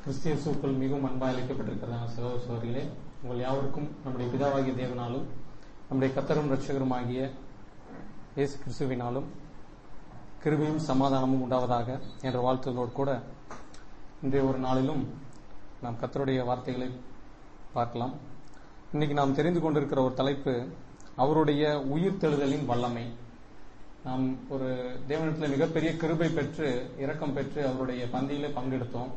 கிறிஸ்தியசுக்குள் மிகவும் அன்பாக அழைக்கப்பட்டிருக்கிறதான சகோதர சகோதரிகளே உங்கள் யாவருக்கும் நம்முடைய பிதாவாகிய தேவனாலும் நம்முடைய கத்தரும் ரட்சகருமாகிய இயேசு கிறிஸ்துவினாலும் கிருபையும் சமாதானமும் உண்டாவதாக என்ற வாழ்த்துகளோடு கூட இன்றைய ஒரு நாளிலும் நாம் கத்தருடைய வார்த்தைகளை பார்க்கலாம் இன்னைக்கு நாம் தெரிந்து கொண்டிருக்கிற ஒரு தலைப்பு அவருடைய உயிர்த்தெழுதலின் வல்லமை நாம் ஒரு தேவனத்தில் மிகப்பெரிய கிருபை பெற்று இரக்கம் பெற்று அவருடைய பந்தியில பங்கெடுத்தோம்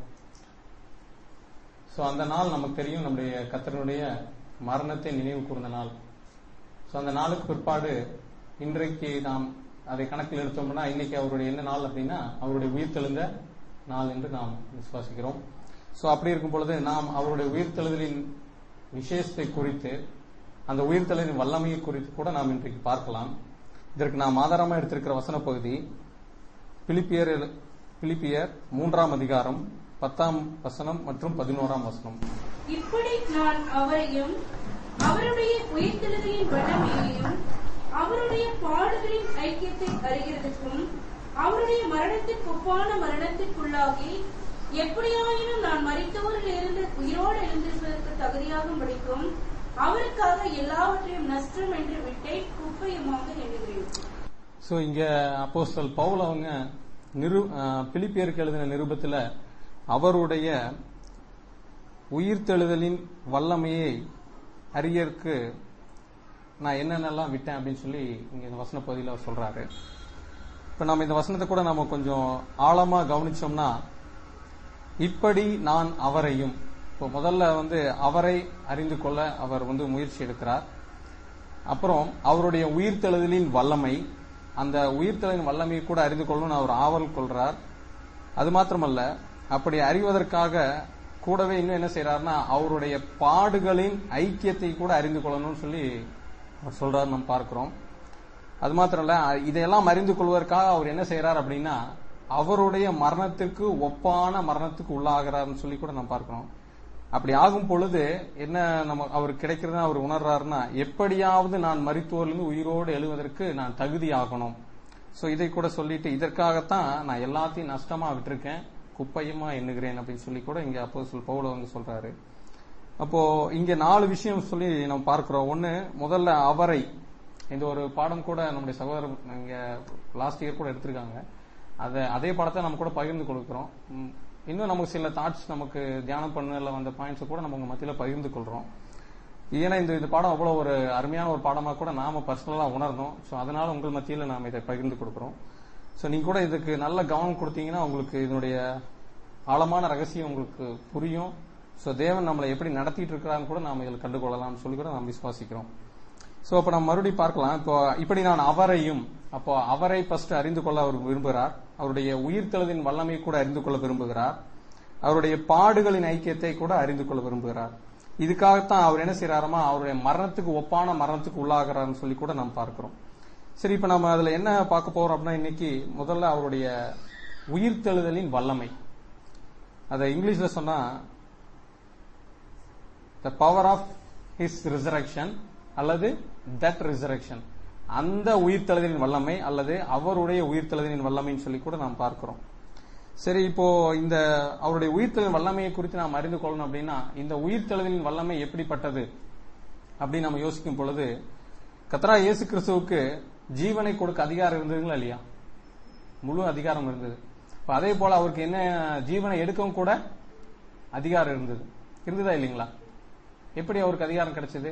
ஸோ அந்த நாள் நமக்கு தெரியும் நம்முடைய கத்தரனுடைய மரணத்தை நினைவு கூர்ந்த நாள் ஸோ அந்த நாளுக்கு பிற்பாடு இன்றைக்கு நாம் அதை கணக்கில் எடுத்தோம்னா இன்னைக்கு அவருடைய என்ன நாள் அப்படின்னா அவருடைய உயிர்த்தெழுந்த நாள் என்று நாம் விசுவாசிக்கிறோம் ஸோ அப்படி இருக்கும் பொழுது நாம் அவருடைய உயிர்த்தெழுதலின் விசேஷத்தை குறித்து அந்த உயிர்த்தெழுதலின் வல்லமையை குறித்து கூட நாம் இன்றைக்கு பார்க்கலாம் இதற்கு நாம் ஆதாரமாக எடுத்திருக்கிற வசன பகுதி பிலிப்பியர் பிலிப்பியர் மூன்றாம் அதிகாரம் பத்தாம் வசனம் மற்றும் பதினோராம் வசனம் இப்படி நான் அவரையும் அவருடைய உயிர்த்தெழுதலின் வல்லமையையும் அவருடைய பாடுகளின் ஐக்கியத்தை அறிகிறதுக்கும் அவருடைய மரணத்திற்கு ஒப்பான மரணத்திற்குள்ளாகி எப்படியாயினும் நான் மறித்தவரில் இருந்து உயிரோடு எழுந்திருப்பதற்கு தகுதியாகும் படிக்கும் அவருக்காக எல்லாவற்றையும் நஷ்டம் என்று விட்டே குப்பையுமாக எண்ணுகிறேன் ஸோ இங்க அப்போஸ்தல் பவுல் அவங்க நிரு பிலிப்பியருக்கு எழுதின நிருபத்தில் அவருடைய உயிர்த்தெழுதலின் வல்லமையை அறியற்கு நான் என்னென்னலாம் விட்டேன் அப்படின்னு சொல்லி இங்க இந்த வசன பகுதியில் அவர் சொல்றாரு இப்ப நம்ம இந்த வசனத்தை கூட நம்ம கொஞ்சம் ஆழமா கவனிச்சோம்னா இப்படி நான் அவரையும் இப்போ முதல்ல வந்து அவரை அறிந்து கொள்ள அவர் வந்து முயற்சி எடுக்கிறார் அப்புறம் அவருடைய உயிர்த்தெழுதலின் வல்லமை அந்த உயிர்த்தெழுதலின் வல்லமையை கூட அறிந்து கொள்ளணும்னு அவர் ஆவல் கொள்றார் அது மாத்திரமல்ல அப்படி அறிவதற்காக கூடவே இன்னும் என்ன செய்யறாருன்னா அவருடைய பாடுகளின் ஐக்கியத்தை கூட அறிந்து கொள்ளணும்னு சொல்லி அவர் சொல்றாரு நம்ம பார்க்கிறோம் அது மாத்திரம் இல்ல இதையெல்லாம் அறிந்து கொள்வதற்காக அவர் என்ன செய்யறார் அப்படின்னா அவருடைய மரணத்திற்கு ஒப்பான மரணத்துக்கு உள்ளாகிறார்னு சொல்லி கூட நம்ம பார்க்கிறோம் அப்படி ஆகும் பொழுது என்ன நம்ம அவர் கிடைக்கிறதுனா அவர் உணர்றாருன்னா எப்படியாவது நான் மருத்துவரிலிருந்து உயிரோடு எழுவதற்கு நான் தகுதி ஆகணும் ஸோ இதை கூட சொல்லிட்டு இதற்காகத்தான் நான் எல்லாத்தையும் நஷ்டமா விட்டுருக்கேன் குப்பையுமா எண்ணுகிறேன் அப்படின்னு சொல்லி கூட இங்க அப்போ சொல் பவுல வந்து சொல்றாரு அப்போ இங்க நாலு விஷயம் சொல்லி நம்ம பார்க்கிறோம் ஒன்னு முதல்ல அவரை இந்த ஒரு பாடம் கூட நம்முடைய சகோதரர் இங்க லாஸ்ட் இயர் கூட எடுத்திருக்காங்க அதை அதே பாடத்தை நம்ம கூட பகிர்ந்து கொடுக்கிறோம் இன்னும் நமக்கு சில தாட்ஸ் நமக்கு தியானம் பண்ணல வந்த பாயிண்ட்ஸ் கூட நம்ம உங்க மத்தியில பகிர்ந்து கொள்றோம் ஏன்னா இந்த இந்த பாடம் அவ்வளவு ஒரு அருமையான ஒரு பாடமா கூட நாம பர்சனலா உணர்ந்தோம் ஸோ அதனால உங்கள் மத்தியில நாம இதை பகிர்ந்து கொடுக்கிறோம் ஸோ நீங்க கூட இதுக்கு நல்ல கவனம் கொடுத்தீங்கன்னா உங்களுக்கு இதனுடைய ஆழமான ரகசியம் உங்களுக்கு புரியும் ஸோ தேவன் நம்மளை எப்படி நடத்திட்டு இருக்கிறான்னு கூட நாம இதில் கண்டுகொள்ளலாம்னு சொல்லி கூட நாம் விசுவாசிக்கிறோம் ஸோ அப்ப நம்ம மறுபடியும் பார்க்கலாம் இப்போ இப்படி நான் அவரையும் அப்போ அவரை ஃபர்ஸ்ட் அறிந்து கொள்ள அவர் விரும்புகிறார் அவருடைய உயிர்த்தெழுதின் வல்லமை கூட அறிந்து கொள்ள விரும்புகிறார் அவருடைய பாடுகளின் ஐக்கியத்தை கூட அறிந்து கொள்ள விரும்புகிறார் இதுக்காகத்தான் அவர் என்ன செய்யறாருமா அவருடைய மரணத்துக்கு ஒப்பான மரணத்துக்கு உள்ளாகிறார்னு சொல்லி கூட நாம் பார்க்கிறோம் சரி இப்ப நம்ம அதுல என்ன பார்க்க போறோம் அப்படின்னா இன்னைக்கு முதல்ல அவருடைய உயிர்த்தெழுதலின் வல்லமை அதை இங்கிலீஷ்ல சொன்னா the power of his resurrection அல்லது தட் ரிசரக்ஷன் அந்த உயிர்த்தெழுதலின் வல்லமை அல்லது அவருடைய உயிர்த்தெழுதலின் வல்லமைன்னு சொல்லி கூட நாம் பார்க்கிறோம் சரி இப்போ இந்த அவருடைய உயிர்த்தெழுதல் வல்லமையை குறித்து நாம் அறிந்து கொள்ளணும் அப்படின்னா இந்த உயிர்த்தெழுதலின் வல்லமை எப்படிப்பட்டது அப்படின்னு நம்ம யோசிக்கும் பொழுது கத்ரா இயேசு கிறிஸ்துவுக்கு ஜீவனை கொடுக்க அதிகாரம் இருந்ததுங்களா இல்லையா முழு அதிகாரம் இருந்தது இப்ப அதே போல அவருக்கு என்ன ஜீவனை எடுக்கவும் கூட அதிகாரம் இருந்தது இருந்ததா இல்லைங்களா எப்படி அவருக்கு அதிகாரம் கிடைச்சது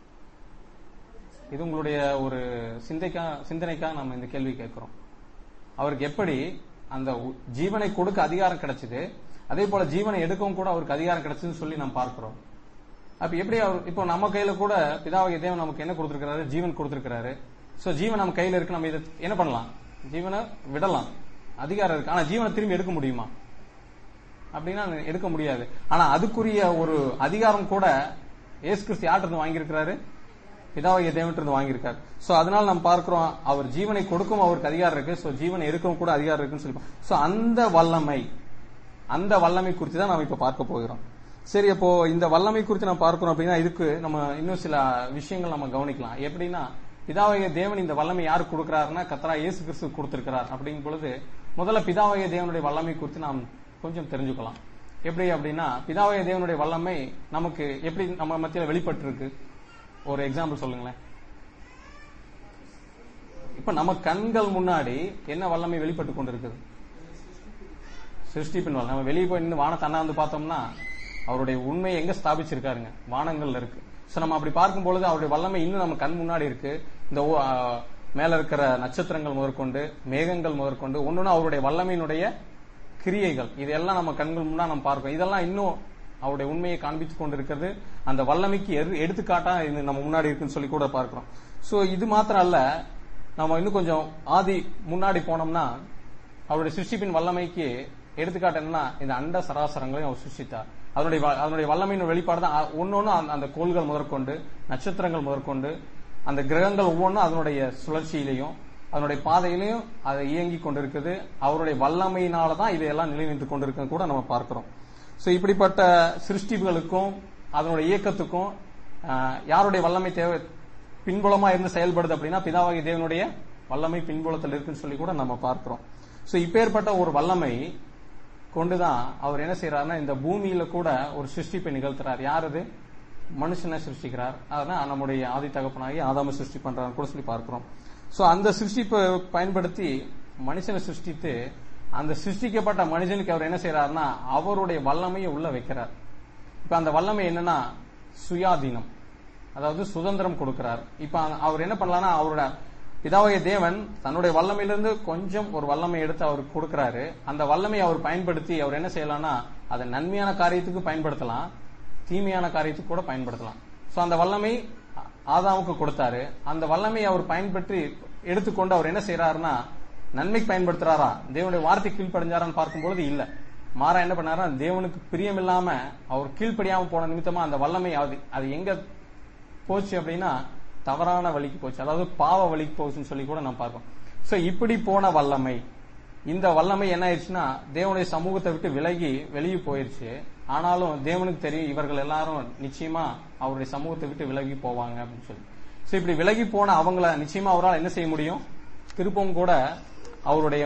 இது உங்களுடைய ஒரு சிந்தைக்கா சிந்தனைக்காக நம்ம இந்த கேள்வி கேட்கிறோம் அவருக்கு எப்படி அந்த ஜீவனை கொடுக்க அதிகாரம் கிடைச்சது அதே போல ஜீவனை எடுக்கவும் கூட அவருக்கு அதிகாரம் கிடைச்சதுன்னு சொல்லி நாம் பார்க்கிறோம் அப்ப எப்படி அவர் இப்போ நம்ம கையில கூட பிதாவகிய தேவன் நமக்கு என்ன கொடுத்திருக்கிறாரு ஜீவன் கொடுத்திருக்கிறாரு சோ ஜீவன் நம்ம கையில இருக்கு நம்ம இதை என்ன பண்ணலாம் ஜீவனை விடலாம் அதிகாரம் இருக்கு ஆனா ஜீவனை திரும்பி எடுக்க முடியுமா அப்படின்னா எடுக்க முடியாது ஆனா அதுக்குரிய ஒரு அதிகாரம் கூட ஏசு கிறிஸ்து யார்கிட்ட வாங்கியிருக்கிறாரு பிதாவைய தேவன்ட்டு வாங்கியிருக்காரு சோ அதனால நம்ம பார்க்கிறோம் அவர் ஜீவனை கொடுக்கும் அவருக்கு அதிகாரம் இருக்கு சோ ஜீவனை எடுக்கவும் கூட அதிகாரம் இருக்குன்னு சொல்லி சோ அந்த வல்லமை அந்த வல்லமை குறித்து தான் நம்ம இப்ப பார்க்க போகிறோம் சரி அப்போ இந்த வல்லமை குறித்து நம்ம பார்க்கிறோம் அப்படின்னா இதுக்கு நம்ம இன்னும் சில விஷயங்கள் நம்ம கவனிக்கலாம் எப்படின்னா பிதாவைய தேவன் இந்த வல்லமை யாரு கொடுக்கிறாருன்னா கத்தரா இயேசு கிறிஸ்து கொடுத்திருக்கிறார் அப்படிங்கும் பொழுது முதல்ல பிதாவைய தேவனுடைய வல்லமை குறித்து நாம் கொஞ்சம் தெரிஞ்சுக்கலாம் எப்படி அப்படின்னா பிதாவாய தேவனுடைய வல்லமை நமக்கு எப்படி நம்ம மத்தியில வெளிப்பட்டு இருக்கு ஒரு எக்ஸாம்பிள் சொல்லுங்களேன் இப்ப நம்ம கண்கள் முன்னாடி என்ன வல்லமை வெளிப்பட்டு கொண்டிருக்குது சிருஷ்டிப்பின் வல்லம் நம்ம வெளியே போய் நின்று வானத்தை அண்ணா வந்து பார்த்தோம்னா அவருடைய உண்மையை எங்க ஸ்தாபிச்சிருக்காருங்க வானங்கள்ல இருக்கு சோ நம்ம அப்படி பார்க்கும் பொழுது அவருடைய வல்லமை இன்னும் நம்ம கண் முன்னாடி இருக்கு இந்த ஓ- ஆ, மேல இருக்கிற நட்சத்திரங்கள் முதற்கொண்டு மேகங்கள் முதற்கொண்டு ஒன்னொன்னு அவருடைய வல்லமையினுடைய கிரியைகள் இதெல்லாம் நம்ம கண்கள் முன்னா நம்ம பார்க்கிறோம் இதெல்லாம் இன்னும் அவருடைய உண்மையை காண்பித்துக் கொண்டிருக்கிறது அந்த வல்லமைக்கு எரு- எடுத்துக்காட்டா இது நம்ம முன்னாடி இருக்குன்னு சொல்லி கூட பார்க்கிறோம் சோ இது மாத்திரம் அல்ல நம்ம இன்னும் கொஞ்சம் ஆதி முன்னாடி போனோம்னா அவருடைய சிருஷ்டிப்பின் வல்லமைக்கு எடுத்துக்காட்டு என்னன்னா இந்த அண்ட சராசரங்களையும் அவர் சிருஷ்டித்தார் அதனுடைய வ- அதனுடைய வல்லமையின் வெளிப்பாடு தான் ஒன்னொன்னு அந்த கோள்கள் முதற்கொண்டு நட்சத்திரங்கள் முதற்கொண்டு அந்த கிரகங்கள் ஒவ்வொன்றும் அதனுடைய சுழற்சியிலையும் அதனுடைய பாதையிலையும் அதை இயங்கி கொண்டிருக்குது அவருடைய வல்லமையினால தான் இதையெல்லாம் நிலைநின்று கொண்டிருக்கு கூட நம்ம பார்க்கிறோம் சோ இப்படிப்பட்ட சிருஷ்டிப்புகளுக்கும் அதனுடைய இயக்கத்துக்கும் ஆஹ், யாருடைய வல்லமை தேவை பின்புலமா இருந்து செயல்படுது அப்படின்னா பிதாவாகி தேவனுடைய வல்லமை பின்புலத்தில் இருக்குன்னு சொல்லி கூட நம்ம பார்க்கிறோம் சோ இப்பேற்பட்ட ஒரு வல்லமை கொண்டுதான் அவர் என்ன செய்யறாருன்னா இந்த பூமியில கூட ஒரு சிருஷ்டிப்பை நிகழ்த்துறார் யார் அது மனுஷனை சிருஷ்டிக்கிறார் அதான் நம்முடைய ஆதி தகப்பனாகி ஆதாம சிருஷ்டி பண்றாரு கூட சொல்லி பார்க்கிறோம் சோ அந்த சிருஷ்டிப்பை பயன்படுத்தி மனுஷனை சிருஷ்டித்து அந்த சிருஷ்டிக்கப்பட்ட மனுஷனுக்கு அவர் என்ன செய்யறாருன்னா அவருடைய வல்லமையை உள்ள வைக்கிறார் இப்ப அந்த வல்லமை என்னன்னா சுயாதீனம் அதாவது சுதந்திரம் கொடுக்கிறார் இப்ப அவர் என்ன பண்ணலாம்னா அவரோட பிதாவாகிய தேவன் தன்னுடைய வல்லமையிலிருந்து கொஞ்சம் ஒரு வல்லமை எடுத்து அவருக்கு கொடுக்கிறாரு அந்த வல்லமையை அவர் பயன்படுத்தி அவர் என்ன செய்யலாம்னா அதை நன்மையான காரியத்துக்கு பயன்படுத்தலாம் தீமையான காரியத்துக்கு கூட பயன்படுத்தலாம் சோ அந்த வல்லமை ஆதாமுக்கு கொடுத்தாரு அந்த வல்லமையை அவர் பயன்படுத்தி எடுத்துக்கொண்டு அவர் என்ன செய்யறாருன்னா நன்மைக்கு பயன்படுத்துறாரா தேவனுடைய வார்த்தை கீழ்ப்படைஞ்சாரான்னு பார்க்கும்பொழுது இல்ல மாறா என்ன பண்ணாரா தேவனுக்கு பிரியமில்லாம அவர் கீழ்ப்படியாம போன நிமித்தமா அந்த வல்லமை அது அது எங்க போச்சு அப்படின்னா தவறான வழிக்கு போச்சு அதாவது பாவ வழிக்கு போச்சுன்னு சொல்லி கூட நம்ம பார்க்கோம் சோ இப்படி போன வல்லமை இந்த வல்லமை என்ன ஆயிடுச்சுன்னா தேவனுடைய சமூகத்தை விட்டு விலகி வெளியே போயிருச்சு ஆனாலும் தேவனுக்கு தெரியும் இவர்கள் எல்லாரும் நிச்சயமா அவருடைய சமூகத்தை விட்டு விலகி போவாங்க அப்படின்னு சொல்லி சோ இப்படி விலகி போன அவங்கள நிச்சயமா அவரால் என்ன செய்ய முடியும் திருப்பவும் கூட அவருடைய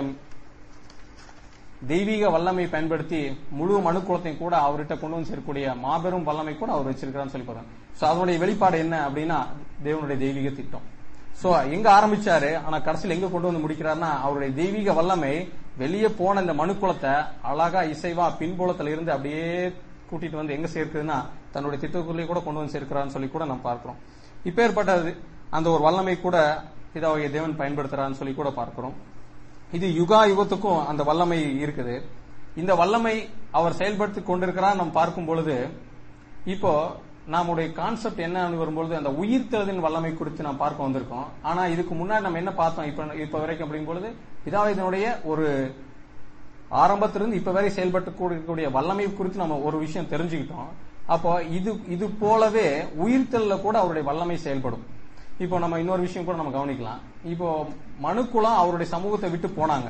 தெய்வீக வல்லமை பயன்படுத்தி முழு மனுக்குலத்தையும் கூட அவர்கிட்ட கொண்டு வந்து சேர்க்கக்கூடிய மாபெரும் வல்லமை கூட அவர் வச்சிருக்கிறான்னு சொல்லி போறாங்க சோ அதனுடைய வெளிப்பாடு என்ன அப்படின்னா தேவனுடைய தெய்வீக திட்டம் சோ எங்க ஆரம்பிச்சாரு ஆனா கடைசியில் எங்க கொண்டு வந்து முடிக்கிறாருன்னா அவருடைய தெய்வீக வல்லமை வெளியே போன இந்த மனுக்குலத்தை அழகா இசைவா பின்புலத்துல இருந்து அப்படியே கூட்டிட்டு வந்து எங்க சேர்க்குதுன்னா தன்னுடைய திட்டத்துக்குள்ளேயே கூட கொண்டு வந்து சேர்க்கிறான்னு சொல்லி கூட நம்ம பார்க்கிறோம் இப்பேற்பட்டது அந்த ஒரு வல்லமை கூட இதாகிய தேவன் பயன்படுத்துறான்னு சொல்லி கூட பார்க்கிறோம் இது யுகா யுகத்துக்கும் அந்த வல்லமை இருக்குது இந்த வல்லமை அவர் செயல்படுத்தி கொண்டிருக்கிறார் நம்ம பார்க்கும் பொழுது இப்போ நம்முடைய கான்செப்ட் என்னன்னு வரும்பொழுது அந்த உயிர்த்தெழுதின் வல்லமை குறித்து நாம் பார்க்க வந்திருக்கோம் ஆனா இதுக்கு முன்னாடி நம்ம என்ன பார்த்தோம் இப்ப இப்ப வரைக்கும் அப்படிங்கும் பொழுது இதாவதனுடைய ஒரு ஆரம்பத்திலிருந்து இப்ப வரை செயல்பட்டு கூடிய வல்லமை குறித்து நம்ம ஒரு விஷயம் தெரிஞ்சுக்கிட்டோம் அப்போ இது இது போலவே உயிர்த்தல்ல கூட அவருடைய வல்லமை செயல்படும் இப்போ நம்ம இன்னொரு விஷயம் கூட நம்ம கவனிக்கலாம் இப்போ மனுக்குலம் அவருடைய சமூகத்தை விட்டு போனாங்க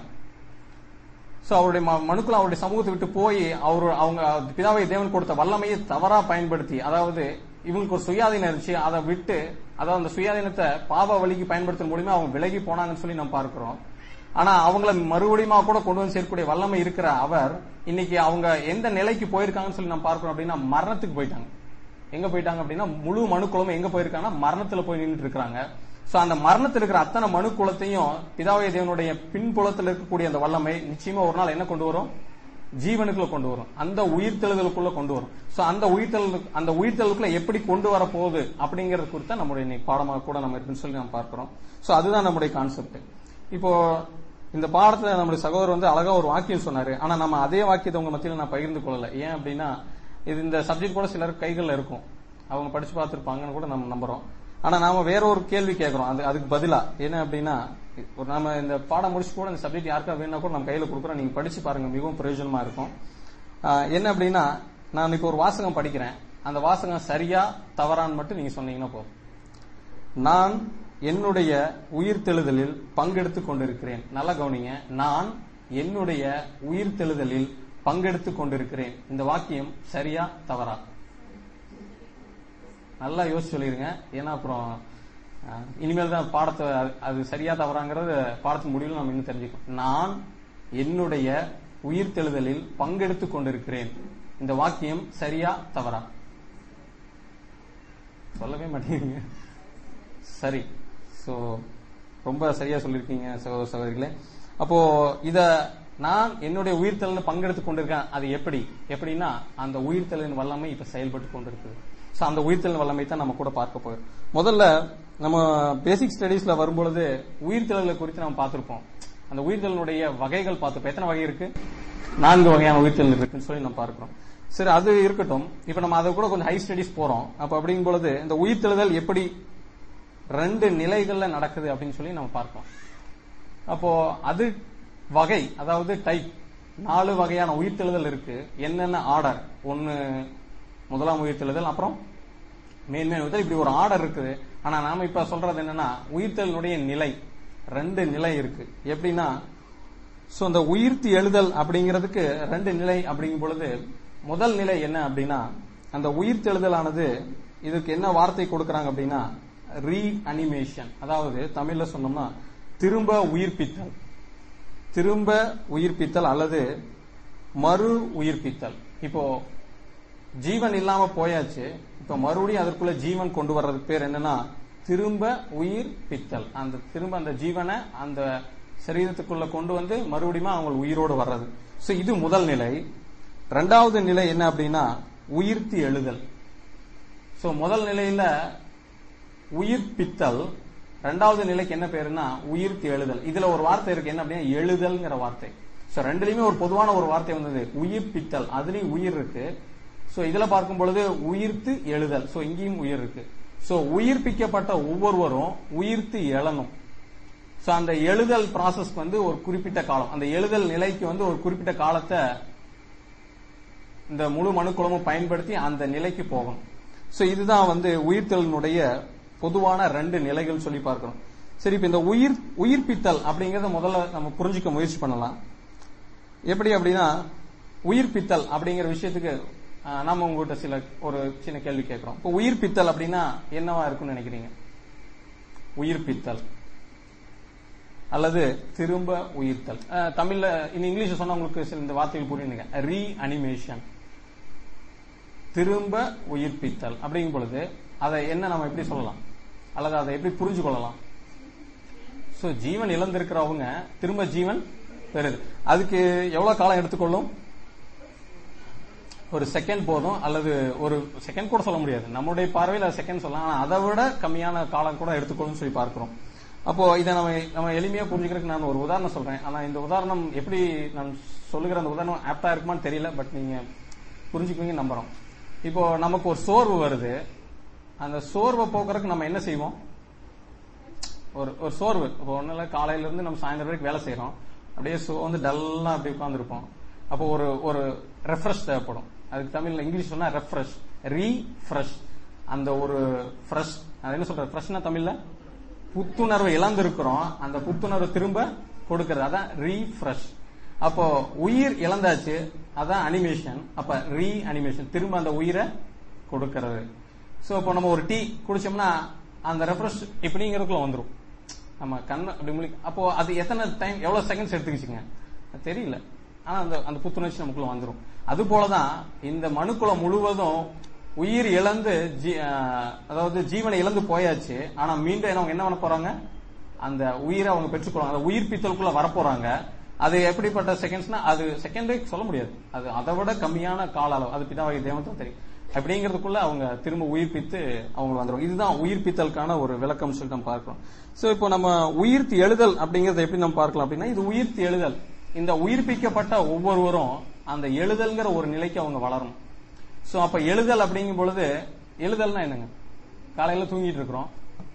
சோ அவருடைய ம- மனுக்குலம் அவருடைய சமூகத்தை விட்டு போய் அவர் அவங்க பிதாவை தேவன் கொடுத்த வல்லமையை தவறா பயன்படுத்தி அதாவது இவங்களுக்கு ஒரு சுயாதீனம் இருந்துச்சு அதை விட்டு அதாவது அந்த சுயாதீனத்தை பாவ வழிக்கு பயன்படுத்தும் மூலியமா அவங்க விலகி போனாங்கன்னு சொல்லி நம்ம பார்க்கிறோம் ஆனா அவங்கள மறுபடியும் கூட கொண்டு வந்து சேர்க்கக்கூடிய வல்லமை இருக்கிற அவர் இன்னைக்கு அவங்க எந்த நிலைக்கு போயிருக்காங்கன்னு சொல்லி நம்ம பார்க்கிறோம் அப்படின்னா மரணத்துக்கு போயிட்டாங்க எங்க போயிட்டாங்க அப்படின்னா முழு மனுக்குளமும் எங்க போயிருக்காங்கன்னா மரணத்துல போய் நின்றுட்டு இருக்காங்க சோ அந்த மரணத்தில் இருக்கிற அத்தனை மனு குலத்தையும் பிதாவை தேவனுடைய பின்புலத்தில் இருக்கக்கூடிய அந்த வல்லமை நிச்சயமா ஒரு நாள் என்ன கொண்டு வரும் ஜீவனுக்குள்ள கொண்டு வரும் அந்த உயிர்த்தெழுதலுக்குள்ள கொண்டு வரும் சோ அந்த உயிர்த்தெழு அந்த உயிர்த்தெழுக்குள்ள எப்படி கொண்டு வர போகுது அப்படிங்கறது குறித்த நம்முடைய இன்னைக்கு பாடமாக கூட நம்ம இருக்குன்னு சொல்லி நம்ம பார்க்கிறோம் சோ அதுதான் நம்முடைய கான்செப்ட் இப்போ இந்த பாடத்துல நம்முடைய சகோதரர் வந்து அழகா ஒரு வாக்கியம் சொன்னாரு ஆனா நம்ம அதே வாக்கியத்தை உங்க மத்தியில நான் பகிர்ந்து கொள்ளல ஏன் அப்படின்னா இது இந்த சப்ஜெக்ட் கூட சிலர் கைகள்ல இருக்கும் அவங்க படிச்சு பார்த்திருப்பாங்கன்னு கூட நம்ம நம்புறோம் ஆனா நாம வேற ஒரு கேள்வி கேட்கறோம் அது அதுக்கு பதிலா என்ன அப்படின்னா ஒரு நாம இந்த பாடம் முடிச்சு கூட இந்த சப்ஜெக்ட் யாருக்கா வேணா கூட நம்ம கையில கொடுக்குறோம் நீங்க படிச்சு பாருங்க மிகவும் பிரயோஜனமா இருக்கும் ஆஹ் என்ன அப்படின்னா நான் இப்போ ஒரு வாசகம் படிக்கிறேன் அந்த வாசகம் சரியா தவறான்னு மட்டும் நீங்க சொன்னீங்கன்னா போதும் நான் என்னுடைய உயிர்த்தெழுதலில் பங்கெடுத்துக் கொண்டிருக்கிறேன் நல்லா கவனிங்க நான் என்னுடைய உயிர்த்தெழுதலில் பங்கெடுத்துக் கொண்டிருக்கிறேன் இந்த வாக்கியம் சரியா தவறா நல்லா யோசிச்சு சொல்லிருங்க ஏன்னா அப்புறம் அஹ், இனிமேல் தான் பாடத்தை அது- அது சரியா தவறாங்கிறது பாடத்தின் முடிவில் நம்ம இன்னும் தெரிஞ்சுக்கணும் நான் என்னுடைய உயிர்த்தெழுதலில் பங்கெடுத்துக் கொண்டிருக்கிறேன் இந்த வாக்கியம் சரியா தவறா சொல்லவே மாட்டேங்கிறீங்க சரி சோ ரொம்ப சரியா சொல்லிருக்கீங்க சகோதர சகோதரிகளே அப்போ இத நான் என்னுடைய உயிர்த்தலில் பங்கெடுத்து கொண்டிருக்கேன் அது எப்படி எப்படின்னா அந்த உயிர்த்தலின் வல்லமை இப்ப செயல்பட்டு கொண்டிருக்குது சோ அந்த உயிர்த்தலின் வல்லமை தான் நம்ம கூட பார்க்க போகிறோம் முதல்ல நம்ம பேசிக் ஸ்டடீஸ்ல வரும்பொழுது உயிர்த்தல்களை குறித்து நம்ம பார்த்திருப்போம் அந்த உயிர்த்தலினுடைய வகைகள் பார்த்திருப்போம் எத்தனை வகை இருக்கு நான்கு வகையான உயிர்த்தல் இருக்குன்னு சொல்லி நம்ம பார்க்கிறோம் சரி அது இருக்கட்டும் இப்ப நம்ம அதை கூட கொஞ்சம் ஹை ஸ்டடீஸ் போறோம் அப்ப அப்படிங்கும் பொழுது இந்த உயிர்த்தெழுதல் எப்படி ரெண்டு நிலைகள்ல நடக்குது அப்படின்னு சொல்லி நம்ம பார்ப்போம் அப்போ அது வகை அதாவது டைப் நாலு வகையான உயிர்த்தெழுதல் இருக்கு என்னென்ன ஆர்டர் ஒன்னு முதலாம் உயிர்த்தெழுதல் அப்புறம் மேன்மேன் உயிர்த்தல் இப்படி ஒரு ஆர்டர் இருக்குது ஆனா நாம இப்ப சொல்றது என்னன்னா உயிர்த்தலினுடைய நிலை ரெண்டு நிலை இருக்கு எப்படின்னா சோ அந்த உயிர்த்தி எழுதல் அப்படிங்கிறதுக்கு ரெண்டு நிலை அப்படிங்கும் பொழுது முதல் நிலை என்ன அப்படின்னா அந்த உயிர்த்தெழுதலானது இதுக்கு என்ன வார்த்தை கொடுக்கறாங்க அப்படின்னா ரீ அனிமேஷன் அதாவது தமிழ்ல சொன்னோம்னா திரும்ப உயிர்ப்பித்தல் திரும்ப உயிர்ப்பித்தல் அல்லது மறு உயிர்ப்பித்தல் இப்போ ஜீவன் இல்லாம போயாச்சு இப்ப மறுபடியும் அதற்குள்ள ஜீவன் கொண்டு வர்றதுக்கு பேர் என்னன்னா திரும்ப உயிர்ப்பித்தல் அந்த திரும்ப அந்த ஜீவனை அந்த சரீரத்துக்குள்ள கொண்டு வந்து மறுபடியும் அவங்க உயிரோடு வர்றது சோ இது முதல் நிலை ரெண்டாவது நிலை என்ன அப்படின்னா உயிர்த்தி எழுதல் சோ முதல் நிலையில உயிர்ப்பித்தல் ரெண்டாவது நிலைக்கு என்ன பேருன்னா உயிர்த்தி எழுதல் இதுல ஒரு வார்த்தை இருக்கு என்ன அப்படின்னா எழுதல்ங்கிற வார்த்தை சோ ரெண்டுலயுமே ஒரு பொதுவான ஒரு வார்த்தை வந்தது உயிர்ப்பித்தல் அதுலயும் உயிர் இருக்கு சோ இதுல பார்க்கும் பொழுது உயிர்த்து எழுதல் சோ இங்கேயும் உயிர் இருக்கு சோ உயிர்ப்பிக்கப்பட்ட ஒவ்வொருவரும் உயிர்த்து எழணும் சோ அந்த எழுதல் ப்ராசஸ் வந்து ஒரு குறிப்பிட்ட காலம் அந்த எழுதல் நிலைக்கு வந்து ஒரு குறிப்பிட்ட காலத்தை இந்த முழு மனுக்குளமும் பயன்படுத்தி அந்த நிலைக்கு போகணும் சோ இதுதான் வந்து உயிர்த்தலினுடைய பொதுவான ரெண்டு நிலைகள் சொல்லி பார்க்கிறோம் சரி இப்ப இந்த உயிர் உயிர்ப்பித்தல் அப்படிங்கறத முதல்ல நம்ம புரிஞ்சுக்க முயற்சி பண்ணலாம் எப்படி அப்படின்னா உயிர்ப்பித்தல் அப்படிங்கிற விஷயத்துக்கு ஆஹ், நாம உங்ககிட்ட சில ஒரு சின்ன கேள்வி கேட்கிறோம் இப்போ உயிர்ப்பித்தல் அப்படின்னா என்னவா இருக்கும்னு நினைக்கிறீங்க உயிர்ப்பித்தல் அல்லது திரும்ப உயிர்த்தல் அஹ், தமிழ்ல இன் இங்கிலீஷ் சொன்னா உங்களுக்கு சில இந்த வார்த்தைகள் புரியுங்க ரீ அனிமேஷன் திரும்ப உயிர்ப்பித்தல் அப்படிங்கும் பொழுது அதை என்ன நம்ம எப்படி சொல்லலாம் அல்லது அதை எப்படி புரிஞ்சு கொள்ளலாம் சோ ஜீவன் இழந்திருக்கிறவங்க திரும்ப ஜீவன் பெறுது அதுக்கு எவ்வளவு காலம் எடுத்துக்கொள்ளும் ஒரு செகண்ட் போதும் அல்லது ஒரு செகண்ட் கூட சொல்ல முடியாது நம்மளுடைய பார்வையில் அது செகண்ட் சொல்லலாம் ஆனா அதை விட கம்மியான காலம் கூட எடுத்துக்கொள்ளும் சொல்லி பார்க்கிறோம் அப்போ இதை நம்ம நம்ம எளிமையா புரிஞ்சுக்கிறதுக்கு நான் ஒரு உதாரணம் சொல்றேன் ஆனா இந்த உதாரணம் எப்படி நான் சொல்லுகிற அந்த உதாரணம் ஆப்டா இருக்குமான்னு தெரியல பட் நீங்க புரிஞ்சுக்குவீங்க நம்புறோம் இப்போ நமக்கு ஒரு சோர்வு வருது அந்த சோர்வை போக்குறதுக்கு நம்ம என்ன செய்வோம் ஒரு ஒரு சோர்வு இப்போ ஒன்றும் இல்லை காலையில இருந்து நம்ம சாயந்தரம் வரைக்கும் வேலை செய்யறோம் அப்படியே சோ வந்து டல்லா அப்படி உட்காந்துருப்போம் அப்போ ஒரு ஒரு ரெஃப்ரெஷ் தேவைப்படும் அதுக்கு தமிழ்ல இங்கிலீஷ் சொன்னா ரெஃப்ரெஷ் ரீஃப்ரெஷ் அந்த ஒரு ஃப்ரெஷ் அது என்ன சொல்ற ஃப்ரெஷ்னா தமிழ்ல புத்துணர்வு இழந்திருக்கிறோம் அந்த புத்துணர்வு திரும்ப கொடுக்கறது அதான் ரீஃப்ரெஷ் அப்போ உயிர் இழந்தாச்சு அதான் அனிமேஷன் அப்ப ரீ அனிமேஷன் திரும்ப அந்த உயிரை கொடுக்கறது சோ இப்போ நம்ம ஒரு டீ குடிச்சோம்னா அந்த ரெஃப்ரெஷ் இப்படிங்கிறதுக்குள்ள வந்துரும் நம்ம கண்ணு அப்படி முழி அப்போ அது எத்தனை டைம் எவ்வளவு செகண்ட்ஸ் எடுத்துக்கிச்சுங்க அது தெரியல ஆனா அந்த அந்த புத்துணர்ச்சி நமக்குள்ள வந்துரும் அது போலதான் இந்த மனுக்குளம் முழுவதும் உயிர் இழந்து ஜீ- ஆஹ் அதாவது ஜீவனை இழந்து போயாச்சு ஆனா மீண்டும் என்ன- அவங்க என்ன பண்ண போறாங்க அந்த உயிரை அவங்க பெற்றுக்கொள்வாங்க அந்த உயிர் பித்தலுக்குள்ள வரப்போறாங்க அது எப்படிப்பட்ட செகண்ட்ஸ்னா அது செகண்டே சொல்ல முடியாது அது அதை விட கம்மியான கால அளவு அது பிதாவாகி தேவன் தெரியும் அப்படிங்கிறதுக்குள்ள அவங்க திரும்ப உயிர்ப்பித்து அவங்க வந்துடும் இதுதான் உயிர்ப்பித்தலுக்கான ஒரு விளக்கம் சொல்லிட்டு நம்ம பார்க்கிறோம் சோ இப்போ நம்ம உயிர்த்தி எழுதல் அப்படிங்கறத எப்படி நம்ம பார்க்கலாம் அப்படின்னா இது உயிர்த்தி எழுதல் இந்த உயிர்ப்பிக்கப்பட்ட ஒவ்வொருவரும் அந்த எழுதல்ங்கிற ஒரு நிலைக்கு அவங்க வளரணும் சோ அப்ப எழுதல் அப்படிங்கும் பொழுது எழுதல்னா என்னங்க காலையில தூங்கிட்டு இருக்கிறோம்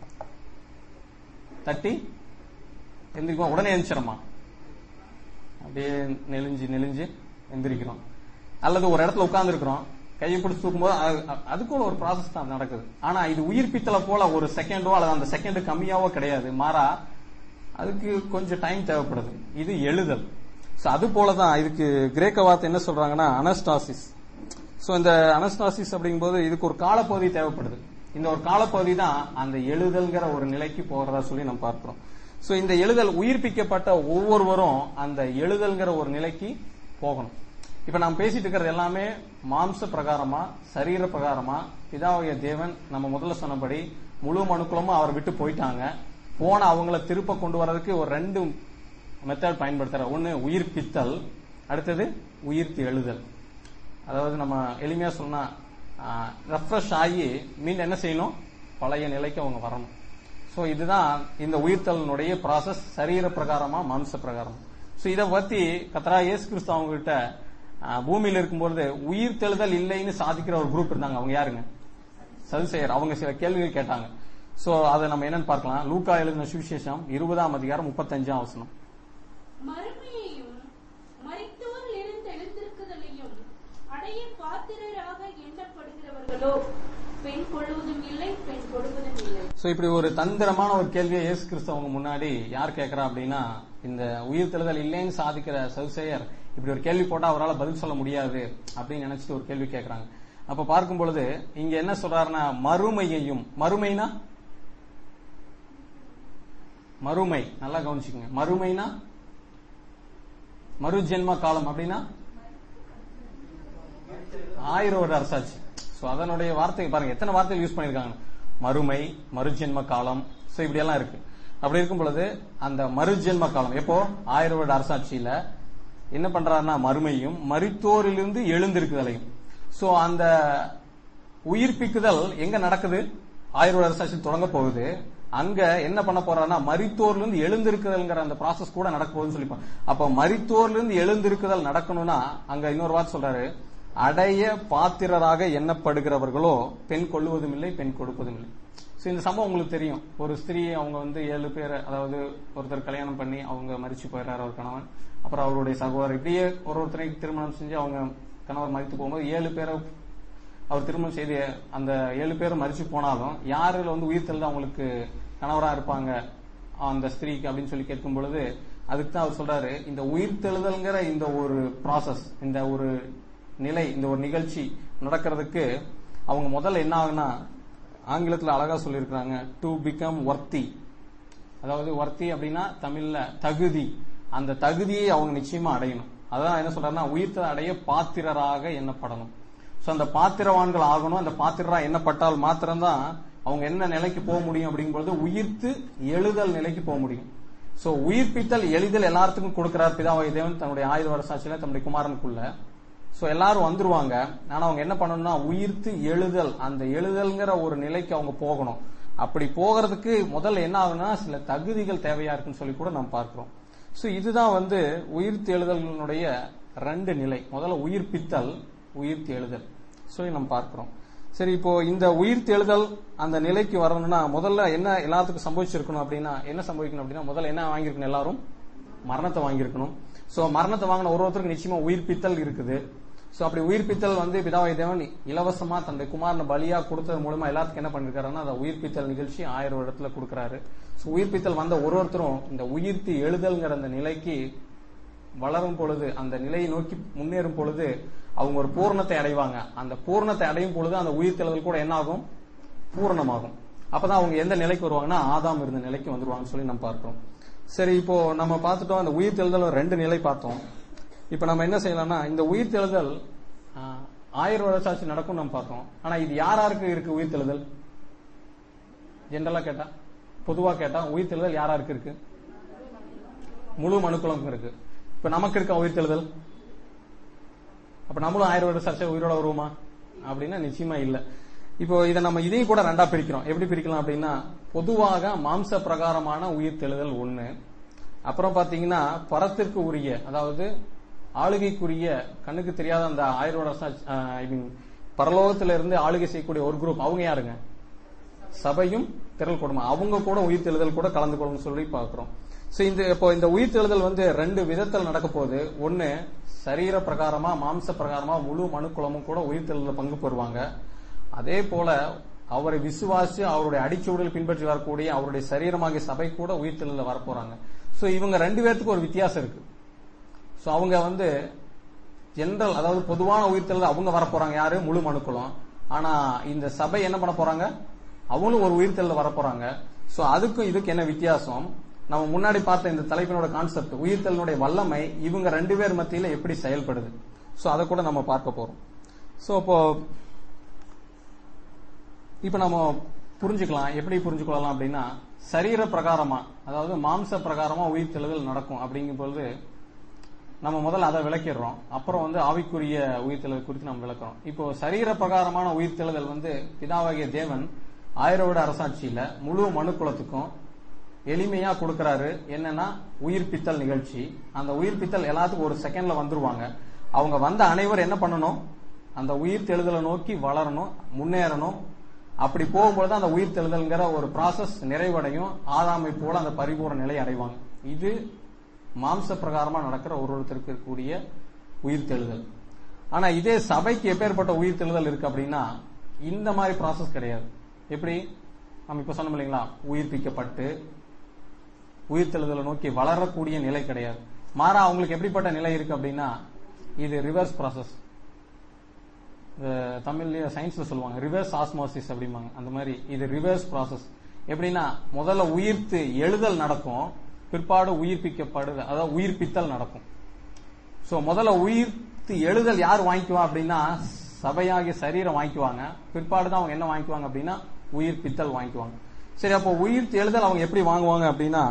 தட்டி எந்திரிக்கும் உடனே எந்திரிச்சிடமா அப்படியே நெளிஞ்சு நெளிஞ்சு எந்திரிக்கிறோம் அல்லது ஒரு இடத்துல உட்கார்ந்து இருக்கிறோம் கையை பிடிச்சு தூக்கும்போது அது- அது- அதுக்குள்ள ஒரு ப்ராசஸ் தான் நடக்குது ஆனா இது உயிர்ப்பித்தலை போல ஒரு செகண்டோ அல்லது அந்த செகண்ட் கம்மியாவோ கிடையாது மாறா அதுக்கு கொஞ்சம் டைம் தேவைப்படுது இது எழுதல் சோ அது போலதான் இதுக்கு கிரேக்க வார்த்தை என்ன சொல்றாங்கன்னா அனஸ்டாசிஸ் சோ இந்த அனஸ்டாசிஸ் அப்படிங்கும்போது இதுக்கு ஒரு காலப்பகுதி தேவைப்படுது இந்த ஒரு காலப்பகுதி தான் அந்த எழுதல்ங்கிற ஒரு நிலைக்கு போகிறதா சொல்லி நம்ம பார்க்கிறோம் சோ இந்த எழுதல் உயிர்ப்பிக்கப்பட்ட ஒவ்வொருவரும் அந்த எழுதல்ங்கிற ஒரு நிலைக்கு போகணும் இப்ப நாம் பேசிட்டு இருக்கிறது எல்லாமே மாம்ச பிரகாரமா சரீர பிரகாரமா பிதாவுடைய தேவன் நம்ம முதல்ல சொன்னபடி முழு மனுக்குலமும் அவரை விட்டு போயிட்டாங்க போன அவங்கள திருப்ப கொண்டு வர்றதுக்கு ஒரு ரெண்டு மெத்தட் பயன்படுத்துற ஒன்னு உயிர்ப்பித்தல் அடுத்தது உயிர்த்து எழுதல் அதாவது நம்ம எளிமையா சொன்னா ரெஃப்ரெஷ் ஆகி மீண்டும் என்ன செய்யணும் பழைய நிலைக்கு அவங்க வரணும் சோ இதுதான் இந்த உயிர்த்தலினுடைய ப்ராசஸ் சரீர பிரகாரமா மாம்ச பிரகாரம் சோ இத பத்தி கத்தரா இயேசு கிறிஸ்து அவங்க கிட்ட ஆஹ், பூமியில இருக்கும்போது உயிர்த்தெழுதல் இல்லைன்னு சாதிக்கிற ஒரு குரூப் இருந்தாங்க அவங்க யாருங்க சதுசேயர் அவங்க சில கேள்விகள் கேட்டாங்க சோ அதை நம்ம என்னன்னு பார்க்கலாம் லூக்கா எழுதின சுவிசேஷம் இருபதாம் அதிகாரம் முப்பத்தஞ்சாம் வசனம் மறுமையையும் மரித்தோரில் இருந்து எழுந்திருக்குதலையும் அடைய பாத்திரராக எண்ணப்படுகிறவர்களோ பெண் கொள்வதும் இல்லை பெண் கொடுப்பதும் இல்லை சோ இப்படி ஒரு தந்திரமான ஒரு கேள்வியை இயேசு கிறிஸ்து அவங்க முன்னாடி யார் கேட்கறா அப்படின்னா இந்த உயிர்த்தெழுதல் இல்லைன்னு சாதிக்கிற சதுசேயர் இப்படி ஒரு கேள்வி போட்டா அவரால் பதில் சொல்ல முடியாது அப்படின்னு நினைச்சிட்டு ஒரு கேள்வி கேட்கறாங்க அப்ப பார்க்கும் பொழுது இங்க என்ன சொல்றாருன்னா மறுமையையும் மறுமைனா மறுமை நல்லா கவனிச்சுக்கோங்க மறுமைனா மறுஜென்ம காலம் அப்படின்னா ஆயிரம் வருட அரசாட்சி சோ அதனுடைய வார்த்தை பாருங்க எத்தனை வார்த்தைகள் யூஸ் பண்ணிருக்காங்க மறுமை மறுஜென்ம காலம் சோ இப்படி எல்லாம் இருக்கு அப்படி இருக்கும் பொழுது அந்த மறுஜென்ம காலம் எப்போ ஆயிரம் வருட அரசாட்சியில என்ன பண்றாருன்னா மறுமையும் மரித்தோரிலிருந்து எழுந்திருக்குதலையும் சோ அந்த உயிர்ப்பிக்குதல் எங்க நடக்குது ஆயிரம் வருட அரசாட்சி தொடங்க போகுது அங்க என்ன பண்ண போறாருன்னா மரித்தோர்ல இருந்து எழுந்திருக்குதல்ங்கிற அந்த ப்ராசஸ் கூட நடக்க போகுதுன்னு சொல்லிப்பாங்க அப்ப மரித்தோர்ல இருந்து எழுந்திருக்குதல் நடக்கணும்னா அங்க இன்னொரு வார்த்தை சொல்றாரு அடைய பாத்திரராக எண்ணப்படுகிறவர்களோ பெண் கொள்ளுவதும் இல்லை பெண் கொடுப்பதும் இல்லை சோ இந்த சம்பவம் உங்களுக்கு தெரியும் ஒரு ஸ்திரீ அவங்க வந்து ஏழு பேர் அதாவது ஒருத்தர் கல்யாணம் பண்ணி அவங்க மரிச்சு போயிடுறாரு அவர் கணவன் அப்புறம் அவருடைய சகோதரர் இப்படியே ஒரு ஒருத்தரைக்கு திருமணம் செஞ்சு அவங்க கணவர் மரித்து போகும்போது ஏழு பேரை அவர் திருமணம் செய்து அந்த ஏழு பேரும் மரிச்சு போனாலும் யாருல வந்து உயிர்த்தெழுது அவங்களுக்கு கணவரா இருப்பாங்க அந்த ஸ்திரீக்கு அப்படின்னு சொல்லி கேட்கும் பொழுது அதுக்கு தான் அவர் சொல்றாரு இந்த உயிர்த்தெழுதல்ங்கிற இந்த ஒரு ப்ராசஸ் இந்த ஒரு நிலை இந்த ஒரு நிகழ்ச்சி நடக்கிறதுக்கு அவங்க முதல்ல என்ன ஆகுனா ஆங்கிலத்துல அழகா சொல்லியிருக்கிறாங்க டு பிகம் ஒர்த்தி அதாவது ஒர்த்தி அப்படின்னா தமிழ்ல தகுதி அந்த தகுதியை அவங்க நிச்சயமா அடையணும் அதான் என்ன சொல்றாருன்னா உயிர்த்த அடைய பாத்திரராக எண்ணப்படணும் சோ அந்த பாத்திரவான்கள் ஆகணும் அந்த பாத்திரரா எண்ணப்பட்டால் மாத்திரம்தான் அவங்க என்ன நிலைக்கு போக முடியும் அப்படிங்கும்போது உயிர்த்து எழுதல் நிலைக்கு போக முடியும் சோ உயிர்ப்பித்தல் எளிதல் எல்லாத்துக்கும் கொடுக்கிறார் பிதாவாய் தேவன் தன்னுடைய ஆயுத வருஷாட்சியில தன்னுடைய குமாரனுக்குள்ள சோ எல்லாரும் வந்துருவாங்க ஆனா அவங்க என்ன பண்ணணும்னா உயிர்த்து எழுதல் அந்த எழுதல்ங்கிற ஒரு நிலைக்கு அவங்க போகணும் அப்படி போகிறதுக்கு முதல்ல என்ன ஆகுனா சில தகுதிகள் தேவையா இருக்குன்னு சொல்லி கூட நம்ம பார்க்கிறோம் சோ இதுதான் வந்து உயிர்த்து எழுதலினுடைய ரெண்டு நிலை முதல்ல உயிர்ப்பித்தல் உயிர்த்து எழுதல் சொல்லி நம்ம பார்க்கிறோம் சரி இப்போ இந்த உயிர்த்து எழுதல் அந்த நிலைக்கு வரணும்னா முதல்ல என்ன எல்லாத்துக்கும் சம்பவிச்சிருக்கணும் அப்படின்னா என்ன சம்பவிக்கணும் அப்படின்னா முதல்ல என்ன வாங்கியிருக்கணும் எல்லாரும் மரணத்தை வாங்கியிருக்கணும் சோ மரணத்தை வாங்கின ஒரு ஒருத்தருக்கு நிச்சயமா உயிர்ப்பித்தல் இருக்குது சோ அப்படி உயிர்ப்பித்தல் வந்து பிதாவை தேவன் இலவசமா தன்னுடைய குமாரனை பலியா கொடுத்தது மூலமா எல்லாத்துக்கும் என்ன பண்ணிருக்காருன்னா அந்த உயிர்ப்பித்தல் நிகழ்ச்சி ஆயிரம் வருடத்துல கொடுக்கறாரு சோ உயிர்ப்பித்தல் வந்த ஒரு ஒருத்தரும் இந்த உயிர்த்தி எழுதல்ங்கிற அந்த நிலைக்கு வளரும் பொழுது அந்த நிலையை நோக்கி முன்னேறும் பொழுது அவங்க ஒரு பூரணத்தை அடைவாங்க அந்த பூரணத்தை அடையும் பொழுது அந்த உயிர்த்தெழுதல் கூட என்ன ஆகும் பூரணமாகும் அப்பதான் அவங்க எந்த நிலைக்கு வருவாங்கன்னா ஆதாம் இருந்த நிலைக்கு வந்துருவாங்கன்னு சொல்லி நம்ம பார்க்கிறோம் சரி இப்போ நம்ம பார்த்துட்டோம் அந்த உயிர்த்தெழுதல் ரெண்டு நிலை பார்த்தோம் இப்ப நம்ம என்ன செய்யலாம்னா இந்த உயிர்த்தெழுதல் ஆஹ், ஆயிரம் வருஷாச்சு நடக்கும் நம்ம பார்த்தோம் ஆனா இது யார் யாருக்கு இருக்கு உயிர்த்தெழுதல் ஜென்ரலா கேட்டா பொதுவா கேட்டா உயிர்த்தெழுதல் யார் யாருக்கு இருக்கு முழு மனுக்குளம் இருக்கு இப்ப நமக்கு இருக்க உயிர்த்தெழுதல் அப்ப நம்மளும் ஆயிரம் வருட சர்ச்சை உயிரோட வருவோமா அப்படின்னா நிச்சயமா இல்ல இப்போ இதை நம்ம இதையும் கூட ரெண்டா பிரிக்கிறோம் எப்படி பிரிக்கலாம் அப்படின்னா பொதுவாக மாம்ச பிரகாரமான உயிர்த்தெழுதல் ஒண்ணு அப்புறம் பாத்தீங்கன்னா பரத்திற்கு உரிய அதாவது ஆளுகைக்குரிய கண்ணுக்கு தெரியாத அந்த ஆயிரம் வருட ஐ மீன் பரலோகத்தில இருந்து ஆளுகை செய்யக்கூடிய ஒரு குரூப் அவங்க யாருங்க சபையும் திரள் குடும்பம் அவங்க கூட உயிர்த்தெழுதல் கூட கலந்து கொள்ளும் சொல்லி பார்க்கிறோம் சோ இந்த இப்போ இந்த உயிர்த்தெழுதல் வந்து ரெண்டு விதத்தில் நடக்க போகுது ஒன்னு சரீர பிரகாரமா மாம்ச பிரகாரமா முழு மனுக்குளமும் கூட உயிர்த்தெழுதல் பங்கு பெறுவாங்க அதே போல அவரை விசுவாசி அவருடைய அடிச்சுவடில் பின்பற்றி வரக்கூடிய அவருடைய சரீரமாகிய சபை கூட உயிர்த்தெழுதல் வரப்போறாங்க சோ இவங்க ரெண்டு பேர்த்துக்கு ஒரு வித்தியாசம் இருக்கு சோ அவங்க வந்து ஜெனரல் அதாவது பொதுவான உயிர்த்தெழுதல் அவங்க வரப்போறாங்க யாரு முழு மனுக்குளம் ஆனா இந்த சபை என்ன பண்ண போறாங்க அவங்களும் ஒரு உயிர்த்தெழுதல் வரப்போறாங்க சோ அதுக்கும் இதுக்கு என்ன வித்தியாசம் நம்ம முன்னாடி பார்த்த இந்த தலைப்பினோட கான்செப்ட் உயிர்த்தலினுடைய வல்லமை இவங்க ரெண்டு பேர் மத்தியில எப்படி செயல்படுது ஸோ அதை கூட நம்ம பார்க்க போறோம் ஸோ இப்போ இப்போ நம்ம புரிஞ்சுக்கலாம் எப்படி புரிஞ்சுக்கொள்ளலாம் அப்படின்னா சரீர பிரகாரமா அதாவது மாம்ச பிரகாரமா உயிர் தெழுதல் நடக்கும் அப்படிங்கும் பொழுது நம்ம முதல்ல அதை விளக்கிடுறோம் அப்புறம் வந்து ஆவிக்குரிய உயிர்த்தெழுதல் குறித்து நம்ம விளக்குறோம் இப்போ சரீர பிரகாரமான உயிர்த்தெழுதல் வந்து பிதாவாகிய தேவன் ஆயிரம் வருட அரசாட்சியில முழு மனுக்குலத்துக்கும் எளிமையா கொடுக்கறாரு என்னன்னா உயிர்ப்பித்தல் நிகழ்ச்சி அந்த உயிர்ப்பித்தல் எல்லாத்துக்கும் ஒரு செகண்ட்ல வந்துருவாங்க அவங்க வந்த அனைவரும் என்ன பண்ணணும் அந்த உயிர் தெழுதலை நோக்கி வளரணும் முன்னேறணும் அப்படி போகும்போது அந்த உயிர் தெழுதல்ங்கிற ஒரு ப்ராசஸ் நிறைவடையும் ஆதாமை போல அந்த பரிபூர்ண நிலை அடைவாங்க இது மாம்ச பிரகாரமா நடக்கிற ஒரு ஒருத்தருக்கு இருக்கக்கூடிய உயிர் தெழுதல் ஆனா இதே சபைக்கு எப்பேற்பட்ட உயிர் தெழுதல் இருக்கு அப்படின்னா இந்த மாதிரி ப்ராசஸ் கிடையாது எப்படி நம்ம இப்ப சொன்னோம் இல்லைங்களா உயிர்ப்பிக்கப்பட்டு உயிர் தெழுதலை நோக்கி வளரக்கூடிய நிலை கிடையாது மாறா அவங்களுக்கு எப்படிப்பட்ட நிலை இருக்கு அப்படின்னா இது ரிவர்ஸ் ப்ராசஸ் தமிழ்லயே சயின்ஸ்ல சொல்லுவாங்க ரிவர்ஸ் ஆஸ்மோசிஸ் அப்படிம்பாங்க அந்த மாதிரி இது ரிவர்ஸ் ப்ராசஸ் எப்படின்னா முதல்ல உயிர்த்து எழுதல் நடக்கும் பிற்பாடு உயிர்ப்பிக்கப்படுது அதாவது உயிர்ப்பித்தல் நடக்கும் சோ முதல்ல உயிர்த்து எழுதல் யார் வாங்கிக்குவா அப்படின்னா சபையாகிய சரீரம் வாங்கிக்குவாங்க பிற்பாடு தான் அவங்க என்ன வாங்கிக்குவாங்க அப்படின்னா உயிர்ப்பித்தல் வாங்கிக்குவாங்க சரி அப்போ உயிர்த்து எழுதல் அவங்க எப்படி வாங்குவாங்க அப்படின்னா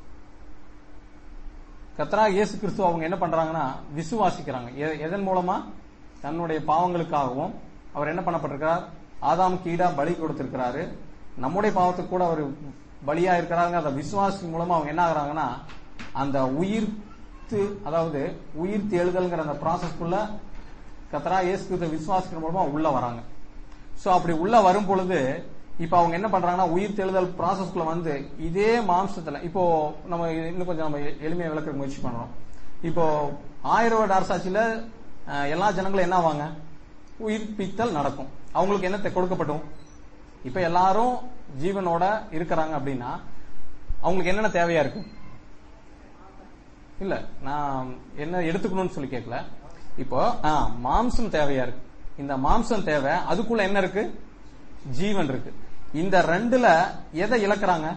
கத்ரா இயேசு கிறிஸ்து அவங்க என்ன பண்றாங்கன்னா விசுவாசிக்கிறாங்க எ- எதன் மூலமா தன்னுடைய பாவங்களுக்காகவும் அவர் என்ன பண்ணப்பட்டிருக்கிறார் ஆதாம் கீடா பலி கொடுத்திருக்கிறாரு நம்முடைய பாவத்துக்கு கூட அவர் பலியா இருக்கிறாங்க அந்த விசுவாசி மூலமா அவங்க என்ன ஆகுறாங்கன்னா அந்த உயிர்த்து அதாவது உயிர்த்து எழுதல்ங்கிற அந்த ப்ராசஸ்க்குள்ள கத்ரா இயேசு கிறிஸ்து விசுவாசிக்கிற மூலமா உள்ள வராங்க சோ அப்படி உள்ள வரும் பொழுது இப்ப அவங்க என்ன பண்றாங்கன்னா உயிர் தெழுதல் ப்ராசஸ்க்குள்ள வந்து இதே மாம்சத்துல இப்போ நம்ம இன்னும் கொஞ்சம் நம்ம எளிமையா விளக்க முயற்சி பண்றோம் இப்போ ஆயிரம் வருட அரசாட்சியில அஹ், எல்லா ஜனங்களும் என்ன ஆவாங்க உயிர்ப்பித்தல் நடக்கும் அவங்களுக்கு என்ன தெ- கொடுக்கப்படும் இப்ப எல்லாரும் ஜீவனோட இருக்கிறாங்க அப்படின்னா அவங்களுக்கு என்னென்ன தேவையா இருக்கு இல்ல நான் என்ன எடுத்துக்கணும்னு சொல்லி கேட்கல இப்போ ஆ, மாம்சம் தேவையா இருக்கு இந்த மாம்சம் தேவை அதுக்குள்ள என்ன இருக்கு ஜீவன் இருக்கு இந்த ரெண்டுல எதை இழக்கிறாங்க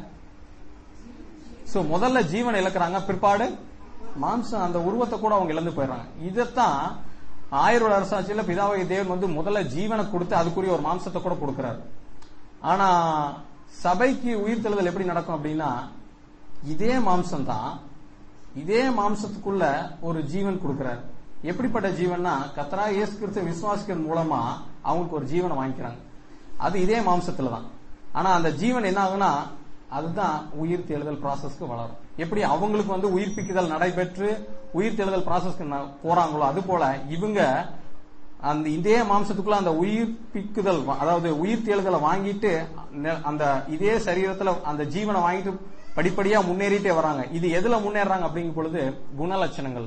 சோ முதல்ல ஜீவனை இழக்கிறாங்க பிற்பாடு மாம்சம் அந்த உருவத்தை கூட அவங்க இழந்து போயிடுறாங்க இதைத்தான் ஆயிரம் அரசாட்சியில பிதாவை தேவன் வந்து முதல்ல ஜீவனை கொடுத்து அதுக்குரிய ஒரு மாம்சத்தை கூட கொடுக்கிறாரு ஆனா சபைக்கு உயிர்த்தெழுதல் எப்படி நடக்கும் அப்படின்னா இதே மாம்சம் தான் இதே மாம்சத்துக்குள்ள ஒரு ஜீவன் கொடுக்கிறார் எப்படிப்பட்ட ஜீவன்னா கத்தரா இயேசு கிறிஸ்து விசுவாசிக்கிறது மூலமா அவங்களுக்கு ஒரு ஜீவனை வாங்கிக்கிறாங்க அது இதே மாம்சத்துல தான் ஆனா அந்த ஜீவன் என்ன ஆகுனா அதுதான் உயிர் தேழுதல் ப்ராசஸ்க்கு வளரும் எப்படி அவங்களுக்கு வந்து உயிர்ப்பிக்குதல் நடைபெற்று உயிர் தேழுதல் ப்ராசஸ்க்கு ந- போறாங்களோ அது போல இவங்க அந்த இதே மாம்சத்துக்குள்ள அந்த உயிர்ப்பிக்குதல் வா- அதாவது உயிர் தேழுதலை வாங்கிட்டு நெ- அந்த இதே சரீரத்துல அந்த ஜீவனை வாங்கிட்டு படிப்படியா முன்னேறிட்டே வராங்க இது எதுல முன்னேறாங்க அப்படிங்கும் பொழுது குணலட்சணங்கள்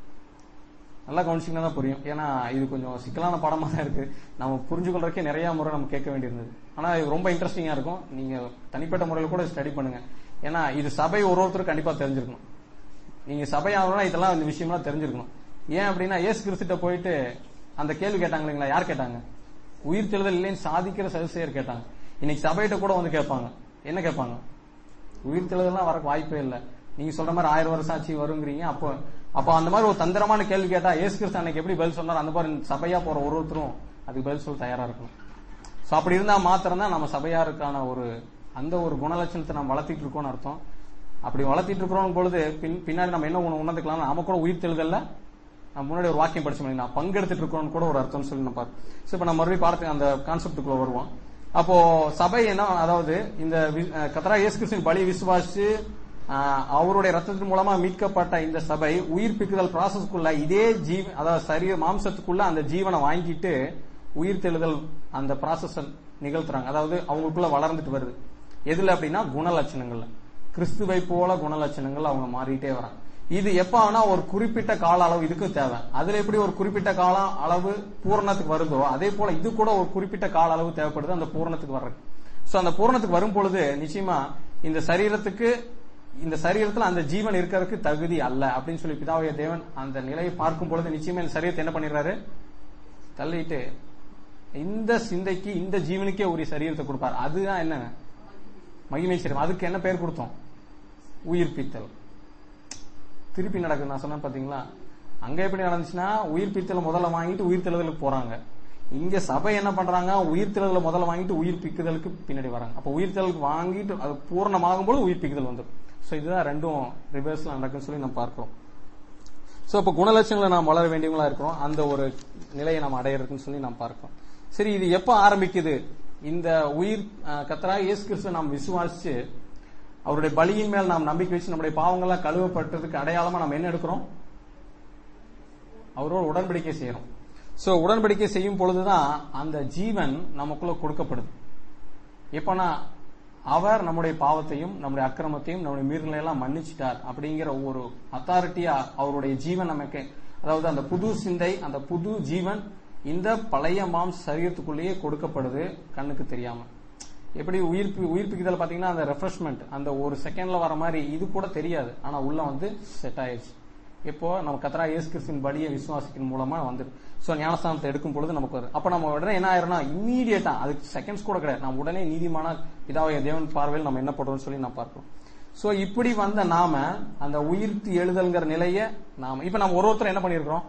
நல்லா கவனிச்சிங்கன்னா தான் புரியும் ஏன்னா இது கொஞ்சம் சிக்கலான பாடமா தான் இருக்கு நம்ம புரிஞ்சு கொள்றதுக்கே நிறைய முறை நம்ம கேட்க வேண்டியிருந்தது ஆனா இது ரொம்ப இன்ட்ரெஸ்டிங்கா இருக்கும் நீங்க தனிப்பட்ட முறையில் கூட ஸ்டடி பண்ணுங்க ஏன்னா இது சபை ஒரு ஒருத்தருக்கு கண்டிப்பா தெரிஞ்சிருக்கணும் நீங்க சபை ஆகணும்னா இதெல்லாம் இந்த விஷயம்லாம் தெரிஞ்சிருக்கணும் ஏன் அப்படின்னா ஏசு கிறிஸ்துட்ட போயிட்டு அந்த கேள்வி கேட்டாங்க இல்லைங்களா யார் கேட்டாங்க உயிர் தெழுதல் இல்லைன்னு சாதிக்கிற சதுசேயர் கேட்டாங்க இன்னைக்கு சபையிட்ட கூட வந்து கேட்பாங்க என்ன கேட்பாங்க உயிர் தெழுதல்லாம் வரக்கு வாய்ப்பே இல்லை நீங்க சொல்ற மாதிரி ஆயிரம் வருஷம் ஆச்சு வருங்கிறீங்க அப்போ அப்போ அந்த மாதிரி ஒரு தந்திரமான கேள்வி கேட்டா ஏசு கிறிஸ்து அன்னைக்கு எப்படி பதில் சொன்னார் அந்த மாதிரி சபையா போற ஒரு ஒருத்தரும் அதுக்கு பதில் சொல்ல தயாரா இருக்கணும் சோ அப்படி இருந்தா மாத்திரம் தான் நம்ம சபையாருக்கான ஒரு அந்த ஒரு குணலட்சணத்தை நம்ம வளர்த்திட்டு இருக்கோம்னு அர்த்தம் அப்படி வளர்த்திட்டு இருக்கிறோம் பொழுது பின் பின்னாடி நம்ம என்ன உண- உணர்ந்துக்கலாம் நாம கூட உயிர் தெழுதல்ல நான் முன்னாடி ஒரு வாக்கியம் படிச்சு நான் பங்கெடுத்துட்டு இருக்கோம்னு கூட ஒரு அர்த்தம் சொல்லி நம்ம பாரு சோ இப்ப நம்ம மறுபடியும் பாடத்துக்கு அந்த கான்செப்டுக்குள்ள வருவோம் அப்போ சபை என்ன அதாவது இந்த வி- அஹ் கத்தரா இயேசு கிறிஸ்துவின் பலி விசுவாசிச்சு ஆஹ் அவருடைய ரத்தத்தின் மூலமா மீட்கப்பட்ட இந்த சபை உயிர்ப்பிக்குதல் ப்ராசஸ்க்குள்ள இதே ஜீவ அதாவது சரீர மாம்சத்துக்குள்ள அந்த ஜீவனை வாங்கிட்டு உயிர் தெழுதல் அந்த ப்ராசஸ் நிகழ்த்துறாங்க அதாவது அவங்களுக்குள்ள வளர்ந்துட்டு வருது எதுல அப்படின்னா குணலட்சணங்கள்ல கிறிஸ்துவை போல குணலட்சணங்கள் அவங்க மாறிட்டே வராங்க இது எப்ப ஆனா ஒரு குறிப்பிட்ட கால அளவு இதுக்கு தேவை அதுல எப்படி ஒரு குறிப்பிட்ட கால அளவு பூரணத்துக்கு வருதோ அதே போல இது கூட ஒரு குறிப்பிட்ட கால அளவு தேவைப்படுது அந்த பூரணத்துக்கு வர்றது சோ அந்த பூரணத்துக்கு வரும் பொழுது நிச்சயமா இந்த சரீரத்துக்கு இந்த சரீரத்துல அந்த ஜீவன் இருக்கிறதுக்கு தகுதி அல்ல அப்படின்னு சொல்லி பிதாவுடைய தேவன் அந்த நிலையை பார்க்கும் பொழுது நிச்சயமா இந்த சரீரத்தை என்ன பண்ணிடுறாரு தள்ளிட்டு இந்த சிந்தைக்கு இந்த ஜீவனுக்கே உரிய சரீரத்தை கொடுப்பார் அதுதான் என்ன மகிமை சரீரம் அதுக்கு என்ன பேர் கொடுத்தோம் உயிர்ப்பித்தல் திருப்பி நடக்குது நான் சொன்னேன் பாத்தீங்களா அங்க எப்படி நடந்துச்சுன்னா உயிர்ப்பித்தல் முதல்ல வாங்கிட்டு உயிர்த்தெழுதலுக்கு போறாங்க இங்க சபை என்ன பண்றாங்க உயிர்த்தெழுதல முதல்ல வாங்கிட்டு உயிர்ப்பிக்குதலுக்கு பின்னாடி வராங்க அப்ப உயிர்த்தெழுதலுக்கு வாங்கிட்டு அது பூர்ணமாகும் போது உயிர்ப்பிக்குதல் வந்துடும் சோ இதுதான் ரெண்டும் ரிவர்ஸ்ல நடக்குன்னு சொல்லி நம்ம பார்க்கிறோம் சோ அப்ப குணலட்சணங்களை நாம் வளர வேண்டியவங்களா இருக்கிறோம் அந்த ஒரு நிலையை நாம் அடையிறதுன்னு சொல்லி நாம் பார்க்கிறோம் சரி இது எப்ப ஆரம்பிக்குது இந்த உயிர் அஹ், கர்த்தராகிய இயேசு கிறிஸ்துவை நாம் விசுவாசிச்சு அவருடைய பலியின் மேல் நாம் நம்பிக்கை வச்சு நம்முடைய பாவங்கள்லாம் கழுவப்பட்டதுக்கு அடையாளமா நம்ம என்ன எடுக்கிறோம் அவரோட உடன்படிக்கை செய்யறோம் சோ உடன்படிக்கை செய்யும் பொழுதுதான் அந்த ஜீவன் நமக்குள்ள கொடுக்கப்படுது எப்பனா அவர் நம்முடைய பாவத்தையும் நம்முடைய அக்கிரமத்தையும் நம்முடைய மீறலை எல்லாம் மன்னிச்சிட்டார் அப்படிங்கிற ஒரு அத்தாரிட்டியா அவருடைய ஜீவன் நமக்கு அதாவது அந்த புது சிந்தை அந்த புது ஜீவன் இந்த பழைய மாம்ச சரீரத்துக்குள்ளேயே கொடுக்கப்படுது கண்ணுக்கு தெரியாம எப்படி உயிர்ப்பு உயிர்ப்பிக்குதல் பாத்தீங்கன்னா அந்த ரெஃப்ரெஷ்மெண்ட் அந்த ஒரு செகண்ட்ல வர மாதிரி இது கூட தெரியாது ஆனா உள்ள வந்து செட் ஆயிடுச்சு இப்போ நம்ம கத்ரா இயேசு கிறிஸ்துவின் பலியை விசுவாசிக்கிற மூலமா வந்து சோ ஞானஸ்தானத்தை எடுக்கும் பொழுது நமக்கு வருது அப்ப நம்ம உடனே என்ன ஆயிரும்னா இம்மீடியட்டா அதுக்கு செகண்ட்ஸ் கூட கிடையாது நம்ம உடனே நீதிமான பிதாவைய தேவன் பார்வையில் நம்ம என்ன பண்றோம்னு சொல்லி நான் பார்க்கிறோம் சோ இப்படி வந்த நாம அந்த உயிர்த்து எழுதல்ங்கிற நிலைய நாம இப்ப நம்ம ஒரு ஒருத்தர் என்ன பண்ணிருக்கிறோம்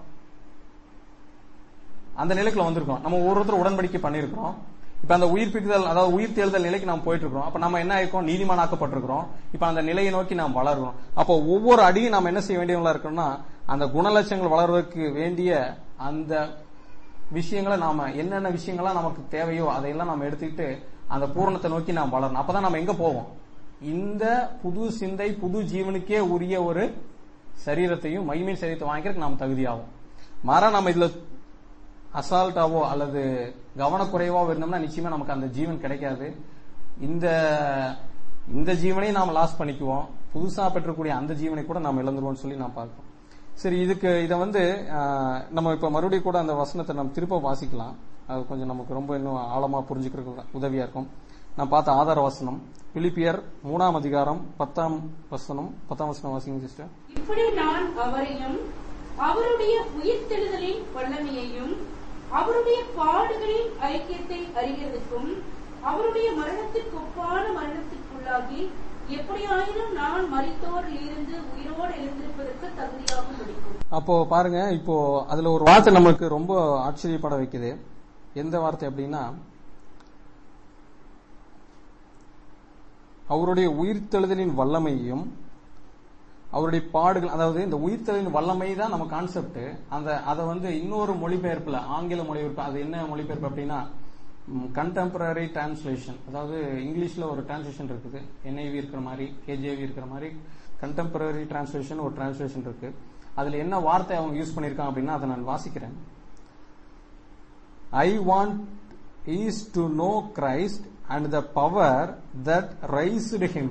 அந்த நிலைக்குள்ள வந்திருக்கோம் நம்ம ஒரு ஒருத்தர் உடன்படிக்கை பண்ணிருக்கிறோம் இப்ப அந்த உயிர்ப்பிக்குதல் அதாவது உயிர் தேர்தல் நிலைக்கு நாம் போயிட்டு இருக்கோம் அப்ப நம்ம என்ன ஆயிருக்கோம் நீதிமானாக்கப்பட்டிருக்கிறோம் இப்ப அந்த நிலையை நோக்கி நாம் வளர்றோம் அப்போ ஒவ்வொரு அடியும் நாம் என்ன செய்ய வேண்டியவங்களா இருக்கணும்னா அந்த குணலட்சங்கள் வளர்வதற்கு வேண்டிய அந்த விஷயங்களை நாம என்னென்ன விஷயங்கள்லாம் நமக்கு தேவையோ அதையெல்லாம் நம்ம எடுத்துக்கிட்டு அந்த பூரணத்தை நோக்கி நாம் வளரணும் அப்பதான் நம்ம எங்க போவோம் இந்த புது சிந்தை புது ஜீவனுக்கே உரிய ஒரு சரீரத்தையும் மகிமை சரீரத்தை வாங்கிக்கிறதுக்கு நாம் தகுதியாகும் மாறா நம்ம இதுல அசால்ட்டாவோ அல்லது கவனக்குறைவாவோ இருந்தோம்னா நிச்சயமா நமக்கு அந்த ஜீவன் கிடைக்காது இந்த இந்த ஜீவனையும் நாம் லாஸ் பண்ணிக்குவோம் புதுசா பெற்றக்கூடிய அந்த ஜீவனை கூட நாம் இழந்துருவோம்னு சொல்லி நான் பார்க்கிறோம் சரி இதுக்கு இதை வந்து ஆஹ், நம்ம இப்ப மறுபடியும் கூட அந்த வசனத்தை நம்ம திரும்ப வாசிக்கலாம் அது கொஞ்சம் நமக்கு ரொம்ப இன்னும் ஆழமா புரிஞ்சுக்கிறதுக்கு உதவியா இருக்கும் நான் பார்த்த ஆதார வசனம் பிலிப்பியர் மூணாம் அதிகாரம் பத்தாம் வசனம் பத்தாம் வசனம் வாசிங்க சிஸ்டர் இப்படி நான் அவரையும் அவருடைய உயிர்த்தெழுதலின் வல்லமையையும் அவருடைய பாடுகளின் ஐக்கியத்தை அறிகிறதுக்கும் அவருடைய மரணத்திற்கு ஒப்பான மரணத்திற்குள்ளாகி எப்படியாயினும் நான் மரித்தோரில் இருந்து உயிரோடு எழுந்திருப்பதற்கு தகுதியாக முடிக்கும் அப்போ பாருங்க இப்போ அதுல ஒரு வார்த்தை நமக்கு ரொம்ப ஆச்சரியப்பட வைக்குது எந்த வார்த்தை அப்படின்னா அவருடைய உயிர்த்தெழுதலின் வல்லமையையும் அவருடைய பாடுகள் அதாவது இந்த உயிர்த்தெழுதலின் வல்லமை தான் நம்ம கான்செப்ட் அந்த அதை வந்து இன்னொரு மொழிபெயர்ப்புல ஆங்கில மொழிபெயர்ப்பு அது என்ன மொழிபெயர்ப்பு அப்படின்னா கண்டெம்பரரி டிரான்ஸ்லேஷன் அதாவது இங்கிலீஷ்ல ஒரு டிரான்ஸ்லேஷன் இருக்குது என்ஐவி இருக்கிற மாதிரி கேஜேவி இருக்கிற மாதிரி கண்டெம்பரரி டிரான்ஸ்லேஷன் ஒரு டிரான்ஸ்லேஷன் இருக்கு அதுல என்ன வார்த்தை அவங்க யூஸ் பண்ணிருக்காங்க அப்படின்னா அதை நான் வாசிக்கிறேன் I want is to know Christ and the power that raised him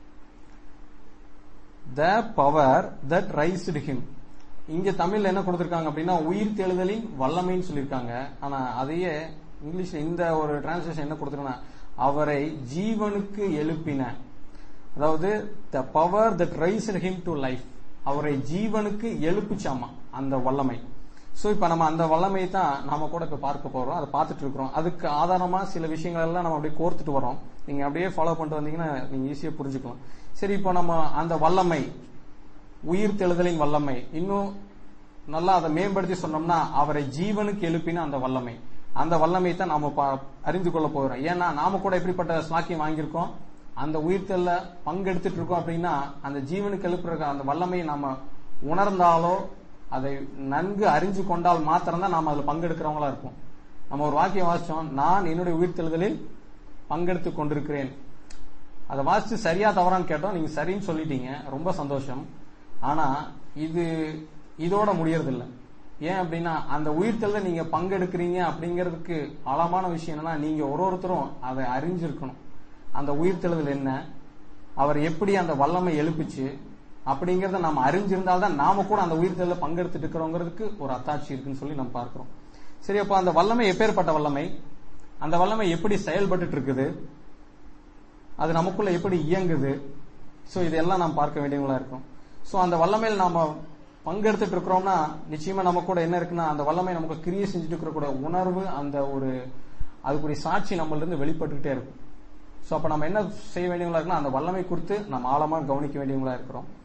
the power that raised him இங்க தமிழ்ல என்ன கொடுத்திருக்காங்க அப்படின்னா உயிர் தெழுதலின் வல்லமைன்னு சொல்லியிருக்காங்க ஆனா அதையே இங்கிலீஷ்ல இந்த ஒரு டிரான்ஸ்லேஷன் என்ன கொடுத்திருக்காங்க அவரை ஜீவனுக்கு எழுப்பின அதாவது the power that raised him to life அவரை ஜீவனுக்கு எழுப்புச்சாமா அந்த வல்லமை சோ இப்ப நம்ம அந்த வல்லமை தான் நாம கூட இப்ப பார்க்க போறோம் அதை பார்த்துட்டு இருக்கிறோம் அதுக்கு ஆதாரமா சில விஷயங்கள் எல்லாம் நம்ம அப்படியே கோர்த்துட்டு வரோம் நீங்க அப்படியே ஃபாலோ பண்ணிட்டு வந்தீங்கன்னா நீங்க ஈஸியா புரிஞ்சுக்கலாம் சரி இப்போ நம்ம அந்த வல்லமை உயிர் தெழுதலின் வல்லமை இன்னும் நல்லா அதை மேம்படுத்தி சொன்னோம்னா அவரை ஜீவனுக்கு எழுப்பின அந்த வல்லமை அந்த வல்லமை தான் நாம பா- அறிந்து கொள்ள போகிறோம் ஏன்னா நாம கூட எப்படிப்பட்ட ஸ்லாக்கியம் வாங்கியிருக்கோம் அந்த உயிர்த்தெல்ல பங்கெடுத்துட்டு இருக்கோம் அப்படின்னா அந்த ஜீவனுக்கு எழுப்புற அந்த வல்லமையை நாம உணர்ந்தாலோ அதை நன்கு அறிஞ்சு கொண்டால் மாத்திரம்தான் நாம அதுல பங்கெடுக்கிறவங்களா இருப்போம் நம்ம ஒரு வாக்கியம் வாசிச்சோம் நான் என்னுடைய உயிர்த்தெழுதலில் பங்கெடுத்துக் கொண்டிருக்கிறேன் அதை வாசிச்சு சரியா தவறான்னு கேட்டோம் நீங்க சரின்னு சொல்லிட்டீங்க ரொம்ப சந்தோஷம் ஆனா இது இதோட முடியறதில்ல ஏன் அப்படின்னா அந்த உயிர்த்தல்ல நீங்க பங்கெடுக்கிறீங்க அப்படிங்கிறதுக்கு ஆழமான விஷயம் என்னன்னா நீங்க ஒரு ஒருத்தரும் அதை அறிஞ்சிருக்கணும் அந்த உயிர்த்தெழுதல் என்ன அவர் எப்படி அந்த வல்லமை எழுப்புச்சு அப்படிங்கறத நம்ம அறிஞ்சிருந்தால்தான் நாம கூட அந்த உயிர்த்தெழுதல பங்கெடுத்துட்டு இருக்கிறோங்கிறதுக்கு ஒரு அத்தாட்சி இருக்குன்னு சொல்லி நம்ம பார்க்கிறோம் சரி அப்ப அந்த வல்லமை எப்பேற்பட்ட வல்லமை அந்த வல்லமை எப்படி செயல்பட்டுட்டு இருக்குது அது நமக்குள்ள எப்படி இயங்குது சோ இதெல்லாம் நாம் பார்க்க வேண்டியவங்களா இருக்கும் சோ அந்த வல்லமையில் நாம பங்கெடுத்துட்டு இருக்கிறோம்னா நிச்சயமா நம்ம கூட என்ன இருக்குன்னா அந்த வல்லமை நமக்கு கிரியை செஞ்சுட்டு இருக்கிற கூட உணர்வு அந்த ஒரு அதுக்குரிய சாட்சி நம்மள இருந்து வெளிப்பட்டுக்கிட்டே இருக்கும் சோ அப்ப நம்ம என்ன செய்ய வேண்டியவங்களா இருக்குன்னா அந்த வல்லமை குறித்து நம்ம ஆழமா கவனிக்க வேண்டியவங்களா இருக்கிறோம்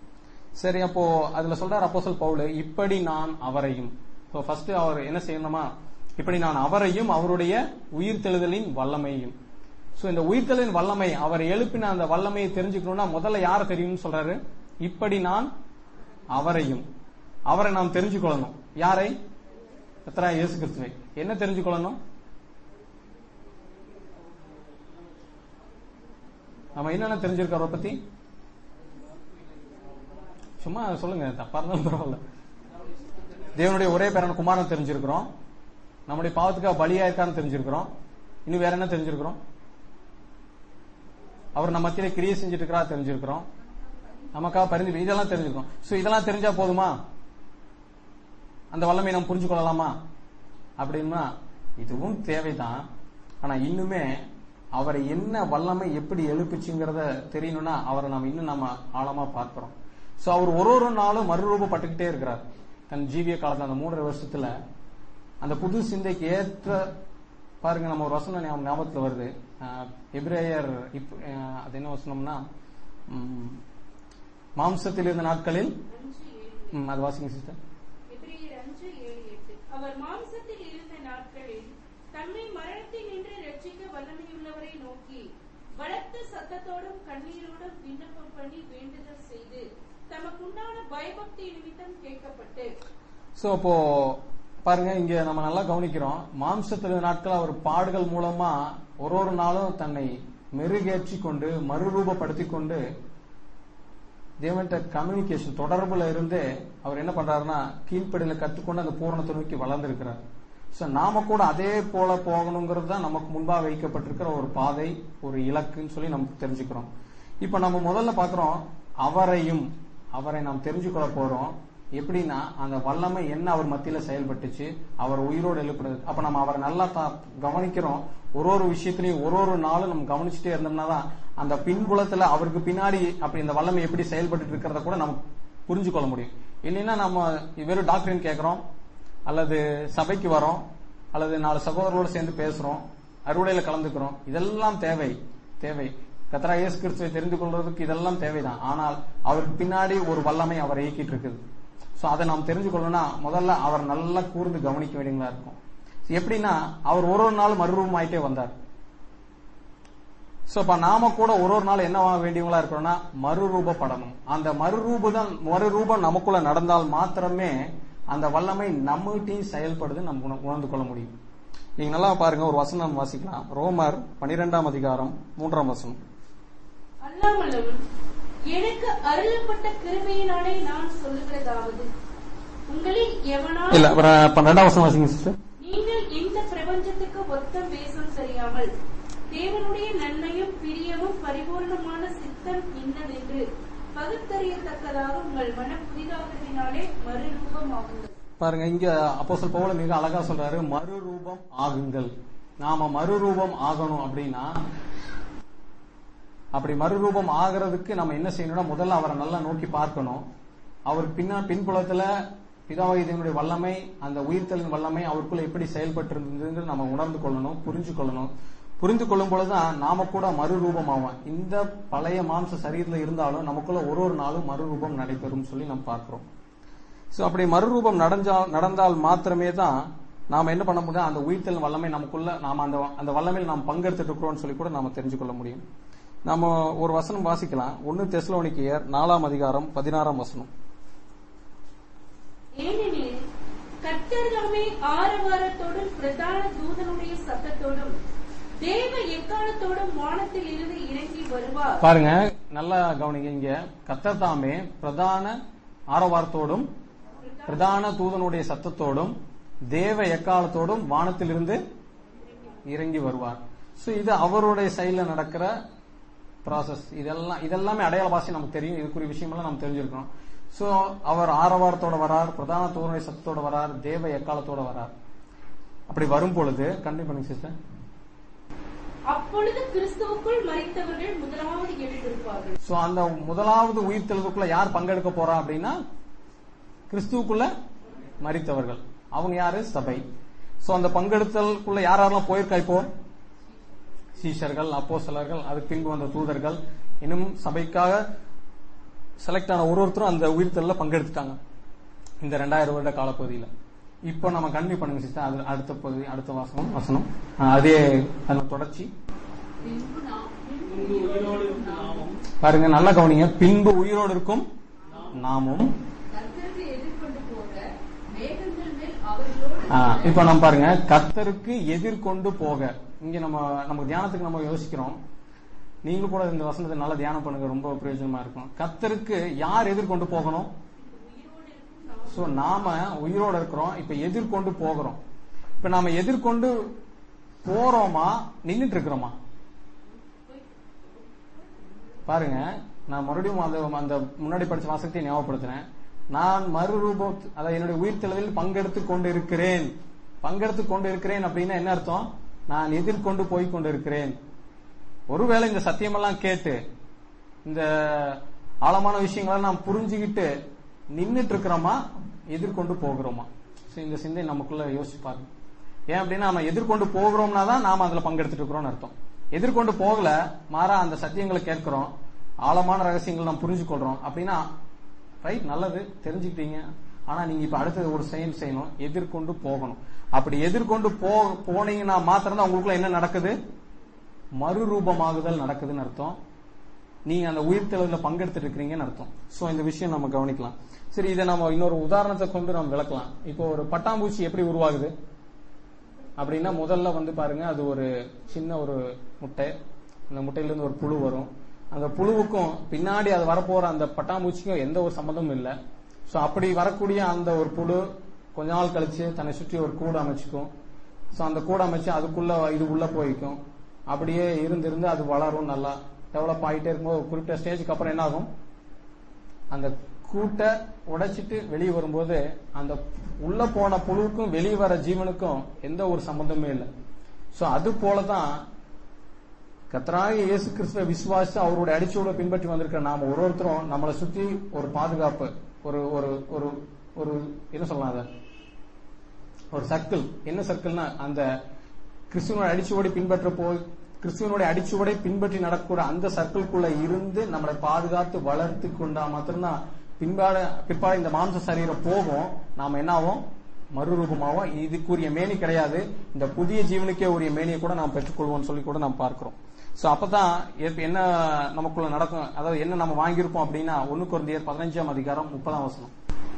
சரி அப்போ அதுல சொல்றார் அப்போஸ்தலர் பவுல் இப்படி நான் அவரையும் இப்போ ஃபர்ஸ்ட் அவர் என்ன செய்யணுமா இப்படி நான் அவரையும் அவருடைய உயிர்த்தெழுதலின் வல்லமையும் சோ இந்த உயிர்த்தெழுதலின் வல்லமை அவர் எழுப்பின அந்த வல்லமையை தெரிஞ்சுக்கணும்னா முதல்ல யாரை தெரியும்னு சொல்றாரு இப்படி நான் அவரையும் அவரை நாம் தெரிஞ்சுக்கொள்ளணும் யாரை கர்த்தராகிய இயேசு கிறிஸ்துவை என்ன தெரிஞ்சுக்கொள்ளணும் நம்ம என்னென்ன தெரிஞ்சிருக்கோம் அவரை பத்தி சும்மா சொல்லுங்க தப்பா இருந்தாலும் பரவாயில்ல தேவனுடைய ஒரே பேரான குமாரன் தெரிஞ்சிருக்கிறோம் நம்முடைய பாவத்துக்காக பலியா இருக்கான்னு தெரிஞ்சிருக்கிறோம் இன்னும் வேற என்ன தெரிஞ்சிருக்கிறோம் அவர் நம்ம மத்தியில கிரியை செஞ்சுட்டு இருக்கிறா தெரிஞ்சிருக்கிறோம் நமக்காக பரிந்து இதெல்லாம் தெரிஞ்சிருக்கோம் சோ இதெல்லாம் தெரிஞ்சா போதுமா அந்த வல்லமை நம்ம புரிஞ்சு கொள்ளலாமா அப்படின்னா இதுவும் தேவைதான் ஆனா இன்னுமே அவரை என்ன வல்லமை எப்படி எழுப்புச்சுங்கிறத தெரியணும்னா அவரை நம்ம இன்னும் நம்ம ஆழமா பார்க்கிறோம் சோ அவர் ஒரு ஒரு நாளும் மறுரூபப்பட்டுக்கிட்டே இருக்கிறார் தன் ஜீவிய காலத்துல அந்த மூன்றரை வருஷத்துல அந்த புது சிந்தைக்கு ஏற்ற பாருங்க நம்ம ஒரு வசனம் ஞாபகம் ஞாபகத்துல வருது ஆஹ், எபிரேயர் இப்ப ஆஹ், அது என்ன வசனம்னா ம், மாம்சத்தில் இருந்த நாட்களில் அஞ்சு ஏழு ம், அது வாசிங்க சிஸ்டர் எபிரேயர் அஞ்சு ஏழு எட்டு அவர் மாம்சத்தில் இருந்த நாட்களில் தம்மை மரணத்தினின்று ரட்சிக்க வல்லமையுள்ளவரை நோக்கி பலத்த சத்தத்தோடும் கண்ணீரோடும் விண்ணப்பம் பண்ணி வேண்டுதல் செய்து தமக்குண்டான பயபக்தி நிமித்தம் கேட்கப்பட்டு சோ அப்போ பாருங்க இங்க நம்ம நல்லா கவனிக்கிறோம் மாம்சத்துல நாட்கள் அவர் பாடுகள் மூலமா ஒரு ஒரு நாளும் தன்னை மெருகேற்றி கொண்டு மறுரூபப்படுத்தி கொண்டு தேவன்கிட்ட கம்யூனிகேஷன் தொடர்புல இருந்து அவர் என்ன பண்றாருன்னா கீழ்ப்படியில கத்துக்கொண்டு அந்த பூரணத்தை நோக்கி வளர்ந்திருக்கிறார் சோ நாம கூட அதே போல போகணுங்கிறது தான் நமக்கு முன்பாக வைக்கப்பட்டிருக்கிற ஒரு பாதை ஒரு இலக்குன்னு சொல்லி நமக்கு தெரிஞ்சுக்கிறோம் இப்ப நம்ம முதல்ல பாக்குறோம் அவரையும் அவரை நாம் தெரிஞ்சுக்கொள்ள போறோம் எப்படின்னா அந்த வல்லமை என்ன அவர் மத்தியில செயல்பட்டுச்சு அவர் உயிரோடு எழுப்புறது அப்ப நம்ம அவரை நல்லா தா- கவனிக்கிறோம் ஒரு ஒரு விஷயத்திலையும் ஒரு ஒரு நாளும் நம்ம கவனிச்சுட்டே இருந்தோம்னா தான் அந்த பின்புலத்துல அவருக்கு பின்னாடி அப்படி இந்த வல்லமை எப்படி செயல்பட்டு இருக்கிறத கூட நம்ம புரிஞ்சு கொள்ள முடியும் இல்லைன்னா நம்ம வெறும் டாக்டரின் கேட்கிறோம் அல்லது சபைக்கு வரோம் அல்லது நாலு சகோதரர்களோடு சேர்ந்து பேசுறோம் அறுவடையில கலந்துக்கிறோம் இதெல்லாம் தேவை தேவை கத்தரா இயேசு கிறிஸ்துவை தெரிந்து கொள்றதுக்கு இதெல்லாம் தேவைதான் ஆனால் அவருக்கு பின்னாடி ஒரு வல்லமை அவரை இயக்கிட்டு இருக்குது சோ அதை நாம் தெரிஞ்சு கொள்ளணும்னா முதல்ல அவர் நல்லா கூர்ந்து கவனிக்க வேண்டியதா இருக்கும் எப்படின்னா அவர் ஒரு ஒரு நாள் மறுரூபம் ஆயிட்டே வந்தார் சோ அப்ப நாம கூட ஒரு ஒரு நாள் என்ன வேண்டியவங்களா இருக்கிறோம்னா மறுரூபப்படணும் அந்த மறுரூபம் மறுரூபம் நமக்குள்ள நடந்தால் மாத்திரமே அந்த வல்லமை நம்மகிட்டையும் செயல்படுது நம்ம உண- உணர்ந்து கொள்ள முடியும் நீங்க நல்லா பாருங்க ஒரு வசனம் வாசிக்கலாம் ரோமர் பனிரெண்டாம் அதிகாரம் மூன்றாம் வசனம் அல்லாமலும் எனக்கு அருளப்பட்ட கிருபையினாலே நான் சொல்லுகிறதாவது உங்களில் எவனால் இல்ல அப்புறம் பன்னெண்டாம் வசனம் வாசிங்க சிஸ்டர் நீங்கள் இந்த பிரபஞ்சத்துக்கு ஒத்த வேஷம் தெரியாமல் தேவனுடைய நன்மையும் பிரியமும் பரிபூர்ணமான சித்தம் இன்னதென்று பகுத்தறியத்தக்கதாக உங்கள் மனம் புதிதாகிறதினாலே மறுரூபமாகுங்கள் பாருங்க இங்க அப்போஸ்தலர் பவுல் மிக அழகா சொல்றாரு மறுரூபம் ஆகுங்கள் நாம மறுரூபம் ஆகணும் அப்படின்னா அப்படி மறுரூபம் ஆகிறதுக்கு நம்ம என்ன செய்யணும்னா முதல்ல அவரை நல்லா நோக்கி பார்க்கணும் அவர் பின்னா பின்புலத்துல பிதாவாகியதனுடைய வல்லமை அந்த உயிர்த்தலின் வல்லமை அவருக்குள்ள எப்படி செயல்பட்டு இருந்தது நம்ம உணர்ந்து கொள்ளணும் புரிஞ்சு கொள்ளணும் புரிந்து கொள்ளும் பொழுதுதான் நாம கூட மறுரூபம் ஆவோம் இந்த பழைய மாம்ச சரீரத்துல இருந்தாலும் நமக்குள்ள ஒரு ஒரு நாளும் மறுரூபம் நடைபெறும் சொல்லி நம்ம பார்க்கிறோம் சோ அப்படி மறுரூபம் நடந்தால் நடந்தால் மாத்திரமே தான் நாம என்ன பண்ண முடியும் அந்த உயிர்த்தல் வல்லமை நமக்குள்ள நாம அந்த அந்த வல்லமையில் நாம் பங்கெடுத்துட்டு இருக்கிறோம்னு சொல்லி கூட நாம தெரிஞ்சு கொள்ள முடியும் நாம ஒரு வசனம் வாசிக்கலாம் ஒன்னு தெசலோனிக்கையர் நாலாம் அதிகாரம் பதினாறாம் வசனம் ஏனெனில் கர்த்தர் தாமே ஆரவாரத்தோடும் பிரதான தூதனுடைய சத்தத்தோடும் தேவ எக்காலத்தோடும் வானத்தில் இருந்து இறங்கி வருவார் பாருங்க நல்லா கவனிங்க இங்க கர்த்தர் தாமே பிரதான ஆரவாரத்தோடும் பிரதான தூதனுடைய சத்தத்தோடும் தேவ எக்காலத்தோடும் வானத்திலிருந்து இறங்கி வருவார் சோ இது அவருடைய சைடுல நடக்கிற ப்ராசஸ் இதெல்லாம் இதெல்லாமே அடையாள பாசி நமக்கு தெரியும் இதுக்குரிய விஷயமெல்லாம் நம்ம தெரிஞ்சிருக்கணும் சோ அவர் ஆரவாரத்தோட வரார் பிரதான தூதனுடைய சத்தத்தோட வரார் தேவ எக்காலத்தோட வரார் அப்படி வரும் பொழுது கண்டிப்பா பண்ணுங்க சிஸ்டர் அப்பொழுது கிறிஸ்துவுக்குள் மறித்தவர்கள் முதலாவது எழுந்திருப்பார்கள் சோ அந்த முதலாவது உயிர் தெழுதுக்குள்ள யார் பங்கெடுக்க போறா அப்படின்னா கிறிஸ்துவுக்குள்ள மரித்தவர்கள் அவங்க யாரு சபை சோ அந்த பங்கெடுத்தலுக்குள்ள யார் யாரெல்லாம் போயிருக்கா இப்போ சீஷர்கள் அப்போஸ்தலர்கள் அதுக்கு பின்பு வந்த தூதர்கள் இன்னும் சபைக்காக செலக்ட் ஆன ஒரு ஒருத்தரும் அந்த உயிர்த்தல்ல பங்கெடுத்துட்டாங்க இந்த ரெண்டாயிரம் வருட காலப்பகுதியில இப்போ நம்ம கண்டினியூ பண்ணுங்க சிஸ்டர் அது அடுத்த பகுதி அடுத்த வாசனம் வசனம் ஆ, அதே அந்த தொடர்ச்சி பின்பு நாம் பின்பு உயிரோடு நாமும் பாருங்க நல்லா கவனிங்க பின்பு உயிரோடு இருக்கும் நாமும் கர்த்தருக்கு எதிர்கொண்டு போக மேகங்கள் மேல் அவர்களோடு ஆ, இப்ப நம்ம பாருங்க கர்த்தருக்கு எதிர்கொண்டு போக இங்க நம்ம நம்ம தியானத்துக்கு நம்ம யோசிக்கிறோம் நீங்களும் கூட இந்த வசனத்தை நல்லா தியானம் பண்ணுங்க ரொம்ப பிரயோஜனமா இருக்கும் கர்த்தருக்கு யார் எதிர்கொண்டு போகணும் சோ நாம உயிரோட இருக்கிறோம் இப்ப எதிர்கொண்டு போகிறோம் இப்ப நாம எதிர்கொண்டு போறோமா நின்னுட்டு இருக்கிறோமா பாருங்க நான் மறுபடியும் அந்த அந்த முன்னாடி படிச்ச வாசகத்தை ஞாபகப்படுத்துறேன் நான் மறுரூபம் அதாவது என்னுடைய உயிர்த்தெழுவில் பங்கெடுத்து கொண்டு இருக்கிறேன் பங்கெடுத்து கொண்டு இருக்கிறேன் அப்படின்னா என்ன அர்த்தம் நான் எதிர்கொண்டு போய் கொண்டு இருக்கிறேன் ஒருவேளை இந்த சத்தியமெல்லாம் கேட்டு இந்த ஆழமான விஷயங்களை நாம் புரிஞ்சுக்கிட்டு நின்னுட்டு இருக்கிறோமா எதிர்கொண்டு போகிறோமா So, இந்த சிந்தை நமக்குள்ள யோசிச்சு பாருங்க ஏன் அப்படின்னா நம்ம எதிர்கொண்டு போகிறோம்னா தான் நாம அதுல பங்கெடுத்துட்டு இருக்கிறோம்னு அர்த்தம் எதிர்கொண்டு போகல மாறா அந்த சத்தியங்களை கேட்கிறோம் ஆழமான ரகசியங்களை நாம் புரிஞ்சு கொள்றோம் அப்படின்னா ரைட் நல்லது தெரிஞ்சுக்கிட்டீங்க ஆனா நீங்க இப்ப அடுத்தது ஒரு செயல் செய்யணும் எதிர்கொண்டு போகணும் அப்படி எதிர்கொண்டு போ போனீங்கன்னா மாத்திரம் தான் உங்களுக்குள்ள என்ன நடக்குது மறுரூபமாகுதல் நடக்குதுன்னு அர்த்தம் நீங்க அந்த உயிர்த்தெழுல பங்கெடுத்துட்டு இருக்கிறீங்கன்னு அர்த்தம் சோ இந்த விஷயம் நம்ம கவனிக்கலாம் சரி இதை நம்ம இன்னொரு உதாரணத்தை கொண்டு நம்ம விளக்கலாம் இப்போ ஒரு பட்டாம்பூச்சி எப்படி உருவாகுது அப்படின்னா முதல்ல வந்து பாருங்க அது ஒரு சின்ன ஒரு முட்டை அந்த முட்டையில இருந்து ஒரு புழு வரும் அந்த புழுவுக்கும் பின்னாடி அது வரப்போற அந்த பட்டாம்பூச்சிக்கும் எந்த ஒரு சம்மந்தமும் இல்லை சோ அப்படி வரக்கூடிய அந்த ஒரு புழு கொஞ்ச நாள் கழிச்சு தன்னை சுற்றி ஒரு கூடு அமைச்சுக்கும் சோ அந்த கூடு அமைச்சு அதுக்குள்ள இது உள்ள போய்க்கும் அப்படியே இருந்து இருந்து அது வளரும் நல்லா டெவலப் ஆகிட்டே இருக்கும்போது ஒரு குறிப்பிட்ட ஸ்டேஜுக்கு அப்புறம் என்ன ஆகும் அந்த கூட்டை உடைச்சிட்டு வெளியே வரும்போது அந்த உள்ள போன புழுவுக்கும் வெளியே வர ஜீவனுக்கும் எந்த ஒரு சம்பந்தமே இல்லை சோ அது போலதான் கத்தராக இயேசு கிறிஸ்துவ விசுவாசித்து அவருடைய அடிச்சோட பின்பற்றி வந்திருக்கிற நாம ஒரு ஒருத்தரும் நம்மளை சுத்தி ஒரு பாதுகாப்பு ஒரு ஒரு ஒரு ஒரு என்ன சொல்லலாம் அதை ஒரு சர்க்கிள் என்ன சர்க்கிள்னா அந்த கிறிஸ்துவனுடைய அடிச்சுவடை பின்பற்ற போய் கிறிஸ்துவனுடைய அடிச்சுவடை பின்பற்றி நடக்கக்கூடிய அந்த சர்க்கிள்குள்ள இருந்து நம்மளை பாதுகாத்து வளர்த்து கொண்டா மாத்திரம்தான் பின்பாடு பிற்பாடு இந்த மாம்ச சரீரம் போகும் நாம என்ன ஆகும் மறுரூபமாவும் இதுக்குரிய மேனி கிடையாது இந்த புதிய ஜீவனுக்கே உரிய மேனியை கூட நாம் பெற்றுக்கொள்வோம்னு சொல்லி கூட நாம் பார்க்கிறோம் சோ அப்பதான் இப்ப என்ன நமக்குள்ள நடக்கும் அதாவது என்ன நம்ம வாங்கியிருப்போம் அப்படின்னா ஒண்ணு குறைந்தியர் பதினஞ்சாம் அதிகாரம் முப்பதாம் வசனம்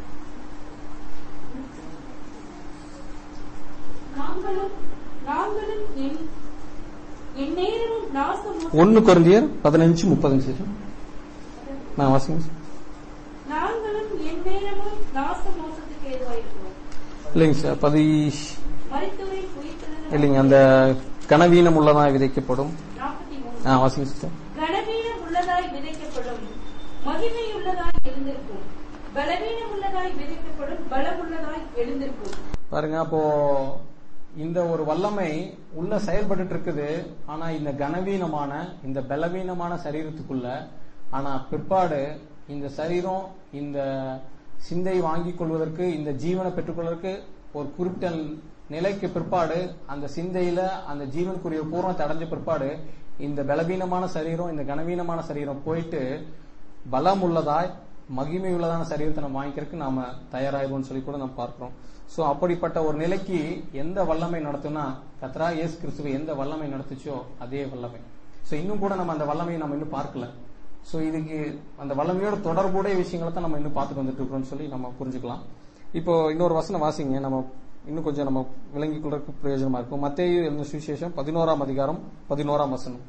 நாங்களும் நாங்களும் என் எந்நேரமும் நாசமோ ஒன்னு குறைந்தியர் பதினஞ்சு முப்பதஞ்சு நான் வாசிங்க நாங்களும் எந்நேரமும் நாச மோசத்துக்கு ஏதுவாயிருக்கிறோம் இல்லைங்க சார் பதி மருத்துவரை உயிர்த்தெழுதல் இல்லைங்க அந்த கனவீனம் உள்ளதாய் விதைக்கப்படும் நாற்பத்தி மூணு ஆ வாசிங்க சிஸ்டர் கனவீனம் உள்ளதாய் விதைக்கப்படும் மகிமை உள்ளதாய் எழுந்திருக்கும் பலவீனம் உள்ளதாய் விதைக்கப்படும் பலம் உள்ளதாய் எழுந்திருக்கும் பாருங்க அப்போ இந்த ஒரு வல்லமை உள்ள செயல்பட்டு இருக்குது ஆனா இந்த கனவீனமான இந்த பலவீனமான சரீரத்துக்குள்ள ஆனா பிற்பாடு இந்த சரீரம் இந்த சிந்தை வாங்கிக் கொள்வதற்கு இந்த ஜீவனை பெற்றுக்கொள்வதற்கு ஒரு குறிப்பிட்ட நிலைக்கு பிற்பாடு அந்த சிந்தையில அந்த ஜீவனுக்குரிய பூர்ணத்தை அடைஞ்ச பிற்பாடு இந்த பலவீனமான சரீரம் இந்த கனவீனமான சரீரம் போயிட்டு பலம் உள்ளதாய் மகிமை உள்ளதான சரீரத்தை நம்ம வாங்கிக்கிறதுக்கு நாம தயாராயிருவோம்னு சொல்லி கூட நம்ம பார்க்கிறோம் சோ அப்படிப்பட்ட ஒரு நிலைக்கு எந்த வல்லமை நடத்துனா கத்ரா இயேசு கிறிஸ்துவ எந்த வல்லமை நடத்துச்சோ அதே வல்லமை சோ இன்னும் கூட நம்ம அந்த வல்லமையை நம்ம இன்னும் பார்க்கல சோ இதுக்கு அந்த வல்லமையோட தொடர்புடைய விஷயங்களை தான் நம்ம இன்னும் பார்த்துட்டு வந்துட்டு இருக்கிறோம்னு சொல்லி நம்ம புரிஞ்சுக்கலாம் இப்போ இன்னொரு வசனம் வாசிங்க நம்ம இன்னும் கொஞ்சம் நம்ம விளங்கிக் கொள்றதுக்கு பிரயோஜனமா இருக்கும் மத்திய எழுதின சுவிசேஷம் பதினோராம் அதிகாரம் பதினோராம் வசனம்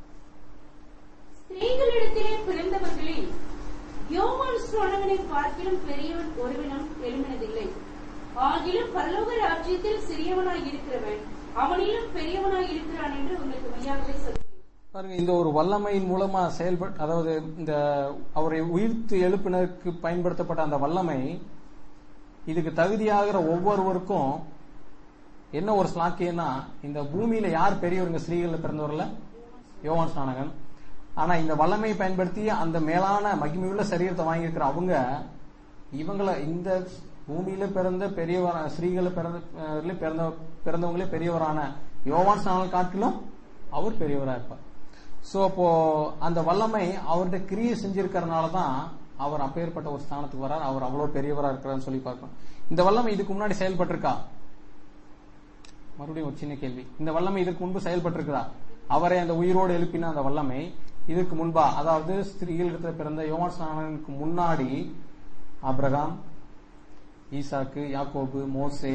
ஸ்திரீகளிடத்திலே பிறந்தவர்களில் யோவான் ஸ்நானகனை பார்க்கிலும் பெரியவன் ஒருவனும் எழுமினதில்லை ஆகிலும் பரலோக ராஜ்யத்தில் சிறியவனாய் இருக்கிறவன் அவனிலும் பெரியவனாய் இருக்கிறான் என்று உங்களுக்கு மெய்யாகவே சொல்கிறேன் பாருங்க இந்த ஒரு வல்லமையின் மூலமா செயல்பட்டு அதாவது இந்த அவரை உயிர்த்து எழுப்பினருக்கு பயன்படுத்தப்பட்ட அந்த வல்லமை இதுக்கு தகுதியாகிற ஒவ்வொருவருக்கும் என்ன ஒரு ஸ்லாக்கியம்னா இந்த பூமியில யார் பெரியவருங்க ஸ்ரீகள்ல பிறந்தவர்ல யோவான் ஸ்நானகன் ஆனா இந்த வல்லமையை பயன்படுத்தி அந்த மேலான மகிமையுள்ள சரீரத்தை வாங்கியிருக்கிற அவங்க இவங்கள இந்த பூமியில பிறந்த பெரியவர ஸ்ரீகள பிறந்த அஹ் பிறந்த பிறந்தவங்களே பெரியவரான யோவான் ஸ்நானகன் காட்டிலும் அவர் பெரியவரா இருப்பார் சோ அப்போ அந்த வல்லமை அவர்கிட்ட கிரியை செஞ்சிருக்கிறதுனால தான் அவர் அப்பேற்பட்ட ஒரு ஸ்தானத்துக்கு வரார் அவர் அவ்வளவு பெரியவரா இருக்கிறான்னு சொல்லி பார்க்கிறோம் இந்த வல்லமை இதுக்கு முன்னாடி செயல்பட்டிருக்கா மறுபடியும் ஒரு சின்ன கேள்வி இந்த வல்லமை இதற்கு முன்பு செயல்பட்டிருக்கிறா அவரை அந்த உயிரோடு எழுப்பின அந்த வல்லமை இதற்கு முன்பா அதாவது ஸ்திரீகளிடத்தில் பிறந்த யோவான் ஸ்நானனுக்கு முன்னாடி ஆபிரகாம் ஈசாக்கு யாக்கோபு மோசே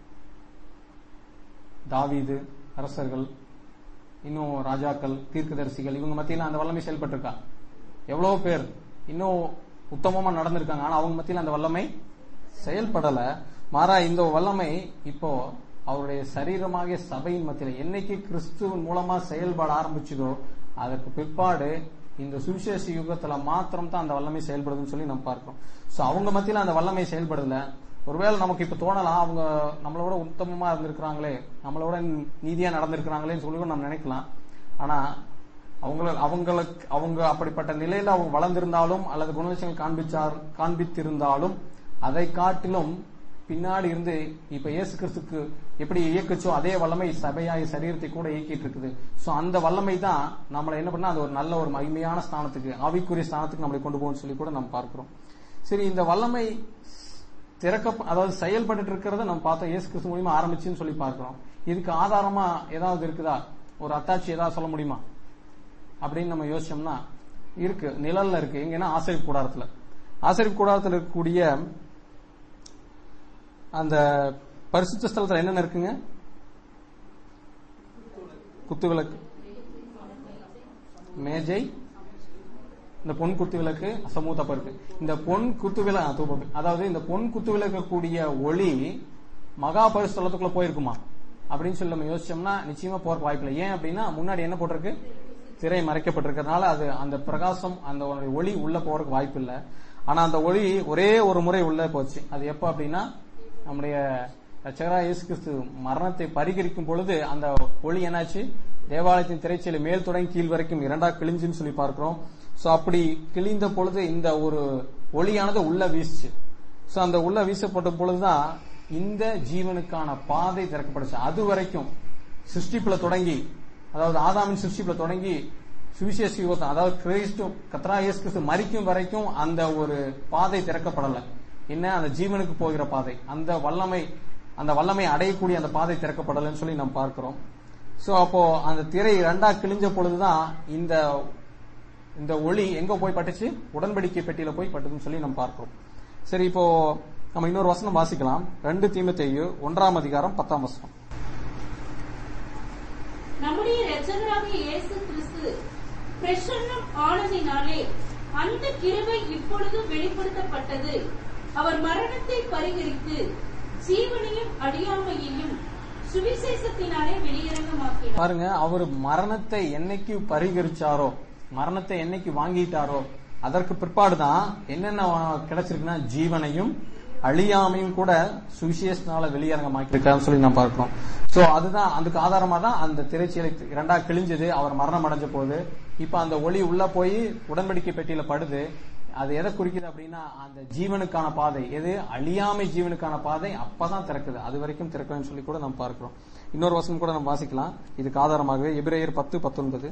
தாவீது அரசர்கள் இன்னும் ராஜாக்கள் தீர்க்கதரிசிகள் இவங்க மத்தியில அந்த வல்லமை செயல்பட்டிருக்கா எவ்வளவு பேர் இன்னும் உத்தமமா நடந்திருக்காங்க ஆனா அவங்க மத்தியில அந்த வல்லமை செயல்படல மாறா இந்த வல்லமை இப்போ அவருடைய சரீரமாகிய சபையின் மத்தியில என்னைக்கு கிறிஸ்துவின் மூலமா செயல்பட ஆரம்பிச்சதோ அதற்கு பிற்பாடு இந்த சுவிசேஷ யுகத்துல மாத்திரம் தான் அந்த வல்லமை செயல்படுதுன்னு சொல்லி நம்ம பார்க்கிறோம் சோ அவங்க மத்தியில அந்த வல்லமை செயல்படல ஒருவேளை நமக்கு இப்ப தோணலாம் அவங்க நம்மளோட உத்தமமா இருந்திருக்கிறாங்களே நம்மளோட நீதியா நடந்திருக்கிறாங்களேன்னு சொல்லி கூட நம்ம நினைக்கலாம் ஆனா அவங்கள அவங்களுக்கு அவங்க அப்படிப்பட்ட நிலையில அவங்க வளர்ந்திருந்தாலும் அல்லது குணலட்சணங்கள் காண்பிச்சார் காண்பித்திருந்தாலும் அதை காட்டிலும் பின்னாடி இருந்து இப்ப இயேசு கிறிஸ்துக்கு எப்படி இயக்குச்சோ அதே வல்லமை சபையாய் சரீரத்தை கூட இயக்கிட்டு இருக்குது சோ அந்த வல்லமை தான் நம்மளை என்ன பண்ணா அது ஒரு நல்ல ஒரு மகிமையான ஸ்தானத்துக்கு ஆவிக்குரிய ஸ்தானத்துக்கு நம்மளை கொண்டு போகும்னு சொல்லி கூட நம்ம பார்க்கிறோம் சரி இந்த வல்லமை திறக்க அதாவது செயல்பட்டு இருக்கிறத நம்ம பார்த்தோம் இயேசு கிறிஸ்து மூலியமா ஆரம்பிச்சுன்னு சொல்லி பார்க்கிறோம் இதுக்கு ஆதாரமா ஏதாவது இருக்குதா ஒரு அத்தாட்சி ஏதாவது சொல்ல முடியுமா அப்படின்னு நம்ம யோசிச்சோம்னா இருக்கு நிழல்ல இருக்கு எங்கன்னா ஆசிரியர் கூடாரத்துல ஆசிரியர் கூடாரத்தில் இருக்கக்கூடிய அந்த பரிசுத்த ஸ்தலத்துல என்னென்ன இருக்குங்க குத்துவிளக்கு மேஜை இந்த பொன் குத்து விளக்கு சமூகத்தப்ப இருக்கு இந்த பொன் குத்து விளக்கு அதாவது இந்த பொன் குத்து விளக்கு கூடிய ஒளி மகா பரிசுத்தலத்துக்குள்ள போயிருக்குமா அப்படின்னு சொல்லி நம்ம யோசிச்சோம்னா நிச்சயமா போறதுக்கு வாய்ப்பில்லை ஏன் அப்படின்னா முன்னாடி என்ன போட்டிருக்கு திரை மறைக்கப்பட்டிருக்கிறதுனால அது அந்த பிரகாசம் அந்த ஒரு ஒளி உள்ள போறதுக்கு வாய்ப்பு இல்லை ஆனா அந்த ஒளி ஒரே ஒரு முறை உள்ள போச்சு அது எப்ப அப்படின்னா நம்முடைய ரச்சகரா இயேசு கிறிஸ்து மரணத்தை பரிகரிக்கும் பொழுது அந்த ஒளி என்னாச்சு தேவாலயத்தின் திரைச்சீலை மேல் தொடங்கி கீழ் வரைக்கும் இரண்டா கிழிஞ்சுன்னு சொல்லி பார்க்கிறோம் சோ அப்படி கிழிந்த பொழுது இந்த ஒரு ஒளியானது உள்ள வீசுச்சு சோ அந்த உள்ள வீசப்பட்ட பொழுதுதான் இந்த ஜீவனுக்கான பாதை திறக்கப்பட்டுச்சு அது வரைக்கும் சிருஷ்டிப்புல தொடங்கி அதாவது ஆதாமின் சிருஷ்டிப்புல தொடங்கி சுவிசேஷ யுகத்தம் அதாவது கிறிஸ்து கத்ரா இயேசு கிறிஸ்து மறிக்கும் வரைக்கும் அந்த ஒரு பாதை திறக்கப்படல என்ன அந்த ஜீவனுக்கு போகிற பாதை அந்த வல்லமை அந்த வல்லமை அடையக்கூடிய அந்த பாதை திறக்கப்படலைன்னு சொல்லி நம்ம பார்க்கிறோம் சோ அப்போ அந்த திரை ரெண்டா கிழிஞ்ச பொழுதுதான் இந்த இந்த ஒளி எங்க போய் பட்டுச்சு உடன்படிக்கை பெட்டியில போய் பட்டுதுன்னு சொல்லி நம்ம பார்க்கிறோம் சரி இப்போ நம்ம இன்னொரு வசனம் வாசிக்கலாம் ரெண்டு தீமத்தேயு ஒன்றாம் அதிகாரம் பத்தாம் வசனம் நம்முடைய இரட்சகராகிய இயேசு கிறிஸ்து பிரசன்னம் ஆனதினாலே அந்த கிருபை இப்பொழுது வெளிப்படுத்தப்பட்டது அவர் மரணத்தை பரிகரித்து ஜீவனையும் அடியாமையையும் சுவிசேஷத்தினாலே வெளியரங்கமாக்கினார் பாருங்க அவர் மரணத்தை என்னைக்கு பரிகரிச்சாரோ மரணத்தை என்னைக்கு வாங்கிட்டாரோ அதற்கு பிற்பாடுதான் என்னென்ன கிடைச்சிருக்குன்னா ஜீவனையும் அழியாமையும் கூட சுவிசேஷனால வெளியரங்கமாக்கியிருக்காருன்னு சொல்லி நான் பார்க்கிறோம் சோ அதுதான் அதுக்கு ஆதாரமா தான் அந்த திரைச்சீலை இரண்டா கிழிஞ்சது அவர் மரணம் அடைஞ்ச போது இப்ப அந்த ஒளி உள்ள போய் உடன்படிக்கை பெட்டியில படுது அது எதை குறிக்குது அப்படின்னா அந்த ஜீவனுக்கான பாதை எது அழியாமை ஜீவனுக்கான பாதை அப்பதான் திறக்குது அது வரைக்கும் திறக்கணும்னு சொல்லி கூட நம்ம பார்க்கிறோம் இன்னொரு வசனம் கூட நம்ம வாசிக்கலாம் இதுக்கு ஆதாரமாகவே எபிரேயர் பத்து பத்தொன்பது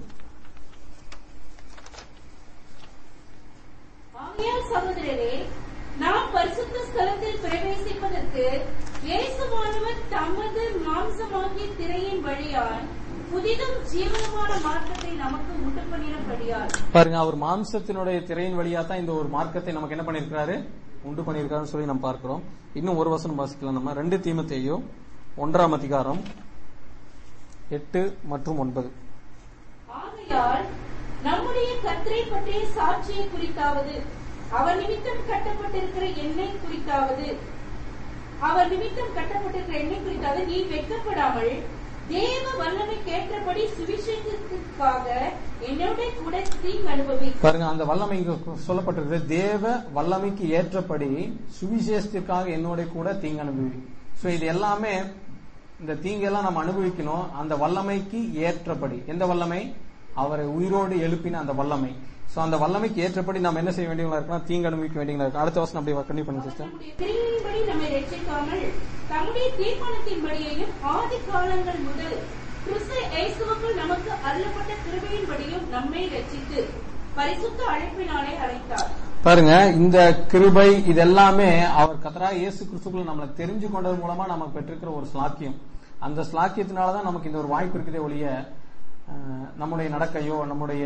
ஆகையால் சகோதரரே நாம் பரிசுத்த ஸ்தலத்தில் பிரவேசிப்பதற்கு இயேசுவானவர் தமது மாம்சமாகிய திரையின் வழியால் புதிதும் ஜீவனமான மார்க்கத்தை நமக்கு உண்டு பண்ணினபடியால் பாருங்க அவர் மாம்சத்தினுடைய திரையின் வழியா தான் இந்த ஒரு மார்க்கத்தை நமக்கு என்ன பண்ணிருக்காரு உண்டு பண்ணிருக்காருன்னு சொல்லி நம்ம பார்க்கிறோம் இன்னும் ஒரு வசனம் வாசிக்கலாம் நம்ம ரெண்டு தீமத்தையோ ஒன்றாம் அதிகாரம் எட்டு மற்றும் ஒன்பது ஆகையால் நம்முடைய கர்த்தரை பற்றிய சாட்சியை குறித்தாவது அவர் நிமித்தம் கட்டப்பட்டிருக்கிற எண்ணெய் குறித்தாவது அவர் நிமித்தம் கட்டப்பட்டிருக்கிற எண்ணெய் குறித்தாவது நீ வெட்கப்படாமல் தேவ வல்லமை கேட்டபடி சுவிசேஷத்திற்காக என்னோட கூட தீங்கு அனுபவி பாருங்க அந்த வல்லமை இங்க சொல்லப்பட்டிருக்கு தேவ வல்லமைக்கு ஏற்றபடி சுவிசேஷத்திற்காக என்னோட கூட தீங்கு அனுபவி சோ இது எல்லாமே இந்த தீங்கெல்லாம் நம்ம அனுபவிக்கணும் அந்த வல்லமைக்கு ஏற்றபடி எந்த வல்லமை அவரை உயிரோடு எழுப்பின அந்த வல்லமை சோ அந்த வல்லமைக்கு ஏற்றபடி நம்ம என்ன செய்ய வேண்டியவங்களா இருக்கணும் தீங்கு அனுபவிக்க வேண்டியவங்களா இருக்கும் அடுத்த வருஷம் அப்படியே கண்டிப்பா பண்ணுங்க சிஸ்டர் நம்முடைய கிரியையின்படி நம்மை ரட்சிக்காமல் தம்முடைய தீர்மானத்தின்படியையும் ஆதி காலங்கள் முதல் கிறிஸ்து இயேசுவுக்குள் நமக்கு அருளப்பட்ட கிருபையின்படியும் நம்மை ரட்சித்து பரிசுத்த அழைப்பினாலே அழைத்தார் பாருங்க இந்த கிருபை இது எல்லாமே அவர் கத்தரா இயேசு கிறிஸ்துக்குள்ள நம்மளை தெரிஞ்சு கொண்டது மூலமா நம்ம பெற்றிருக்கிற ஒரு ஸ்லாக்கியம் அந்த ஸ்லாக்கியத்தினாலதான் நமக்கு இந்த ஒரு வாய்ப்பு இருக்குதே ஒழிய அஹ், நம்முடைய நடக்கையோ நம்முடைய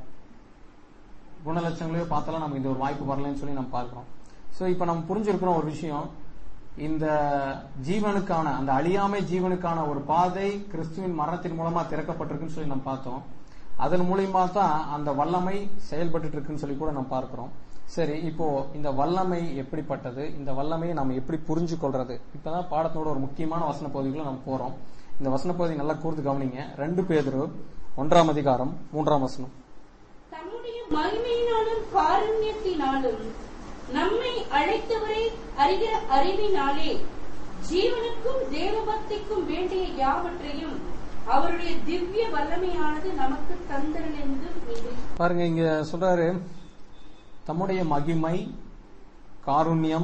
குணலட்சங்களையோ பார்த்தாலும் நமக்கு இந்த ஒரு வாய்ப்பு வரலன்னு சொல்லி நம்ம பார்க்கிறோம் சோ இப்ப நம்ம புரிஞ்சிருக்கிறோம் ஒரு விஷயம் இந்த ஜீவனுக்கான அந்த அழியாமை ஜீவனுக்கான ஒரு பாதை கிறிஸ்துவின் மரணத்தின் மூலமா திறக்கப்பட்டிருக்குன்னு சொல்லி நம்ம பார்த்தோம் அதன் மூலியமா தான் அந்த வல்லமை செயல்பட்டு இருக்குன்னு சொல்லி கூட நம்ம பார்க்கிறோம் சரி இப்போ இந்த வல்லமை எப்படிப்பட்டது இந்த வல்லமையை நம்ம எப்படி புரிஞ்சு கொள்றது இப்பதான் பாடத்தோட ஒரு முக்கியமான வசன பகுதிக்குள்ள நம்ம போறோம் இந்த வசன பகுதி நல்லா கூர்ந்து கவனிங்க ரெண்டு பேதரு ஒன்றாம் அதிகாரம் மூன்றாம் வசனம் தம்முடைய மகிமையினாலும் காருண்யத்தினாலும் நம்மை அழைத்தவரை அறிகிற அறிவினாலே ஜீவனுக்கும் தேவபக்திக்கும் வேண்டிய யாவற்றையும் அவருடைய திவ்ய வல்லமையானது நமக்கு தந்தரிலிருந்தும் இது பாருங்க இங்க சொல்றாரு தம்முடைய மகிமை காருண்யம்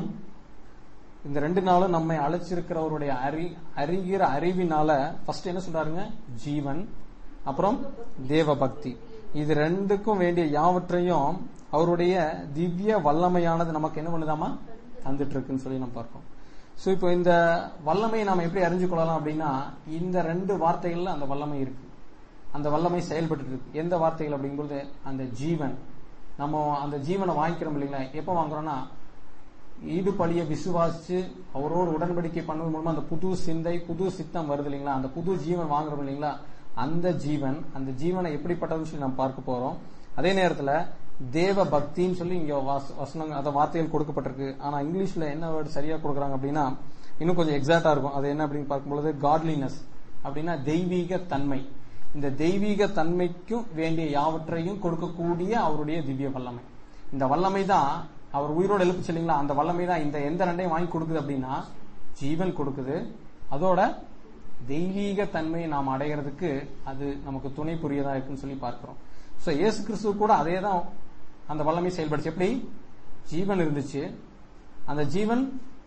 இந்த ரெண்டு நாளும் நம்மை அழைச்சிருக்கிறவருடைய அறி அறிகிற அறிவினால ஃபர்ஸ்ட் என்ன சொல்றாருங்க ஜீவன் அப்புறம் தேவ பக்தி இது ரெண்டுக்கும் வேண்டிய யாவற்றையும் அவருடைய திவ்ய வல்லமையானது நமக்கு என்ன பண்ணுதாமா தந்துட்டு இருக்குன்னு சொல்லி நம்ம பார்க்கோம் சோ இப்போ இந்த வல்லமையை நாம எப்படி அறிஞ்சு கொள்ளலாம் அப்படின்னா இந்த ரெண்டு வார்த்தைகள்ல அந்த வல்லமை இருக்கு அந்த வல்லமை செயல்பட்டு இருக்கு எந்த வார்த்தைகள் அப்படிங்கும்போது அந்த ஜீவன் நம்ம அந்த ஜீவனை வாங்கிக்கிறோம் இல்லைங்களா எப்ப வாங்குறோம்னா ஈடு பழிய விசுவாசிச்சு அவரோடு உடன்படிக்கை பண்ணுவது மூலமா அந்த புது சிந்தை புது சித்தம் வருது இல்லைங்களா அந்த புது ஜீவன் வாங்குறோம் இல்லைங்களா அந்த ஜீவன் அந்த ஜீவனை எப்படிப்பட்டதுன்னு சொல்லி நம்ம பார்க்க போறோம் அதே நேரத்துல தேவ பக்தின்னு சொல்லி இங்க வாச- வசனங்க அந்த வார்த்தைகள் கொடுக்கப்பட்டிருக்கு ஆனா இங்கிலீஷ்ல என்ன வேர்டு சரியா கொடுக்குறாங்க அப்படின்னா இன்னும் கொஞ்சம் எக்ஸாக்டா இருக்கும் அது என்ன அப்படின்னு பார்க்கும்பொழுது காட்லினஸ் அப்படின்னா தெய்வீக தன்மை இந்த தெய்வீக தன்மைக்கும் வேண்டிய யாவற்றையும் கொடுக்கக்கூடிய அவருடைய திவ்ய வல்லமை இந்த வல்லமை தான் அவர் உயிரோடு எழுப்புச்சு இல்லைங்களா அந்த வல்லமை தான் இந்த எந்த ரெண்டையும் வாங்கி கொடுக்குது அப்படின்னா ஜீவன் கொடுக்குது அதோட தெய்வீக தன்மையை நாம் அடைகிறதுக்கு அது நமக்கு துணை புரியதா இருக்குன்னு சொல்லி பார்க்கிறோம் சோ இயேசு கிறிஸ்துவ கூட அதே தான் அந்த வல்லமை செயல்படுச்சு எப்படி ஜீவன் இருந்துச்சு அந்த ஜீவன்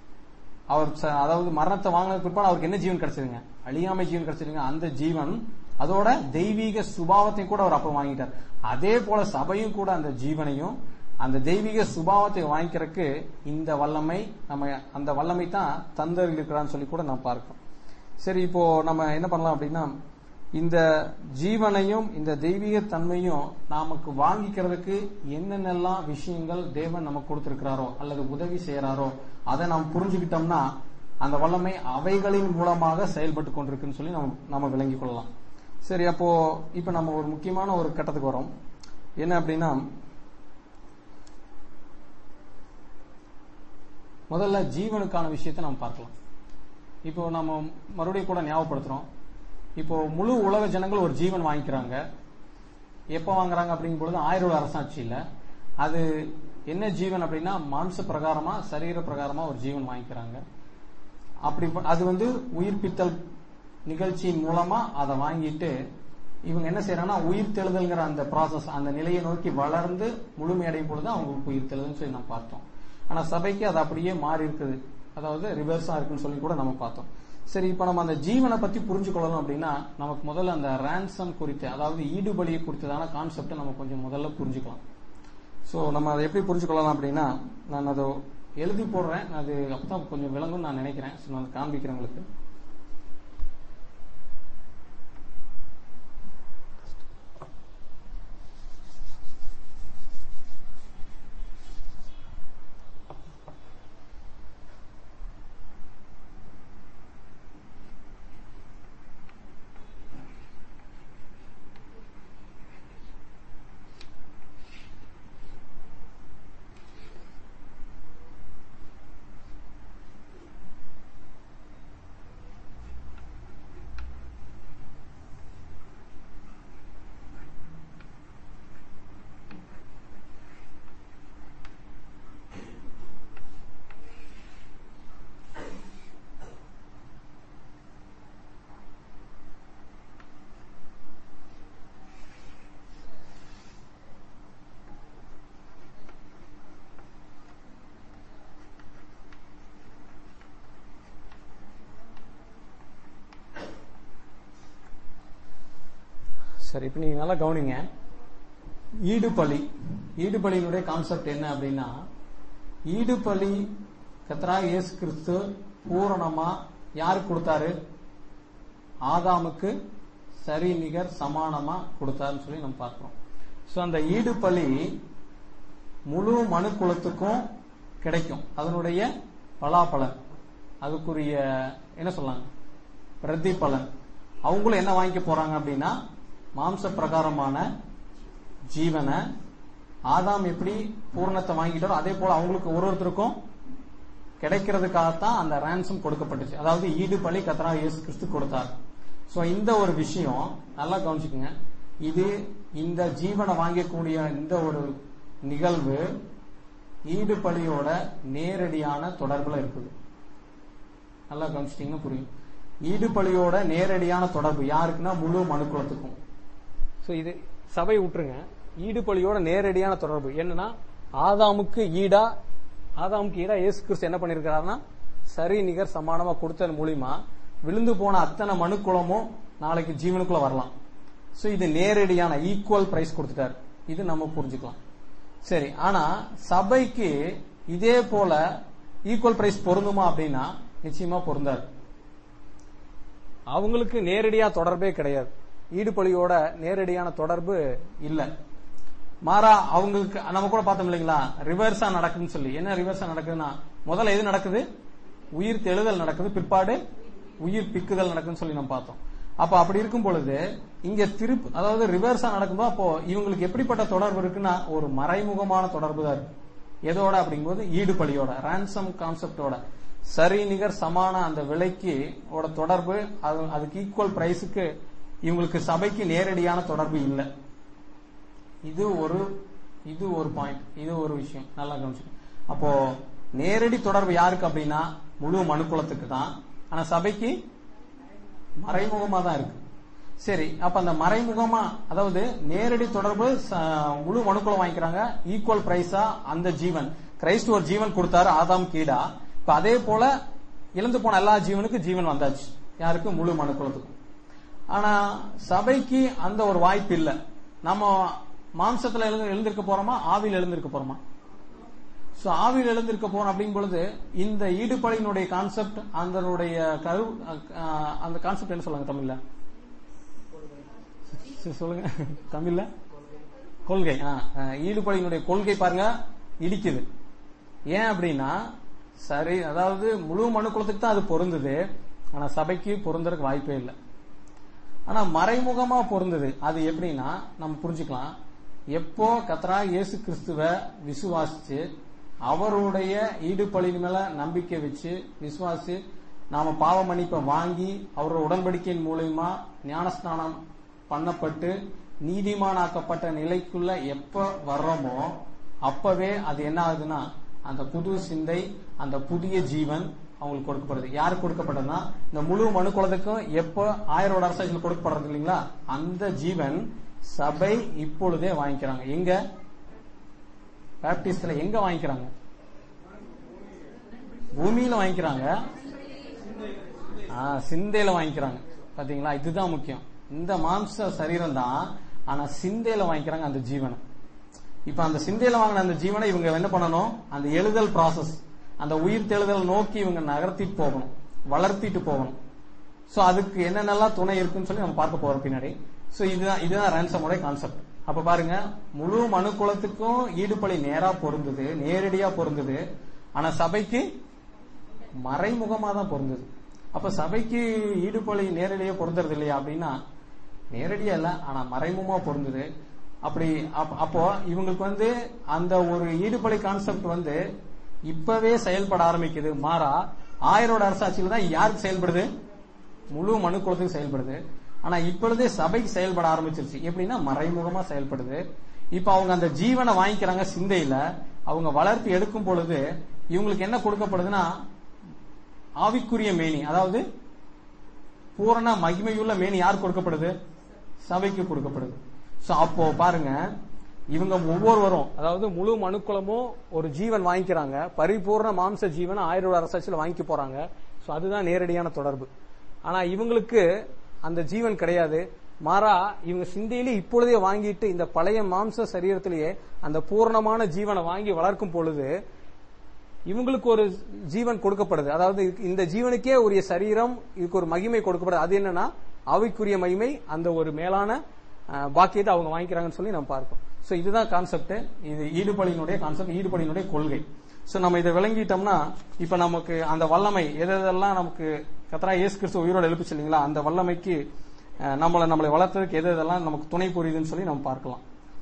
அவர் ச- அதாவது மரணத்தை வாங்கினது பிற்பாடு அவருக்கு என்ன ஜீவன் கிடைச்சதுங்க அழியாமை ஜீவன் கிடைச்சதுங்க அந்த ஜீவன் அதோட தெய்வீக சுபாவத்தையும் கூட அவர் அப்ப வாங்கிட்டார் அதே போல சபையும் கூட அந்த ஜீவனையும் அந்த தெய்வீக சுபாவத்தை வாங்கிக்கிறதுக்கு இந்த வல்லமை நம்ம அந்த வல்லமை தான் தந்தர் இருக்கிறான்னு சொல்லி கூட நான் பார்க்கிறோம் சரி இப்போ நம்ம என்ன பண்ணலாம் அப்படின்னா இந்த ஜீவனையும் இந்த தெய்வீக தன்மையும் நமக்கு வாங்கிக்கிறதுக்கு என்னென்னலாம் விஷயங்கள் தேவன் நமக்கு கொடுத்திருக்கிறாரோ அல்லது உதவி செய்யறாரோ அதை நாம் புரிஞ்சுக்கிட்டோம்னா அந்த வல்லமை அவைகளின் மூலமாக செயல்பட்டு கொண்டிருக்குன்னு சொல்லி நம்ம நம்ம விளங்கிக் கொள்ளலாம் சரி அப்போ இப்ப நம்ம ஒரு முக்கியமான ஒரு கட்டத்துக்கு வரோம் என்ன அப்படின்னா முதல்ல ஜீவனுக்கான விஷயத்தை நம்ம பார்க்கலாம் இப்போ நம்ம மறுபடியும் கூட ஞாபகப்படுத்துறோம் இப்போ முழு உலக ஜனங்கள் ஒரு ஜீவன் வாங்கிக்கிறாங்க எப்ப வாங்குறாங்க அப்படிங்கும் பொழுது ஆயிரம் அரசாட்சியில அது என்ன ஜீவன் அப்படின்னா மாம்ச பிரகாரமா சரீர பிரகாரமா ஒரு ஜீவன் வாங்கிக்கிறாங்க அப்படி ப- அது வந்து உயிர்ப்பித்தல் நிகழ்ச்சியின் மூலமா அதை வாங்கிட்டு இவங்க என்ன செய்யறாங்கன்னா உயிர் தெழுதல்ங்கிற அந்த ப்ராசஸ் அந்த நிலையை நோக்கி வளர்ந்து முழுமையடையும் பொழுது அவங்களுக்கு உயிர் தெழுதல்னு சொல்லி நம்ம பார்த்தோம் ஆனா சபைக்கு அது அப்படியே மாறி இருக்குது அதாவது ரிவர்ஸா இருக்குன்னு சொல்லி கூட நம்ம பார்த்தோம் சரி இப்ப நம்ம அந்த ஜீவனை பத்தி புரிஞ்சு கொள்ளணும் அப்படின்னா நமக்கு முதல்ல அந்த ransom குறித்து அதாவது ஈடுபலியை குறித்ததான கான்செப்டை நம்ம கொஞ்சம் முதல்ல புரிஞ்சுக்கலாம் சோ நம்ம அதை எப்படி புரிஞ்சு கொள்ளலாம் அப்படின்னா நான் அதை எழுதி போடுறேன் அது அப்பதான் கொஞ்சம் விளங்கும்னு நான் நினைக்கிறேன் So, நான் அதை காண்பிக்கிறேன் உங்களுக்கு சரி இப்ப நீங்க நல்லா கவனிங்க ஈடுபலி ஈடுபலியினுடைய கான்செப்ட் என்ன அப்படின்னா ஈடுபலி கத்ரா இயேசு கிறிஸ்து பூரணமா யாருக்கு கொடுத்தாரு ஆதாமுக்கு சரி நிகர் சமானமா கொடுத்தாருன்னு சொல்லி நம்ம பார்க்கிறோம் சோ அந்த ஈடுபலி முழு மனு குலத்துக்கும் கிடைக்கும் அதனுடைய பலாபலன் அதுக்குரிய என்ன சொல்லாங்க பிரதிபலன் அவங்களும் என்ன வாங்கிக்க போறாங்க அப்படின்னா மாம்ச பிரகாரமான ஜீவனை ஆதாம் எப்படி பூரணத்தை வாங்கிட்டாரோ அதே போல அவங்களுக்கு ஒரு ஒருத்தருக்கும் கிடைக்கிறதுக்காகத்தான் அந்த ransom கொடுக்கப்பட்டுச்சு அதாவது ஈடு பலி கத்தரா இயேசு கிறிஸ்து கொடுத்தார் சோ இந்த ஒரு விஷயம் நல்லா கவனிச்சுக்கோங்க இது இந்த ஜீவனை வாங்கக்கூடிய இந்த ஒரு நிகழ்வு ஈடு பலியோட நேரடியான தொடர்புல இருக்குது நல்லா கவனிச்சிட்டீங்கன்னா புரியும் ஈடு பலியோட நேரடியான தொடர்பு யாருக்குன்னா முழு மனுக்குலத்துக்கும் சோ இது சபை விட்டுருங்க ஈடு பலியோட நேரடியான தொடர்பு என்னன்னா ஆதாமுக்கு ஈடா ஆதாமுக்கு ஈடா இயேசு கிறிஸ்து என்ன பண்ணிருக்கிறாருன்னா சரி நிகர் சமானமா கொடுத்தது மூலியமா விழுந்து போன அத்தனை மனுக்குலமும் நாளைக்கு ஜீவனுக்குள்ள வரலாம் சோ இது நேரடியான ஈக்குவல் பிரைஸ் கொடுத்துட்டாரு இது நம்ம புரிஞ்சுக்கலாம் சரி ஆனா சபைக்கு இதே போல ஈக்குவல் பிரைஸ் பொருந்துமா அப்படின்னா நிச்சயமா பொருந்தாது அவங்களுக்கு நேரடியா தொடர்பே கிடையாது ஈடுபலியோட நேரடியான தொடர்பு இல்ல மாறா அவங்களுக்கு நம்ம கூட பார்த்தோம் இல்லைங்களா ரிவர்ஸா நடக்குதுன்னு சொல்லி என்ன ரிவர்ஸா நடக்குதுன்னா முதல்ல எது நடக்குது உயிர் தெழுதல் நடக்குது பிற்பாடு உயிர் பிக்குதல் நடக்குதுன்னு சொல்லி நம்ம பார்த்தோம் அப்ப அப்படி இருக்கும் பொழுது இங்க திருப்பு அதாவது ரிவர்ஸா நடக்கும்போது அப்போ இவங்களுக்கு எப்படிப்பட்ட தொடர்பு இருக்குன்னா ஒரு மறைமுகமான தொடர்பு தான் இருக்கு எதோட அப்படிங்கும்போது ஈடுபலியோட ransom கான்செப்டோட சரி நிகர் சமான அந்த விலைக்கு ஓட தொடர்பு அது அதுக்கு ஈக்குவல் பிரைஸுக்கு இவங்களுக்கு சபைக்கு நேரடியான தொடர்பு இல்லை இது ஒரு இது ஒரு பாயிண்ட் இது ஒரு விஷயம் நல்லா கவனிச்சுக்கணும் அப்போ நேரடி தொடர்பு யாருக்கு அப்படின்னா முழு மனுக்குலத்துக்கு தான் ஆனா சபைக்கு மறைமுகமா தான் இருக்கு சரி அப்ப அந்த மறைமுகமா அதாவது நேரடி தொடர்பு ச- முழு மனுக்குலம் வாங்கிக்கிறாங்க ஈக்குவல் பிரைஸா அந்த ஜீவன் கிரைஸ்ட் ஒரு ஜீவன் கொடுத்தாரு ஆதாம் கீடா இப்ப அதே போல இழந்து போன எல்லா ஜீவனுக்கும் ஜீவன் வந்தாச்சு யாருக்கு முழு மனுக்குலத்துக்கும் ஆனா சபைக்கு அந்த ஒரு வாய்ப்பு இல்ல நம்ம மாம்சத்துல எழுந்து எழுந்திருக்க போறோமா ஆவியில் எழுந்திருக்க போறோமா சோ ஆவியில் எழுந்திருக்க போறோம் அப்படிங்கும் பொழுது இந்த ஈடுபடையினுடைய கான்செப்ட் அதனுடைய கரு அஹ், அந்த கான்செப்ட் என்ன சொல்லுங்க தமிழ்ல சரி, சொல்லுங்க தமிழ்ல கொள்கை ஆ, அஹ், ஈடுபடையினுடைய கொள்கை பாருங்க இடிக்குது ஏன் அப்படின்னா சரி அதாவது முழு மனுக்குலத்துக்கு தான் அது பொருந்தது ஆனா சபைக்கு பொருந்தறதுக்கு வாய்ப்பே இல்லை ஆனா மறைமுகமா பொருந்தது அது எப்படின்னா நம்ம புரிஞ்சுக்கலாம் எப்போ கத்ரா இயேசு கிறிஸ்துவ விசுவாசிச்சு அவருடைய ஈடுபலின் மேல நம்பிக்கை வச்சு விசுவாசி நாம பாவ மன்னிப்பை வாங்கி அவரோட உடன்படிக்கையின் மூலியமா ஞானஸ்நானம் பண்ணப்பட்டு நீதிமானாக்கப்பட்ட நிலைக்குள்ள எப்ப வர்றோமோ அப்பவே அது என்ன ஆகுதுன்னா அந்த புது சிந்தை அந்த புதிய ஜீவன் அவங்களுக்கு கொடுக்கப்படுது யாருக்கு கொடுக்கப்பட்டதுன்னா இந்த முழு மனு குலத்துக்கும் எப்போ ஆயிரம் அரசாட்சியில் கொடுக்கப்படுறது இல்லைங்களா அந்த ஜீவன் சபை இப்பொழுதே வாங்கிக்கிறாங்க எங்க பேப்டிஸ்ட்ல எங்க வாங்கிக்கிறாங்க பூமியில வாங்கிக்கிறாங்க ஆ, சிந்தையில வாங்கிக்கிறாங்க பாத்தீங்களா இதுதான் முக்கியம் இந்த மாம்ச சரீரம் தான் ஆனா சிந்தையில வாங்கிக்கிறாங்க அந்த ஜீவனை இப்ப அந்த சிந்தையில வாங்கின அந்த ஜீவனை இவங்க என்ன பண்ணணும் அந்த எழுதல் process அந்த உயிர் தெழுதல் நோக்கி இவங்க நகர்த்திட்டு போகணும் வளர்த்திட்டு போகணும் சோ அதுக்கு என்னென்னலாம் துணை இருக்குன்னு சொல்லி நம்ம பார்க்க போறோம் பின்னாடி சோ இதுதான் இதுதான் ransom உடைய கான்செப்ட் அப்ப பாருங்க முழு மனு குலத்துக்கும் ஈடுபலி நேரா பொருந்தது நேரடியா பொருந்தது ஆனா சபைக்கு மறைமுகமா தான் பொருந்தது அப்ப சபைக்கு ஈடுபலி நேரடியா பொருந்தறது இல்லையா அப்படின்னா நேரடியா இல்ல ஆனா மறைமுகமா பொருந்தது அப்படி அப்- அப்போ இவங்களுக்கு வந்து அந்த ஒரு ஈடுபலி கான்செப்ட் வந்து இப்பவே செயல்பட ஆரம்பிக்குது மாறா ஆயிரோட அரசாட்சியில தான் யாருக்கு செயல்படுது முழு மனு குலத்துக்கு செயல்படுது ஆனா இப்பொழுதே சபைக்கு செயல்பட ஆரம்பிச்சிருச்சு எப்படின்னா மறைமுகமா செயல்படுது இப்ப அவங்க அந்த ஜீவனை வாங்கிக்கிறாங்க சிந்தையில அவங்க வளர்த்து எடுக்கும் பொழுது இவங்களுக்கு என்ன கொடுக்கப்படுதுன்னா ஆவிக்குரிய மேனி அதாவது பூரண மகிமையுள்ள மேனி யார் கொடுக்கப்படுது சபைக்கு கொடுக்கப்படுது சோ அப்போ பாருங்க இவங்க ஒவ்வொருவரும் அதாவது முழு மனுக்குலமும் ஒரு ஜீவன் வாங்கிக்கிறாங்க பரிபூர்ண மாம்ச ஜீவன் ஆயிரம் அரசாட்சியில் வாங்கிக்க போறாங்க சோ அதுதான் நேரடியான தொடர்பு ஆனா இவங்களுக்கு அந்த ஜீவன் கிடையாது மாறா இவங்க சிந்தையிலே இப்பொழுதே வாங்கிட்டு இந்த பழைய மாம்ச சரீரத்திலேயே அந்த பூர்ணமான ஜீவனை வாங்கி வளர்க்கும் பொழுது இவங்களுக்கு ஒரு ஜீவன் கொடுக்கப்படுது அதாவது இதுக்கு- இந்த ஜீவனுக்கே உரிய சரீரம் இதுக்கு ஒரு மகிமை கொடுக்கப்படுது அது என்னன்னா அவைக்குரிய மகிமை அந்த ஒரு மேலான அஹ், பாக்கியத்தை அவங்க வாங்கிக்கிறாங்கன்னு சொல்லி நம்ம பார்ப்போம் சோ இதுதான் கான்செப்ட் இது ஈடுபலியினுடைய கான்செப்ட் ஈடுபலியினுடைய கொள்கை சோ நம்ம இதை விளங்கிட்டோம்னா இப்ப நமக்கு அந்த வல்லமை எது எதெல்லாம் நமக்கு கத்தரா இயேசு கிறிஸ்து உயிரோட எழுப்பிச்சு இல்லைங்களா அந்த வல்லமைக்கு அஹ், நம்மளை நம்மளை வளர்த்ததுக்கு எது எதெல்லாம் நமக்கு துணை புரியுதுன்னு சொல்லி நம்ம பார்க்கலாம்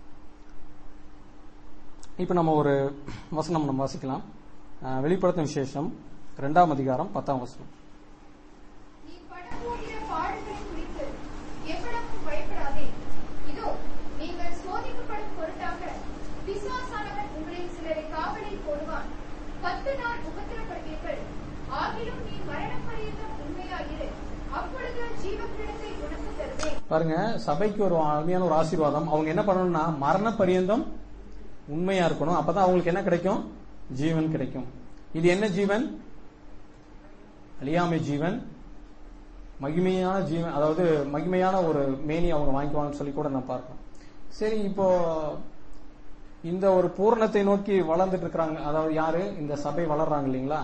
இப்ப நம்ம ஒரு வசனம் நம்ம வாசிக்கலாம் அஹ், வெளிப்படுத்தும் விசேஷம் இரண்டாம் அதிகாரம் பத்தாம் வசனம் நீ படப்போகிற பாடுகளை குறித்து எவ்வளவும் பயப்படாதே இதோ நீங்கள் சோதிக்கப்படும் பொருட்டாக பிசாசானவன் உங்களில் சிலரை காவலில் போடுவான் பத்து நாள் உபத்திரப்படுவீர்கள் ஆகிலும் நீ மரணம் பரியந்தம் உண்மையாயிரு அப்பொழுது ஜீவக்கிடத்தை உனக்கு தருவேன் பாருங்க சபைக்கு ஒரு அருமையான ஒரு ஆசீர்வாதம் அவங்க என்ன பண்ணணும்னா மரண பரியந்தம் உண்மையா இருக்கணும் அப்பதான் அவங்களுக்கு என்ன கிடைக்கும் ஜீவன் கிடைக்கும் இது என்ன ஜீவன் அழியாமை ஜீவன் மகிமையான ஜீவன் அதாவது மகிமையான ஒரு மேனி அவங்க வாங்கிக்குவாங்கன்னு சொல்லி கூட நான் பார்க்கலாம் சரி இப்போ இந்த ஒரு பூரணத்தை நோக்கி வளர்ந்துட்டு இருக்கிறாங்க அதாவது யாரு இந்த சபை வளர்றாங்க இல்லைங்களா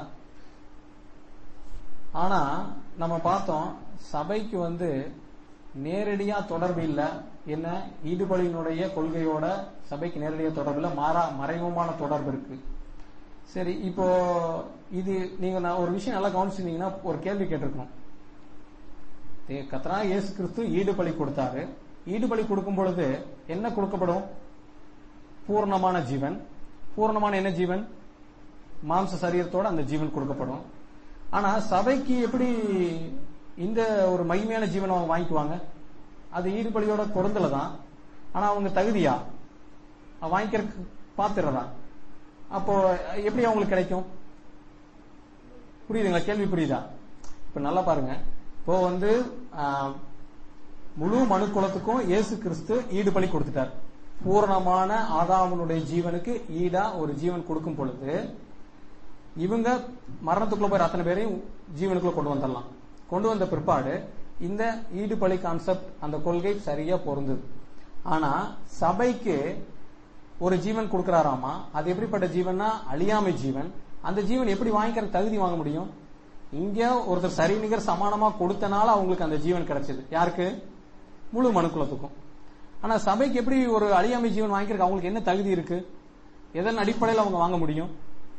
ஆனா நம்ம பார்த்தோம் சபைக்கு வந்து நேரடியா தொடர்பு இல்ல என்ன ஈடுபலியினுடைய கொள்கையோட சபைக்கு நேரடியா தொடர்பு இல்ல மாறா மறைமுகமான தொடர்பு இருக்கு சரி இப்போ இது நீங்க நான் ஒரு விஷயம் நல்லா கவனிச்சிருந்தீங்கன்னா ஒரு கேள்வி கேட்டிருக்கணும் தே- கர்த்தரா இயேசு கிறிஸ்து ஈடுபலி கொடுத்தாரு ஈடுபலி கொடுக்கும் பொழுது என்ன கொடுக்கப்படும் பூர்ணமான ஜீவன் பூர்ணமான என்ன ஜீவன் மாம்ச சரீரத்தோட அந்த ஜீவன் கொடுக்கப்படும் ஆனா சபைக்கு எப்படி இந்த ஒரு மகிமையான ஜீவனை அவங்க வாங்கிக்குவாங்க அது ஈடுபலியோட பொருந்தல தான் ஆனா அவங்க தகுதியா அது வாங்கிக்கிறதுக்கு பாத்துறதா அப்போ எப்படி அவங்களுக்கு கிடைக்கும் புரியுதுங்களா கேள்வி புரியுதா இப்ப நல்லா பாருங்க இப்போ வந்து ஆஹ், முழு மனு குலத்துக்கும் இயேசு கிறிஸ்து ஈடுபலி கொடுத்துட்டார் பூரணமான ஆதாமனுடைய ஜீவனுக்கு ஈடா ஒரு ஜீவன் கொடுக்கும் பொழுது இவங்க மரணத்துக்குள்ள போய் அத்தனை பேரையும் ஜீவனுக்குள்ள கொண்டு வந்துடலாம் கொண்டு வந்த பிற்பாடு இந்த ஈடுபலி கான்செப்ட் அந்த கொள்கை சரியா பொருந்தது ஆனா சபைக்கு ஒரு ஜீவன் கொடுக்கறாராமா அது எப்படிப்பட்ட ஜீவன்னா அழியாமை ஜீவன் அந்த ஜீவன் எப்படி வாங்கிக்கிற தகுதி வாங்க முடியும் இங்க ஒருத்தர் சரி நிகர் சமானமா கொடுத்தனால அவங்களுக்கு அந்த ஜீவன் கிடைச்சது யாருக்கு முழு மனுக்குலத்துக்கும் ஆனா சபைக்கு எப்படி ஒரு அழியாமை ஜீவன் வாங்கிக்கிறதுக்கு அவங்களுக்கு என்ன தகுதி இருக்கு எதன் அடிப்படையில் அவங்க வாங்க முடியும்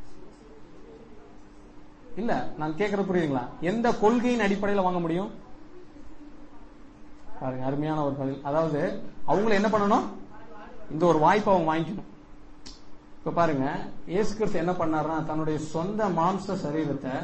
இல்ல நான் கேட்கறது புரியுதுங்களா எந்த கொள்கையின் அடிப்படையில் வாங்க முடியும் பாருங்க அருமையான ஒரு பதில் அதாவது அவங்கள என்ன பண்ணணும் இந்த ஒரு வாய்ப்பை அவங்க வாங்கிக்கணும் இப்ப பாருங்க இயேசு கிறிஸ்து என்ன பண்ணாருன்னா தன்னுடைய சொந்த மாம்ச சரீரத்தை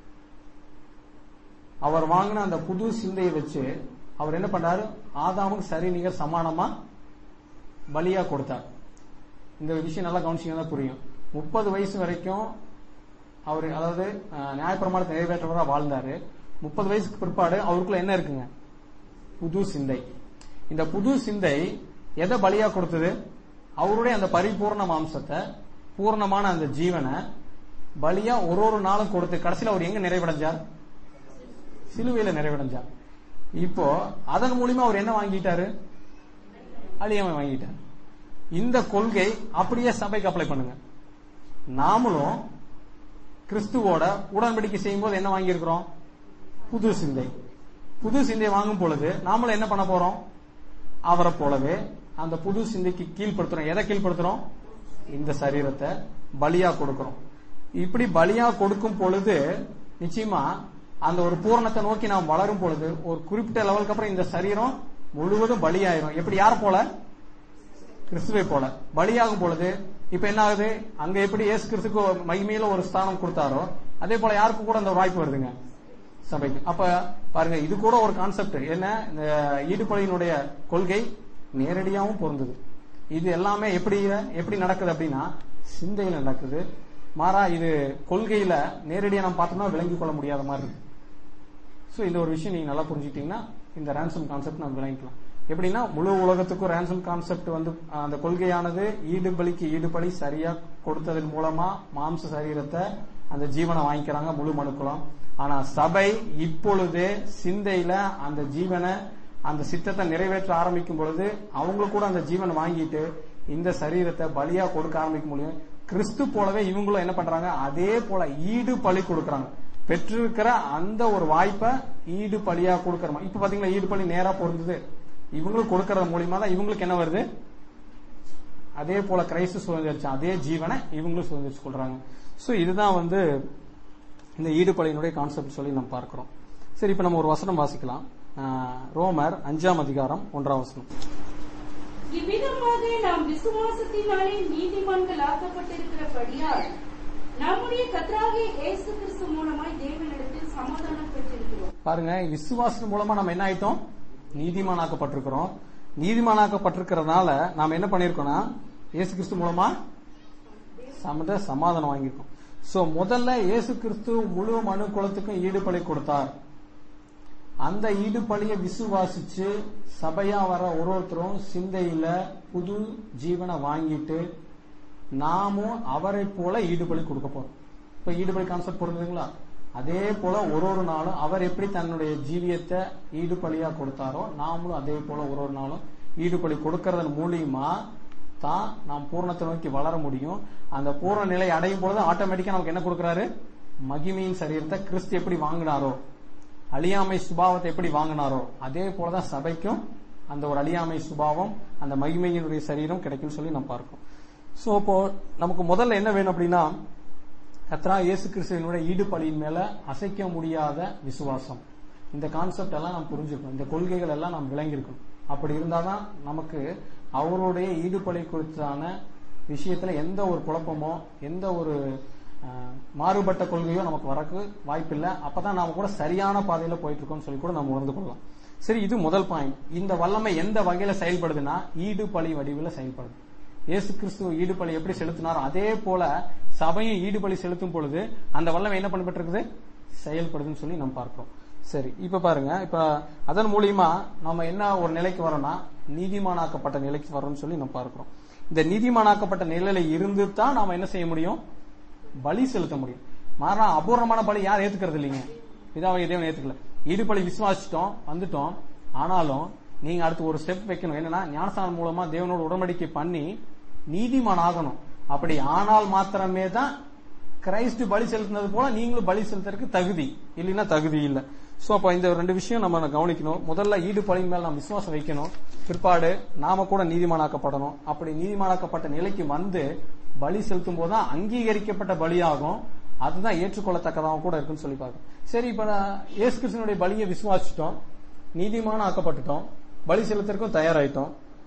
அவர் வாங்கின அந்த புது சிந்தையை வச்சு அவர் என்ன பண்ணாரு ஆதாமுக்கு சரி நிகர் சமானமா பலியா கொடுத்தார் இந்த விஷயம் நல்லா கவனிச்சீங்கன்னா புரியும் முப்பது வயசு வரைக்கும் அவர் அதாவது அஹ், நியாயப்பிரமாணத்தை நிறைவேற்றவராக வாழ்ந்தாரு முப்பது வயசுக்கு பிற்பாடு அவருக்குள்ள என்ன இருக்குங்க புது சிந்தை இந்த புது சிந்தை எதை பலியா கொடுத்தது அவருடைய அந்த பரிபூர்ண மாம்சத்தை பூர்ணமான அந்த ஜீவனை பலியா ஒரு ஒரு நாளும் கொடுத்து கடைசியில் அவர் எங்க நிறைவடைஞ்சார் சிலுவையில நிறைவடைஞ்சார் இப்போ அதன் மூலியமா அவர் என்ன வாங்கிட்டாரு அழியாமை வாங்கிட்டார் இந்த கொள்கை அப்படியே சபைக்கு அப்ளை பண்ணுங்க நாமளும் கிறிஸ்துவோட உடன்படிக்கை செய்யும்போது என்ன வாங்கியிருக்கிறோம் புது சிந்தை புது சிந்தை வாங்கும் பொழுது நாமளும் என்ன பண்ண போறோம் அவரை போலவே அந்த புது சிந்தைக்கு கீழ்ப்படுத்துறோம் எதை கீழ்ப்படுத்துறோம் இந்த சரீரத்தை பலியா கொடுக்கிறோம் இப்படி பலியா கொடுக்கும் பொழுது நிச்சயமா அந்த ஒரு பூரணத்தை நோக்கி நாம் வளரும் பொழுது ஒரு குறிப்பிட்ட லெவலுக்கு அப்புறம் இந்த சரீரம் முழுவதும் பலியாயிரும் எப்படி யார் போல கிறிஸ்துவை போல பலியாகும் பொழுது இப்ப என்ன ஆகுது அங்க எப்படி இயேசு கிறிஸ்துக்கு மகிமையில ஒரு ஸ்தானம் கொடுத்தாரோ அதே போல யாருக்கு கூட அந்த வாய்ப்பு வருதுங்க சபைக்கு அப்ப பாருங்க இது கூட ஒரு கான்செப்ட் என்ன இந்த ஈடுபடியினுடைய கொள்கை நேரடியாகவும் பொருந்தது இது எல்லாமே எப்படி எப்படி நடக்குது அப்படின்னா சிந்தையில நடக்குது மாறா இது கொள்கையில நேரடியா நம்ம பார்த்தோம்னா விளங்கிக் கொள்ள முடியாத மாதிரி இருக்கு சோ இந்த ஒரு விஷயம் நீங்க நல்லா புரிஞ்சுக்கிட்டீங்கன்னா இந்த ரேன்சம் கான்செப்ட் நம்ம விளங்கிக்கலாம் எப்படின்னா முழு உலகத்துக்கும் ரேன்சம் கான்செப்ட் வந்து அஹ், அந்த கொள்கையானது ஈடுபலிக்கு ஈடுபலி சரியா கொடுத்ததன் மூலமா மாம்ச சரீரத்தை அந்த ஜீவனை வாங்கிக்கிறாங்க முழு மனுக்குலம் ஆனா சபை இப்பொழுது சிந்தையில அந்த ஜீவனை அந்த சித்தத்தை நிறைவேற்ற ஆரம்பிக்கும் பொழுது அவங்க கூட அந்த ஜீவன் வாங்கிட்டு இந்த சரீரத்தை பலியா கொடுக்க ஆரம்பிக்க முடியும் கிறிஸ்து போலவே இவங்களும் என்ன பண்றாங்க அதே போல ஈடு பலி கொடுக்கறாங்க பெற்றிருக்கிற அந்த ஒரு வாய்ப்பை ஈடு பலியா கொடுக்கறோம் இப்ப பாத்தீங்களா ஈடு பலி நேரா பொருந்தது இவங்களுக்கு கொடுக்கறது மூலியமா தான் இவங்களுக்கு என்ன வருது அதே போல கிரைஸ்து சுதந்திரிச்ச அதே ஜீவனை இவங்களும் சுதந்திரிச்சு கொள்றாங்க சோ இதுதான் வந்து இந்த ஈடுபலியினுடைய கான்செப்ட் சொல்லி நம்ம பார்க்கிறோம் சரி இப்ப நம்ம ஒரு வசனம் வாசிக்கலாம் ஆஹ், ரோமர் அஞ்சாம் அதிகாரம் ஒன்றாம் வசனம் இவ்விதமாக நாம் விசுவாசத்தினாலே நீதிமான்கள் ஆக்கப்பட்டிருக்கிறபடியால் நம்முடைய கர்த்தராகிய இயேசு கிறிஸ்து மூலமாய் தேவனிடத்தில் சமாதானம் பெற்றிருக்கிறோம் பாருங்க விசுவாசம் மூலமா நம்ம என்ன ஆயிட்டோம் நீதிமானாக்கப்பட்டிருக்கிறோம் நீதிமானாக்கப்பட்டிருக்கிறதுனால நாம என்ன பண்ணிருக்கோம்னா இயேசு கிறிஸ்து மூலமா சமத சமாதானம் வாங்கியிருக்கோம் சோ முதல்ல இயேசு கிறிஸ்து முழு மனு குலத்துக்கும் ஈடுபலி கொடுத்தார் அந்த ஈடுபலியை விசுவாசிச்சு சபையா வர ஒரு ஒருத்தரும் சிந்தையில புது ஜீவனை வாங்கிட்டு நாமும் அவரை போல ஈடுபலி கொடுக்க போறோம் இப்ப ஈடுபலி கான்செப்ட் புரிஞ்சுதுங்களா அதே போல ஒரு ஒரு நாளும் அவர் எப்படி தன்னுடைய ஜீவியத்தை ஈடுபலியா கொடுத்தாரோ நாமளும் அதே போல ஒரு ஒரு நாளும் ஈடுபலி கொடுக்கறதன் மூலியமா தான் நாம் பூர்ணத்தை நோக்கி வளர முடியும் அந்த பூர்ண நிலை அடையும் பொழுது ஆட்டோமேட்டிக்கா நமக்கு என்ன கொடுக்கறாரு மகிமையின் சரீரத்தை கிறிஸ்து எப்படி வாங்கினாரோ அழியாமை சுபாவத்தை எப்படி வாங்கினாரோ அதே போலதான் சபைக்கும் அந்த ஒரு அழியாமை சுபாவம் அந்த மகிமையினுடைய சரீரம் கிடைக்கும்னு சொல்லி நம்ம பார்க்கோம் சோ இப்போ நமக்கு முதல்ல என்ன வேணும் அப்படின்னா கத்ரா இயேசு கிறிஸ்துவனுடைய ஈடுபலியின் மேல அசைக்க முடியாத விசுவாசம் இந்த கான்செப்ட் எல்லாம் நாம் புரிஞ்சுக்கணும் இந்த கொள்கைகள் எல்லாம் நாம் விளங்கியிருக்கணும் அப்படி இருந்தாதான் நமக்கு அவருடைய ஈடுபலி குறித்தான விஷயத்துல எந்த ஒரு குழப்பமோ எந்த ஒரு அஹ், மாறுபட்ட கொள்கையோ நமக்கு வரக்கு வாய்ப்பில்லை அப்பதான் நாம கூட சரியான பாதையில போயிட்டு இருக்கோம்னு சொல்லி கூட நம்ம உணர்ந்து கொள்ளலாம் சரி இது முதல் பாயிண்ட் இந்த வல்லமை எந்த வகையில செயல்படுதுன்னா ஈடுபலி வடிவில் செயல்படுது இயேசு கிறிஸ்துவ ஈடுபலி எப்படி செலுத்தினாரோ அதே போல சபையும் ஈடுபலி செலுத்தும் பொழுது அந்த வல்லமை என்ன பண்ணப்பட்டிருக்குது செயல்படுதுன்னு சொல்லி நம்ம பார்க்கிறோம் சரி இப்ப பாருங்க இப்ப அதன் மூலியமா நம்ம என்ன ஒரு நிலைக்கு வரோம்னா நீதிமானாக்கப்பட்ட நிலைக்கு வரோம்னு சொல்லி நம்ம பார்க்கிறோம் இந்த நீதிமானாக்கப்பட்ட நிலையில இருந்து தான் நாம என்ன செய்ய முடியும் பலி செலுத்த முடியும் மாறா அபூர்வமான பலி யார் ஏத்துக்கிறது இல்லைங்க பிதாவை தேவன் ஏத்துக்கல ஈடுபலி விசுவாசிச்சிட்டோம் வந்துட்டோம் ஆனாலும் நீங்க அடுத்து ஒரு ஸ்டெப் வைக்கணும் என்னன்னா ஞானஸ்தானம் மூலமா தேவனோட உடன்படிக்கை பண்ணி நீதிமான் ஆகணும் அப்படி ஆனால் மாத்திரமே தான் கிரைஸ்ட் பலி செலுத்தினது போல நீங்களும் பலி செலுத்துறதுக்கு தகுதி இல்லைன்னா தகுதி இல்ல சோ அப்ப இந்த ரெண்டு விஷயம் நம்ம கவனிக்கணும் முதல்ல ஈடுபலின் மேல நாம் விசுவாசம் வைக்கணும் பிற்பாடு நாம கூட நீதிமானாக்கப்படணும் அப்படி நீதிமானாக்கப்பட்ட நிலைக்கு வந்து பலி செலுத்தும் போதுதான் அங்கீகரிக்கப்பட்ட பலியாகும் அதுதான் ஏற்றுக்கொள்ளத்தக்கதாகவும் கூட இருக்குன்னு சொல்லி பார்க்கணும் சரி இப்ப நான் இயேசு கிறிஸ்தனுடைய பலியை விசுவாசிச்சிட்டோம் நீதிமான ஆக்கப்பட்டுட்டோம் பலி செலுத்துறதுக்கும் தயாராயிட்டோம்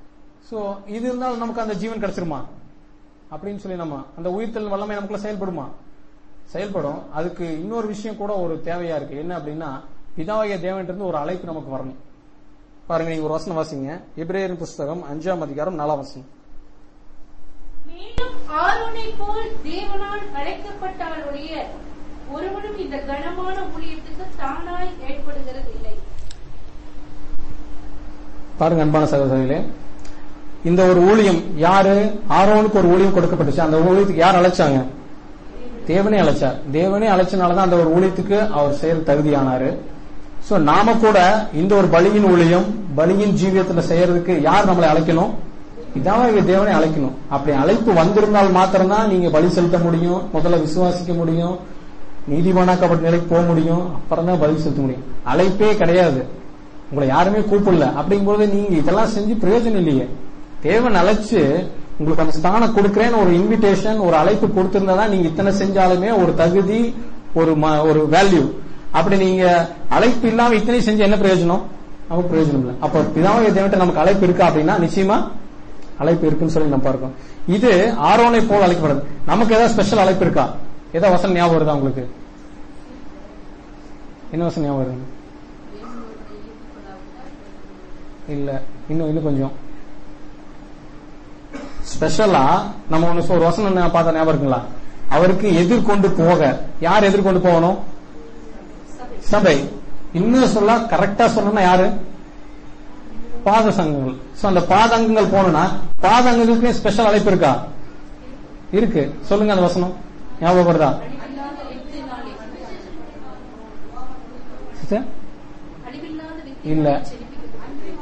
சோ இது இருந்தாலும் நமக்கு அந்த ஜீவன் கிடைச்சிருமா அப்படின்னு சொல்லி நம்ம அந்த உயிர்த்தல் வல்லமை நமக்குள்ள செயல்படுமா செயல்படும் அதுக்கு இன்னொரு விஷயம் கூட ஒரு தேவையா இருக்கு என்ன அப்படின்னா பிதாவாகிய தேவன் இருந்து ஒரு அழைப்பு நமக்கு வரணும் பாருங்க நீங்க ஒரு வசனம் வாசிங்க எபிரேயரின் புஸ்தகம் அஞ்சாம் அதிகாரம் நாலாம் வசனம் மேலும் ஆரோனை போல் தேவனால் அழைக்கப்பட்டாலுடைய ஒருவனும் இந்த கனமான ஊழியத்துக்கு தானாய் ஏற்படுகிறது இல்லை பாருங்க அன்பான சகோதரிகளே இந்த ஒரு ஊழியம் யாரு ஆரோனுக்கு ஒரு ஊழியம் கொடுக்கப்பட்டுச்சு அந்த ஊழியத்துக்கு யார் அழைச்சாங்க தேவனே அழைச்சார் தேவனே அழைச்சனாலதான் அந்த ஒரு ஊழியத்துக்கு அவர் செயல் தகுதியானாரு சோ நாம கூட இந்த ஒரு பலியின் ஊழியம் பலியின் ஜீவியத்துல செய்யறதுக்கு யார் நம்மளை அழைக்கணும் இதாவே தேவனை அழைக்கணும் அப்படி அழைப்பு வந்திருந்தால் மாத்திரம்தான் நீங்க பலி செலுத்த முடியும் முதல்ல விசுவாசிக்க முடியும் நீதிமானாக்கப்பட்ட நிலைக்கு போக முடியும் அப்புறம் தான் பலி செலுத்த முடியும் அழைப்பே கிடையாது உங்களை யாருமே கூப்பிடல அப்படிங்கும்போது நீங்க இதெல்லாம் செஞ்சு பிரயோஜனம் இல்லையே தேவன் அழைச்சு உங்களுக்கு அந்த ஸ்தானம் கொடுக்கிறேன்னு ஒரு இன்விடேஷன் ஒரு அழைப்பு கொடுத்திருந்தா நீங்க இத்தனை செஞ்சாலுமே ஒரு தகுதி ஒரு ம- ஒரு வேல்யூ அப்படி நீங்க அழைப்பு இல்லாம இத்தனை செஞ்சு என்ன பிரயோஜனம் நமக்கு பிரயோஜனம் இல்லை அப்ப பிதாவாகிய தேவன்ட்ட நமக்கு அழைப்பு இருக்கா அப்படின்னா நிச்சயமா அழைப்பு இருக்குன்னு சொல்லி நம்ம பார்க்கோம் இது ஆரோனை போல் அழைக்கப்படுது நமக்கு ஏதாவது ஸ்பெஷல் அழைப்பு இருக்கா ஏதாவது வசனம் ஞாபகம் வருதா உங்களுக்கு என்ன வசனம் ஞாபகம் வருது இல்ல இன்னும் இன்னும் கொஞ்சம் ஸ்பெஷலா நம்ம ஒண்ணு சொ- ஒரு வசனம் நான் பார்த்த ஞாபகம் இருக்குங்களா அவருக்கு எதிர்கொண்டு போக யார் எதிர்கொண்டு போகணும் சபை இன்னும் சொல்ல கரெக்டா சொல்லணும்னா யாரு பாத சங்கங்கள் சோ அந்த பாதங்கங்கள் போகணும்னா பாதங்களுக்கு ஸ்பெஷல் அழைப்பு இருக்கா இருக்கு சொல்லுங்க அந்த வசனம் ஞாபகம் வருதா சிஸ்டர்? அழிவில்லாத இல்ல. வித்தியை செழிப்பிக்கிறது.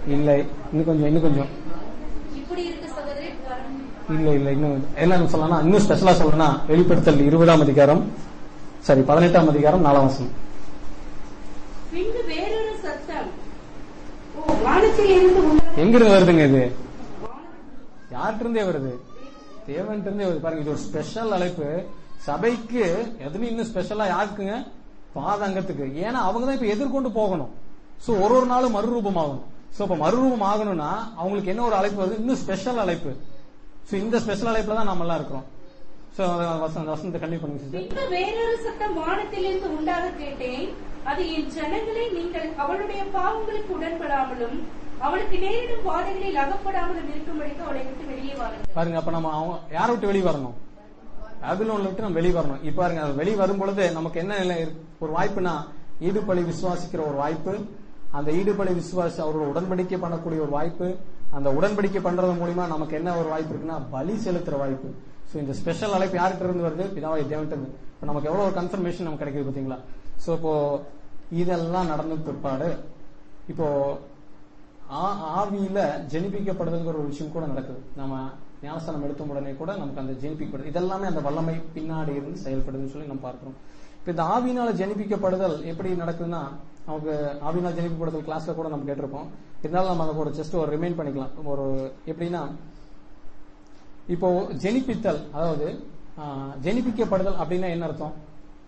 இல்லை இன்னும் கொஞ்சம் இன்னும் கொஞ்சம் இப்படி இருக்க சகோதரி வரம் இல்ல இல்ல இன்னும் என்ன சொல்லலாம் இன்னும் ஸ்பெஷலா சொல்லணும்னா வெளிப்படுத்தல் இருபதாம் அதிகாரம் சரி பதினெட்டாம் அதிகாரம் நாலாம் வசனம் பின்பு வேறொரு சத்தம் ஓ வானத்தில் இருந்து உண்டான எங்கிருந்து வருதுங்க இது யார்கிட்ட இருந்தே வருது தேவன் இருந்தே வருது பாருங்க இது ஒரு ஸ்பெஷல் அழைப்பு சபைக்கு எதுன்னு இன்னும் ஸ்பெஷலா யாருக்குங்க பாதங்கத்துக்கு ஏன்னா அவங்க தான் இப்ப எதிர்கொண்டு போகணும் சோ ஒரு ஒரு நாளும் மறுரூபம் ஆகணும் சோ இப்ப மறுரூபம் ஆகணும்னா அவங்களுக்கு என்ன ஒரு அழைப்பு வருது இன்னும் ஸ்பெஷல் அழைப்பு சோ இந்த ஸ்பெஷல் அழைப்புல தான் நம்ம எல்லாம் இருக்கிறோம் சோ வசந்த வசனத்தை கண்டிப்பா பண்ணுங்க சிஸ்டர் பின்பு வேறொரு சத்தம் வானத்திலிருந்து உண்டாக கேட்டேன் அது என் ஜனங்களை நீங்கள் அவளுடைய பாவங்களுக்கு உடன்படாமலும் அவளுக்கு நேரிடும் வாதைகளில் அகப்படாமலும் இருக்கும்படிக்கு அவளை விட்டு வெளியே வாருங்கள் பாருங்க அப்ப நம்ம அவங்க யாரை விட்டு வெளியே வரணும் பேபிலோன்ல விட்டு நம்ம வெளியே வரணும் இப்ப பாருங்க அது வெளியே வரும் பொழுது நமக்கு என்ன நிலை இருக்கு? ஒரு வாய்ப்புனா ஈடுபலி விசுவாசிக்கிற ஒரு வாய்ப்பு அந்த ஈடுபலி விசுவாசி அவரோட உடன்படிக்கை பண்ணக்கூடிய ஒரு வாய்ப்பு அந்த உடன்படிக்கை பண்றது மூலியமா நமக்கு என்ன ஒரு வாய்ப்பு இருக்குன்னா பலி செலுத்துற வாய்ப்பு சோ இந்த ஸ்பெஷல் அழைப்பு யார்கிட்ட இருந்து வருது பிதாவாய் தேவன்ட்டு இருந்து இப்ப நமக்கு எவ்வளவு ஒரு கன்ஃபர்மேஷன் நமக்கு கிடைக்குது பாத்தீங்களா சோ இப்போ இதெல்லாம் நடந்த பிற்பாடு இப்போ ஆ- ஆவியில ஜெனிப்பிக்கப்படுதல்ங்கிற ஒரு விஷயம் கூட நடக்குது நம்ம ஞானஸ்தானம் எடுத்த உடனே கூட நமக்கு அந்த ஜெனிப்பிக்கப்படுது இதெல்லாமே அந்த வல்லமை பின்னாடி இருந்து செயல்படுதுன்னு சொல்லி நம்ம பார்க்கிறோம் இப்ப இந்த ஆவியினால ஜெனிப்பிக்கப்படுதல் எப்படி நடக்குதுன்னா நமக்கு ஆவியினால் ஜெனிப்பிக்கப்படுதல் கிளாஸ்ல கூட நம்ம கேட்டிருப்போம் இருந்தாலும் நம்ம அதை ஒரு ஜஸ்ட் ஒரு ரிமைண்ட் பண்ணிக்கலாம் ஒரு எப்படின்னா இப்போ ஜெனிப்பித்தல் அதாவது ஆ, ஜெனிப்பிக்கப்படுதல் அப்படின்னா என்ன அர்த்தம்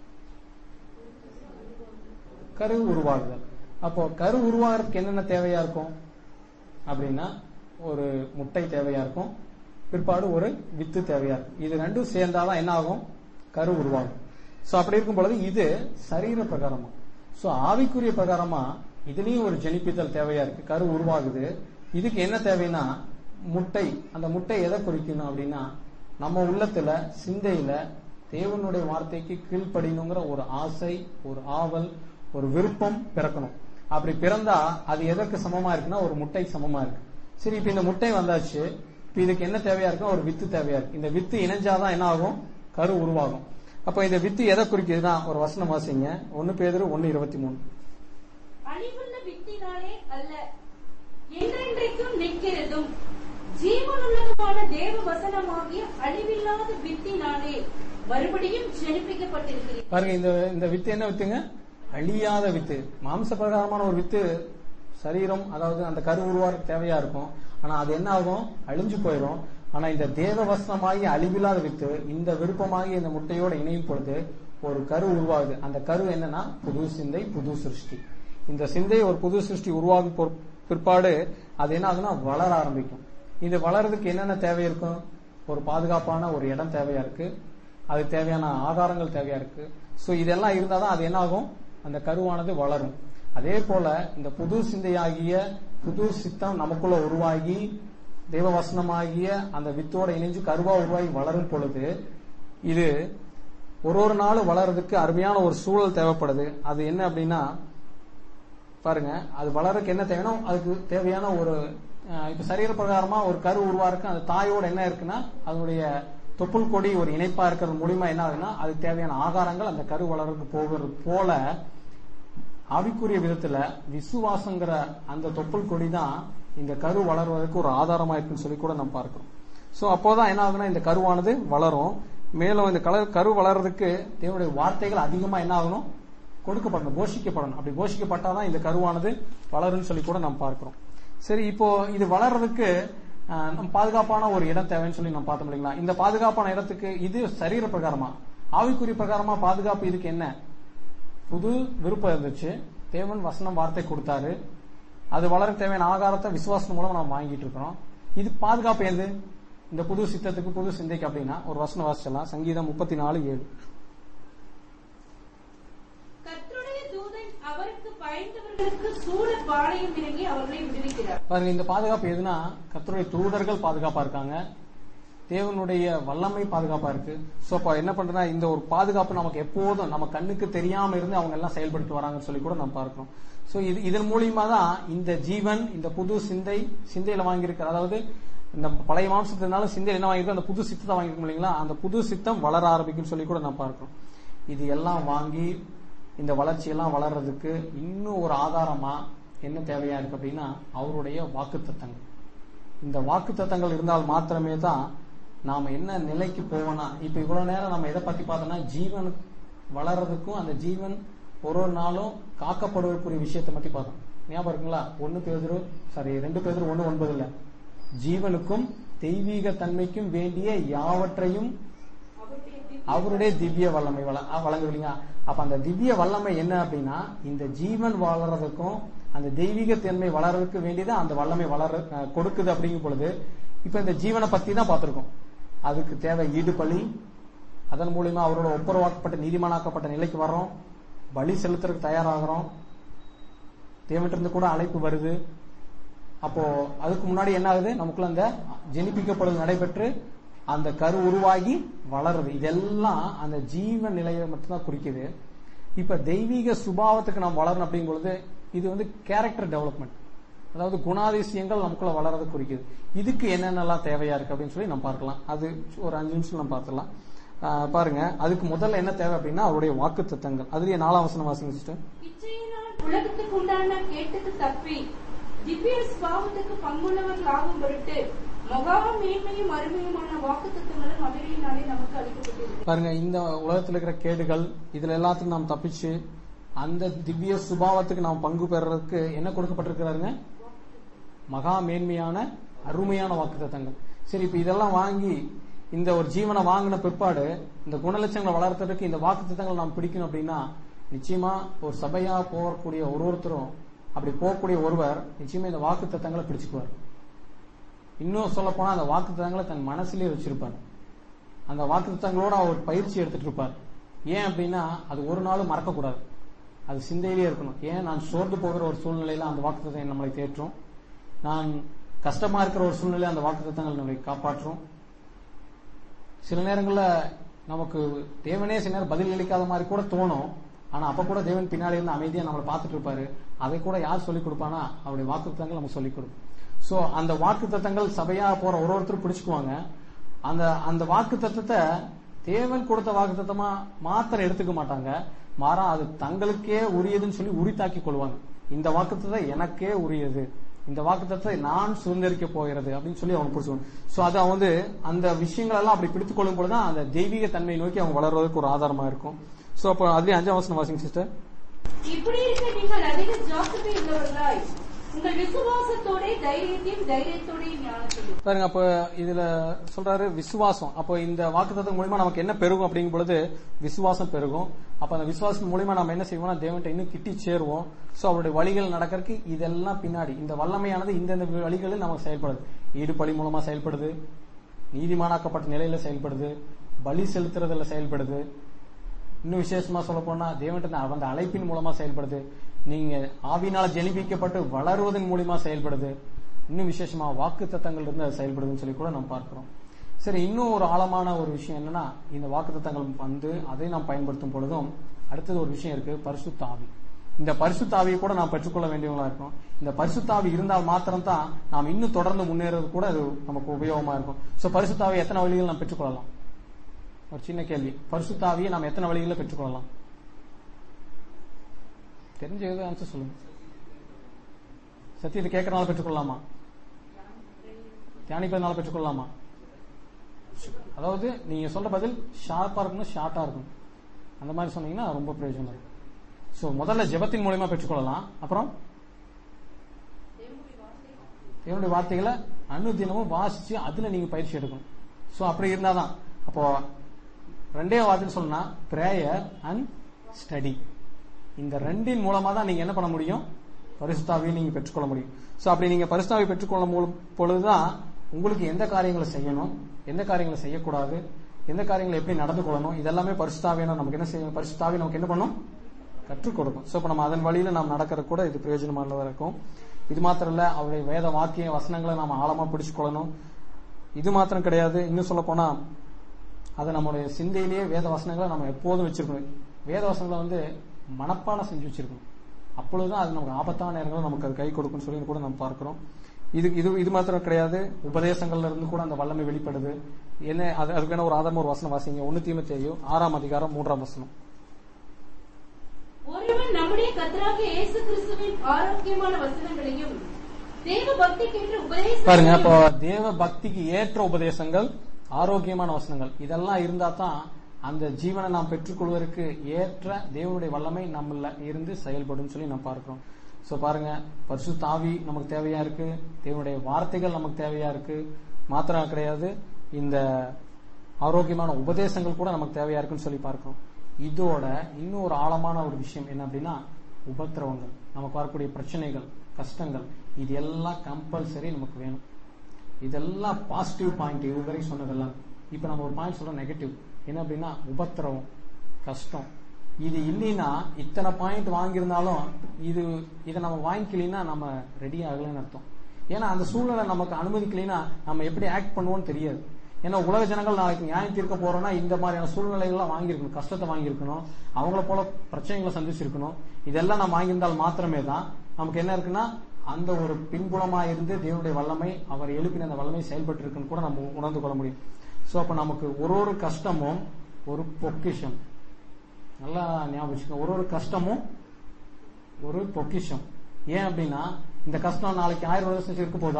கரு உருவாகுதல் அப்போ கரு உருவாகிறதுக்கு என்னென்ன தேவையா இருக்கும் அப்படின்னா ஒரு முட்டை தேவையா இருக்கும் பிற்பாடு ஒரு வித்து தேவையா இருக்கும் இது ரெண்டும் சேர்ந்தாதான் என்ன ஆகும் கரு உருவாகும் சோ அப்படி இருக்கும் பொழுது இது சரீர பிரகாரமா சோ ஆவிக்குரிய பிரகாரமா இதுலயும் ஒரு ஜெனிப்பித்தல் தேவையா இருக்கு கரு உருவாகுது இதுக்கு என்ன தேவைன்னா முட்டை அந்த முட்டை எதை குறிக்கணும் அப்படின்னா நம்ம உள்ளத்துல சிந்தையில தேவனுடைய வார்த்தைக்கு கீழ்ப்படியணுங்கிற ஒரு ஆசை ஒரு ஆவல் ஒரு விருப்பம் பிறக்கணும் அப்படி பிறந்தா அது எதற்கு சமமா இருக்குன்னா ஒரு முட்டை சமமா இருக்கு சரி இப்ப இந்த முட்டை வந்தாச்சு இப்ப இதுக்கு என்ன தேவையா இருக்குன்னா ஒரு வித்து தேவையா இருக்கு இந்த வித்து இணைஞ்சாதான் என்ன ஆகும் கரு உருவாகும் அப்ப இந்த வித்து எதை குறிக்குதுன்னா ஒரு வசனம் வாசிங்க ஒன்னு பேதரு ஒன்னு இருபத்தி மூணு அழிவுள்ள வித்தினாலே அல்ல என்றென்றைக்கும் நிற்கிறதும் ஜீவனுள்ளதுமான தேவ வசனமாகிய அழிவில்லாத வித்தினாலே மறுபடியும் ஜெனிப்பிக்கப்பட்டிருக்கிறேன் பாருங்க இந்த இந்த வித்து என்ன வித்துங்க அழியாத வித்து மாம்ச பிரகாரமான ஒரு வித்து சரீரம் அதாவது அந்த கரு உருவாருக்கு தேவையா இருக்கும் ஆனா அது என்ன ஆகும் அழிஞ்சு போயிடும் ஆனா இந்த தேவ வசனமாகி அழிவில்லாத வித்து இந்த விருப்பமாகி இந்த முட்டையோட இணையும் பொழுது ஒரு கரு உருவாகுது அந்த கரு என்னன்னா புது சிந்தை புது சிருஷ்டி இந்த சிந்தை ஒரு புது சிருஷ்டி உருவாகும் பொற்- பிற்பாடு அது என்ன ஆகுதுன்னா வளர ஆரம்பிக்கும் இது வளர்றதுக்கு என்னென்ன தேவை இருக்கும் ஒரு பாதுகாப்பான ஒரு இடம் தேவையா இருக்கு அதுக்கு தேவையான ஆதாரங்கள் தேவையா இருக்கு சோ இதெல்லாம் இருந்தாதான் அது என்ன ஆகும் அந்த கருவானது வளரும் அதே போல இந்த புது சிந்தையாகிய புது சித்தம் நமக்குள்ள உருவாகி தேவவசனமாகிய அந்த வித்தோட இணைஞ்சு கருவா உருவாகி வளரும் பொழுது இது ஒரு ஒரு நாளும் வளர்றதுக்கு அருமையான ஒரு சூழல் தேவைப்படுது அது என்ன அப்படின்னா பாருங்க அது வளரக்கு என்ன தேவைன்னா அதுக்கு தேவையான ஒரு அஹ், இப்ப சரீர பிரகாரமா ஒரு கரு உருவாருக்கு அந்த தாயோட என்ன இருக்குன்னா அதனுடைய தொப்புள் கொடி ஒரு இணைப்பா இருக்கிறது மூலியமா என்ன ஆகுதுன்னா அதுக்கு தேவையான ஆகாரங்கள் அந்த கரு வளர்றதுக்கு போகிறது போல ஆவிக்குரிய விதத்துல விசுவாசங்கிற அந்த தொப்புள் கொடி தான் இந்த கரு வளர்வதற்கு ஒரு ஆதாரமா இருக்குன்னு சொல்லி கூட நம்ம பார்க்கிறோம் சோ அப்போதான் என்ன ஆகுதுன்னா இந்த கருவானது வளரும் மேலும் இந்த கலர் கரு வளர்றதுக்கு தேவனுடைய வார்த்தைகள் அதிகமா என்ன ஆகணும் கொடுக்கப்படணும் போஷிக்கப்படணும் அப்படி போஷிக்கப்பட்டாதான் இந்த கருவானது வளரும்னு சொல்லி கூட நம்ம பார்க்கிறோம் சரி இப்போ இது வளர்றதுக்கு ஆஹ், நம்ம பாதுகாப்பான ஒரு இடம் தேவைன்னு சொல்லி நம்ம பார்த்தோம் இல்லைங்களா இந்த பாதுகாப்பான இடத்துக்கு இது சரீர பிரகாரமா ஆவிக்குரிய பிரகாரமா பாதுகாப்பு இதுக்கு என்ன புது விருப்பம் இருந்துச்சு தேவன் வசனம் வார்த்தை கொடுத்தாரு அது வளர தேவையான ஆகாரத்தை விசுவாசம் மூலம் நம்ம வாங்கிட்டு இருக்கிறோம் இது பாதுகாப்பு எது இந்த புது சித்தத்துக்கு புது சிந்தைக்கு அப்படின்னா ஒரு வசனம் வாசிச்சலாம் சங்கீதம் முப்பத்தி நாலு ஏழு கர்த்தருடைய தூதன் அவருக்கு பயந்தவர்களுக்கு சூழ பாளையம் இறங்கி அவர்களை விடுவிக்கிறார் பாருங்க இந்த பாதுகாப்பு எதுனா கர்த்தருடைய தூதர்கள் பாதுகாப்பா இருக்காங்க தேவனுடைய வல்லமை பாதுகாப்பா இருக்கு சோ அப்ப என்ன பண்றதுன்னா இந்த ஒரு பாதுகாப்பு நமக்கு எப்போதும் நம்ம கண்ணுக்கு தெரியாம இருந்து அவங்க எல்லாம் செயல்பட்டு வராங்கன்னு சொல்லி கூட நம்ம பார்க்கிறோம் சோ இது இதன் மூலியமா தான் இந்த ஜீவன் இந்த புது சிந்தை சிந்தையில வாங்கியிருக்கிற அதாவது இந்த பழைய மாம்சத்தினால சிந்தையில என்ன வாங்கியிருக்கோம் அந்த புது சித்தத்தை வாங்கியிருக்கோம் இல்லைங்களா அந்த புது சித்தம் வளர ஆரம்பிக்கும்னு சொல்லி கூட நம்ம பார்க்கிறோம் இது எல்லாம் வாங்கி இந்த வளர்ச்சி எல்லாம் வளர்றதுக்கு இன்னும் ஒரு ஆதாரமா என்ன தேவையா இருக்கு அப்படின்னா அவருடைய வாக்கு இந்த வாக்கு இருந்தால் மாத்திரமே தான் நாம என்ன நிலைக்கு போவோம்னா இப்ப இவ்வளவு நேரம் நம்ம எதை பத்தி பார்த்தோம்னா ஜீவன் வளர்றதுக்கும் அந்த ஜீவன் ஒரு ஒரு நாளும் காக்கப்படுவதற்குரிய விஷயத்தை பத்தி பார்த்தோம் ஞாபகம் இருக்குங்களா ஒன்னு பேதரு சாரி ரெண்டு பேதரு ஒன்னு ஒன்பது இல்ல ஜீவனுக்கும் தெய்வீக தன்மைக்கும் வேண்டிய யாவற்றையும் அவருடைய திவ்ய அவருடைய திவ்ய வல்லமை வள அஹ் வழங்குது இல்லைங்களா அப்ப அந்த திவ்ய வல்லமை என்ன அப்படின்னா இந்த ஜீவன் வளர்றதுக்கும் அந்த தெய்வீக தன்மை வளர்றதுக்கு வேண்டியதான் அந்த வல்லமை வளர அஹ் கொடுக்குது அப்படிங்கும் பொழுது இப்ப இந்த ஜீவனை பத்தி தான் பார்த்திருக்கோம் அதுக்கு தேவை ஈடுபலி அதன் மூலியமா அவரோட ஒப்புரவாக்கப்பட்ட நீதிமானாக்கப்பட்ட நிலைக்கு வர்றோம் பலி செலுத்துறதுக்கு தயாராகிறோம் தேவன்கிட்ட கூட அழைப்பு வருது அப்போ அதுக்கு முன்னாடி என்ன ஆகுது நமக்குள்ள அந்த ஜெனிப்பிக்கப்படுவது நடைபெற்று அந்த கரு உருவாகி வளருது இதெல்லாம் அந்த ஜீவ நிலையை மட்டும்தான் குறிக்குது இப்ப தெய்வீக சுபாவத்துக்கு நாம் வளரணும் அப்படிங்கும் பொழுது இது வந்து கேரக்டர் டெவலப்மெண்ட் அதாவது குணாதிசயங்கள் நமக்குள்ள வளர்றது குறிக்குது இதுக்கு என்னென்னலாம் தேவையா இருக்கு அப்படின்னு சொல்லி நம்ம பார்க்கலாம் அது ஒரு அஞ்சு நிமிஷம் நம்ம பார்த்துலாம் ஆஹ் பாருங்க அதுக்கு முதல்ல என்ன தேவை அப்படின்னா அவருடைய வாக்கு தத்தங்கள் அதுலயே நாலாம் வசனம் வாசிங்க சிஸ்டர் இச்சையினால் உலகத்துக்கு உண்டான கேட்டுக்கு தப்பி திவ்ய ஸ்பாவத்துக்கு பங்குள்ளவர்கள் ஆகும் பொருட்டு மகா மேன்மையும் அருமையுமான வாக்கு தத்துவங்களும் மதுரையினாலே நமக்கு அளிக்கப்பட்டிருக்கு பாருங்க இந்த உலகத்துல இருக்கிற கேடுகள் இதுல எல்லாத்துக்கும் நாம் தப்பிச்சு அந்த திவ்ய சுபாவத்துக்கு நாம் பங்கு பெறறதுக்கு என்ன கொடுக்கப்பட்டிருக்கிறாருங்க மகா மேன்மையான அருமையான வாக்குத்தத்தங்கள் சரி இப்ப இதெல்லாம் வாங்கி இந்த ஒரு ஜீவனை வாங்கின பிற்பாடு இந்த குணலட்சங்களை வளர்த்துறதுக்கு இந்த வாக்குத்தத்தங்களை நாம் பிடிக்கணும் அப்படின்னா நிச்சயமா ஒரு சபையா போகக்கூடிய ஒரு ஒருத்தரும் அப்படி போகக்கூடிய ஒருவர் நிச்சயமா இந்த வாக்குத்தத்தங்களை பிடிச்சுக்குவார் இன்னும் சொல்ல போனா அந்த வாக்குத்தத்தங்களை தன் மனசுலயே வச்சிருப்பார் அந்த வாக்குத்தத்தங்களோட அவர் பயிற்சி எடுத்துட்டு இருப்பார் ஏன் அப்படின்னா அது ஒரு நாளும் மறக்கக்கூடாது அது சிந்தையிலே இருக்கணும் ஏன் நான் சோர்ந்து போகிற ஒரு சூழ்நிலையில அந்த வாக்குத்தத்தம் நம்மளை தேற்றும் நான் கஷ்டமா இருக்கிற ஒரு சூழ்நிலையில அந்த வாக்குத்தத்தங்கள் நம்மளை காப்பாற்றும் சில நேரங்கள்ல நமக்கு தேவனே சில நேரம் பதில் அளிக்காத மாதிரி கூட தோணும் ஆனா அப்ப கூட தேவன் பின்னாடி இருந்து அமைதியா நம்மளை பார்த்துட்டு இருப்பாரு அதை கூட யார் சொல்லிக் கொடுப்பானா அவருடைய வாக்குத்தத்தங்கள் நமக்கு சொல்லிக் கொடுக்கும் சோ அந்த வாக்குத்தத்தங்கள் சபையா போற ஒரு ஒருத்தர் பிடிச்சுக்குவாங்க அந்த அந்த வாக்குத்தத்தத்தை தேவன் கொடுத்த வாக்குத்தத்தமா மாத்திரம் எடுத்துக்க மாட்டாங்க மாறா அது தங்களுக்கே உரியதுன்னு சொல்லி உரித்தாக்கி கொள்வாங்க இந்த வாக்குத்தத்தை எனக்கே உரியது இந்த வாக்குத்தத்தை நான் சுதந்திரிக்க போகிறது அப்படின்னு சொல்லி அவங்க பிடிச்சுக்கணும் சோ அது அவங்க வந்து அந்த விஷயங்கள் எல்லாம் அப்படி பிடித்துக் கொள்ளும் பொழுதுதான் அந்த தெய்வீக தன்மையை நோக்கி அவங்க வளர்வதற்கு ஒரு ஆதாரமா இருக்கும் சோ அப்போ அதுலயே அஞ்சாம் வசனம் வாசிங்க சிஸ்டர் இப்படி இருக்க நீங்கள் அதிக ஜாக்கிரதை உள்ளவர்களாய் உங்கள் விசுவாசத்தோட தைரியத்தையும் தைரியத்தோடையும் ஞானத்தையும் பாருங்க அப்ப இதுல சொல்றாரு விசுவாசம் அப்போ இந்த வாக்குத்தத்தம் மூலியமா நமக்கு என்ன பெருகும் அப்படிங்கும் பொழுது விசுவாசம் பெருகும் அப்ப அந்த விசுவாசம் மூலியமா நம்ம என்ன செய்வோம்னா தேவன்கிட்ட இன்னும் கிட்டி சேருவோம் சோ அவருடைய வழிகள் நடக்கிறதுக்கு இதெல்லாம் பின்னாடி இந்த வல்லமையானது இந்தந்த வழிகளில் நமக்கு செயல்படுது ஈடுபலி மூலமா செயல்படுது நீதிமானாக்கப்பட்ட நிலையில செயல்படுது பலி செலுத்துறதுல செயல்படுது இன்னும் விசேஷமா சொல்ல போனா தேவன்கிட்ட அந்த அழைப்பின் மூலமா செயல்படுது நீங்க ஆவினால ஜெனிப்பிக்கப்பட்டு வளருவதன் மூலியமா செயல்படுது இன்னும் விசேஷமா வாக்கு தத்தங்கள் இருந்து அது செயல்படுதுன்னு சொல்லி கூட நம்ம பார்க்கிறோம் சரி இன்னும் ஒரு ஆழமான ஒரு விஷயம் என்னன்னா இந்த வாக்கு தத்தங்கள் வந்து அதை நாம் பயன்படுத்தும் பொழுதும் அடுத்தது ஒரு விஷயம் இருக்கு பரிசுத்த ஆவி இந்த பரிசுத்த ஆவியை கூட நாம் பெற்றுக்கொள்ள வேண்டியவங்களா இருக்கும் இந்த பரிசுத்த ஆவி இருந்தால் மாத்திரம் தான் நாம் இன்னும் தொடர்ந்து முன்னேறது கூட அது நமக்கு உபயோகமா இருக்கும் சோ பரிசுத்த ஆவியை எத்தனை வழிகள் நாம் பெற்றுக்கொள்ளலாம் ஒரு சின்ன கேள்வி பரிசுத்த ஆவியை நாம் எத்தனை வழிகளில் பெற்றுக்கொள்ளலாம் தெரிஞ்ச ஏதோ ஆன்சர் சொல்லுங்க சத்தியத்தை கேட்கறனால பெற்றுக்கொள்ளலாமா தியானிப்பதனால பெற்றுக்கொள்ளலாமா அதாவது நீங்க சொல்ற பதில் ஷார்ப்பா இருக்கணும் ஷார்ட்டா இருக்கணும் அந்த மாதிரி சொன்னீங்கன்னா ரொம்ப பிரயோஜனம் இருக்கும் சோ முதல்ல ஜெபத்தின் மூலியமா பெற்றுக்கொள்ளலாம் அப்புறம் தேவனுடைய வார்த்தைகளை அனுதினமும் வாசிச்சு அதுல நீங்க பயிற்சி எடுக்கணும் சோ அப்படி இருந்தாதான் அப்போ ரெண்டே வார்த்தைன்னு சொன்னா பிரேயர் அண்ட் ஸ்டடி இந்த ரெண்டின் மூலமா தான் நீங்க என்ன பண்ண முடியும் பரிசுத்தாவியை நீங்க பெற்றுக்கொள்ள முடியும் சோ அப்படி நீங்க பரிசுத்தாவை பெற்றுக்கொள்ளும் மூலம் பொழுதுதான் உங்களுக்கு எந்த காரியங்களை செய்யணும் எந்த காரியங்களை செய்யக்கூடாது எந்த காரியங்களை எப்படி நடந்து கொள்ளணும் இதெல்லாமே பரிசுத்தாவியான நமக்கு என்ன செய்யணும் பரிசுத்தாவி நமக்கு என்ன பண்ணும் கற்றுக் கொடுக்கும் சோ இப்ப நம்ம அதன் வழியில நாம் நடக்கிறது கூட இது பிரயோஜனமானதா இருக்கும் இது மாத்திரம் இல்ல அவருடைய வேத வாக்கிய வசனங்களை நாம ஆழமா பிடிச்சுக்கொள்ளணும் இது மாத்திரம் கிடையாது இன்னும் சொல்ல போனா அதை நம்மளுடைய சிந்தையிலேயே வேத வசனங்களை நம்ம எப்போதும் வச்சிருக்கணும் வேத வசனங்களை வந்து மனப்பாடம் செஞ்சு வச்சிருக்கணும் அப்பொழுதுதான் அது நமக்கு ஆபத்தான நேரங்கள் நமக்கு அது கை கொடுக்கும்னு சொல்லி கூட நம்ம பார்க்கிறோம் இது இது இது மாத்திரம் கிடையாது உபதேசங்கள்ல இருந்து கூட அந்த வல்லமை வெளிப்படுது என்ன அது அதுக்கான ஒரு ஆதாரமா ஒரு வசனம் வாசிங்க ஒன்னு தீமத்தேயோ ஆறாம் அதிகாரம் மூன்றாம் வசனம் ஒருவன் நம்முடைய கர்த்தராகிய இயேசு கிறிஸ்துவின் ஆரோக்கியமான வசனங்களையும் தேவ பக்திக்கென்று உபதேசம் பாருங்க இப்போ தேவ பக்திக்கு ஏற்ற உபதேசங்கள் ஆரோக்கியமான வசனங்கள் இதெல்லாம் இருந்தா தான் அந்த ஜீவனை நாம் பெற்றுக்கொள்வதற்கு ஏற்ற தேவனுடைய வல்லமை நம்மள இருந்து செயல்படும் சொல்லி நாம் பார்க்கிறோம் சோ பாருங்க பரிசு தாவி நமக்கு தேவையா இருக்கு தேவனுடைய வார்த்தைகள் நமக்கு தேவையா இருக்கு மாத்திரம் கிடையாது இந்த ஆரோக்கியமான உபதேசங்கள் கூட நமக்கு தேவையா இருக்குன்னு சொல்லி பார்க்கிறோம் இதோட இன்னும் ஒரு ஆழமான ஒரு விஷயம் என்ன அப்படின்னா உபத்திரவங்கள் நமக்கு வரக்கூடிய பிரச்சனைகள் கஷ்டங்கள் இது எல்லாம் கம்பல்சரி நமக்கு வேணும் இதெல்லாம் பாசிட்டிவ் பாயிண்ட் இதுவரை சொன்னதெல்லாம் இப்ப நம்ம ஒரு பாயிண்ட் சொல்றோம் நெகட்டிவ் என்ன அப்படின்னா உபத்திரவம் கஷ்டம் இது இல்லைன்னா இத்தனை பாயிண்ட் வாங்கியிருந்தாலும் இது இதை நம்ம வாங்கிக்கலைன்னா நம்ம ரெடி ஆகலைன்னு அர்த்தம் ஏன்னா அந்த சூழ்நிலை நமக்கு அனுமதிக்கலைன்னா நம்ம எப்படி ஆக்ட் பண்ணுவோம்னு தெரியாது ஏன்னா உலக ஜனங்கள் நாளைக்கு நியாயம் தீர்க்க போறோம்னா இந்த மாதிரியான சூழ்நிலைகள்லாம் வாங்கியிருக்கணும் கஷ்டத்தை வாங்கியிருக்கணும் அவங்கள போல பிரச்சனைகளை சந்திச்சிருக்கணும் இதெல்லாம் நம்ம வாங்கியிருந்தால் மாத்திரமே தான் நமக்கு என்ன இருக்குன்னா அந்த ஒரு பின்புலமா இருந்து தேவனுடைய வல்லமை அவர் எழுப்பின அந்த வல்லமை செயல்பட்டு இருக்குன்னு கூட நம்ம உணர்ந்து கொள்ள முடியும் சோ அப்ப நமக்கு ஒரு ஒரு கஷ்டமும் ஒரு பொக்கிஷம் நல்லா ஞாபகம் வச்சுக்கோங்க ஒரு ஒரு கஷ்டமும் ஒரு பொக்கிஷம் ஏன் அப்படின்னா இந்த கஷ்டம் நாளைக்கு ஆயிரம் வருஷம் இருக்க போதா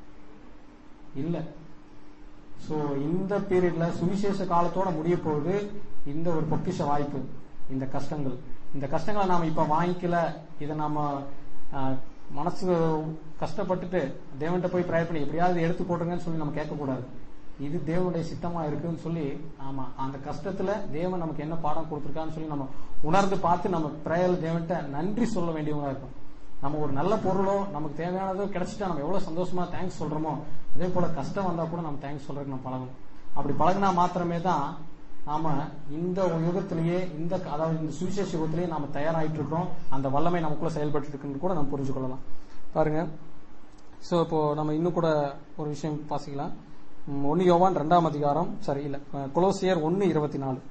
இல்ல சோ இந்த பீரியட்ல சுவிசேஷ காலத்தோட முடிய போகுது இந்த ஒரு பொக்கிஷ வாய்ப்பு இந்த கஷ்டங்கள் இந்த கஷ்டங்களை நாம இப்ப வாங்கிக்கல இதை நாம ஆஹ், மனசு கஷ்டப்பட்டுட்டு தேவன்கிட்ட போய் ப்ரேயர் பண்ணி எப்படியாவது எடுத்து போட்டுருங்கன்னு சொல்லி நம்ம கேட்கக்கூடாது இது தேவனுடைய சித்தமா இருக்குன்னு சொல்லி ஆமா அந்த கஷ்டத்துல தேவன் நமக்கு என்ன பாடம் கொடுத்திருக்கான்னு சொல்லி நம்ம உணர்ந்து பார்த்து நம்ம பிரேயர் தேவன்கிட்ட நன்றி சொல்ல வேண்டியவங்களா இருக்கும் நம்ம ஒரு நல்ல பொருளோ நமக்கு தேவையானதோ கிடைச்சிட்டா நம்ம எவ்வளவு சந்தோஷமா தேங்க்ஸ் சொல்றோமோ அதே போல கஷ்டம் வந்தா கூட நம்ம தேங்க்ஸ் சொல்றதுக்கு நம்ம பழகணும் அப்படி பழகினா மாத்திரமே தான் நாம இந்த யுகத்திலேயே இந்த அதாவது இந்த சுவிசேஷ யுகத்திலேயே நாம தயாராயிட்டு இருக்கிறோம் அந்த வல்லமை நமக்குள்ள செயல்பட்டு இருக்குன்னு கூட நம்ம புரிஞ்சு கொள்ளலாம் பாருங்க சோ இப்போ நம்ம இன்னும் கூட ஒரு விஷயம் வாசிக்கலாம் ம், ஒன்னு யோவான் ரெண்டாம் அதிகாரம் சரி இல்ல அஹ், கொலோசியர் ஒன்னு இருபத்தி நாலு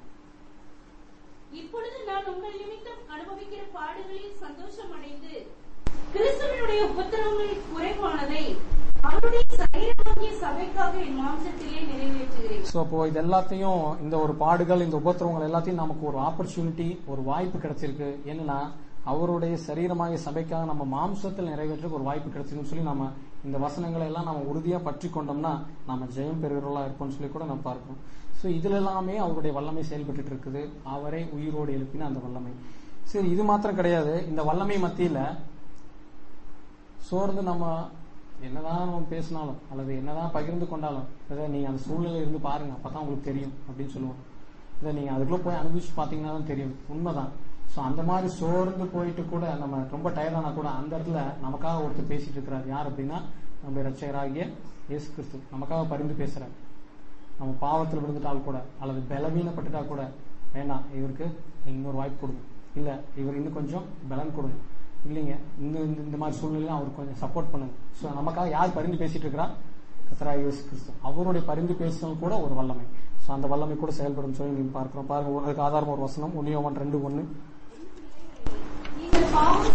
இப்பொழுது நான் உங்கள் நிமித்தம் அனுபவிக்கிற பாடுகளில் சந்தோஷம் அடைந்து கிறிஸ்துவனுடைய உபத்திரவங்களில் குறைவானதை அவருடைய சரீரமாகிய சபைக்காக என் மாம்சத்திலே நிறைவேற்றுகிறேன் சோ அப்போ இது எல்லாத்தையும் இந்த ஒரு பாடுகள் இந்த உபத்திரவங்கள் எல்லாத்தையும் நமக்கு ஒரு ஆப்பர்ச்சுனிட்டி ஒரு வாய்ப்பு கிடைச்சிருக்கு என்னன்னா அவருடைய சரீரமாகிய சபைக்காக நம்ம மாம்சத்தில் நிறைவேற்றுக்கு ஒரு வாய்ப்பு கிடைச்சிருக்குன்னு சொல்லி நம்ம இந்த வசனங்களை எல்லாம் நம்ம உறுதியா பற்றி கொண்டோம்னா நம்ம ஜெயம் பெறுகிறவர்களா இருப்போம்னு சொல்லி கூட நம்ம பார்க்கிறோம் சோ இதுல எல்லாமே அவருடைய வல்லமை செயல்பட்டு இருக்குது அவரை உயிரோடு எழுப்பின அந்த வல்லமை சரி இது மாத்திரம் கிடையாது இந்த வல்லமை மத்தியில சோர்ந்து நம்ம என்னதான் நம்ம பேசினாலும் அல்லது என்னதான் பகிர்ந்து கொண்டாலும் இதை நீங்க அந்த சூழ்நிலை இருந்து பாருங்க அப்பதான் உங்களுக்கு தெரியும் அப்படின்னு சொல்லுவோம் இதை நீங்க அதுக்குள்ள போய் அனுபவிச்சு பாத்தீங்கன்னா தான் தெரியும் உண்மைதான் சோ அந்த மாதிரி சோர்ந்து போயிட்டு கூட நம்ம ரொம்ப டயர்டானா கூட அந்த இடத்துல நமக்காக ஒருத்தர் பேசிட்டு இருக்கிறார் யார் அப்படின்னா நம்ம ரட்சகராகிய இயேசு கிறிஸ்து நமக்காக பரிந்து பேசுறார் நம்ம பாவத்தில் விழுந்துட்டால் கூட அல்லது பலவீனப்பட்டுட்டா கூட வேண்டாம் இவருக்கு இன்னொரு வாய்ப்பு கொடுங்க இல்ல இவர் இன்னும் கொஞ்சம் பலன் கொடுங்க இல்லைங்க இந்த இந்த- இந்த மாதிரி சூழ்நிலையில அவருக்கு கொஞ்சம் சப்போர்ட் பண்ணுங்க சோ நமக்காக யார் பரிந்து பேசிட்டு இருக்கிறா கர்த்தராகிய இயேசு கிறிஸ்து அவருடைய பரிந்து பேசுதல் கூட ஒரு வல்லமை சோ அந்த வல்லமை கூட செயல்படும் சொல்லி நீங்க பார்க்கிறோம் பாருங்க அதுக்கு ஆதாரம் ஒரு வசனம் ஒன்னியோவன் ரெண்டு ஒன்னு நீங்கள் பாவம்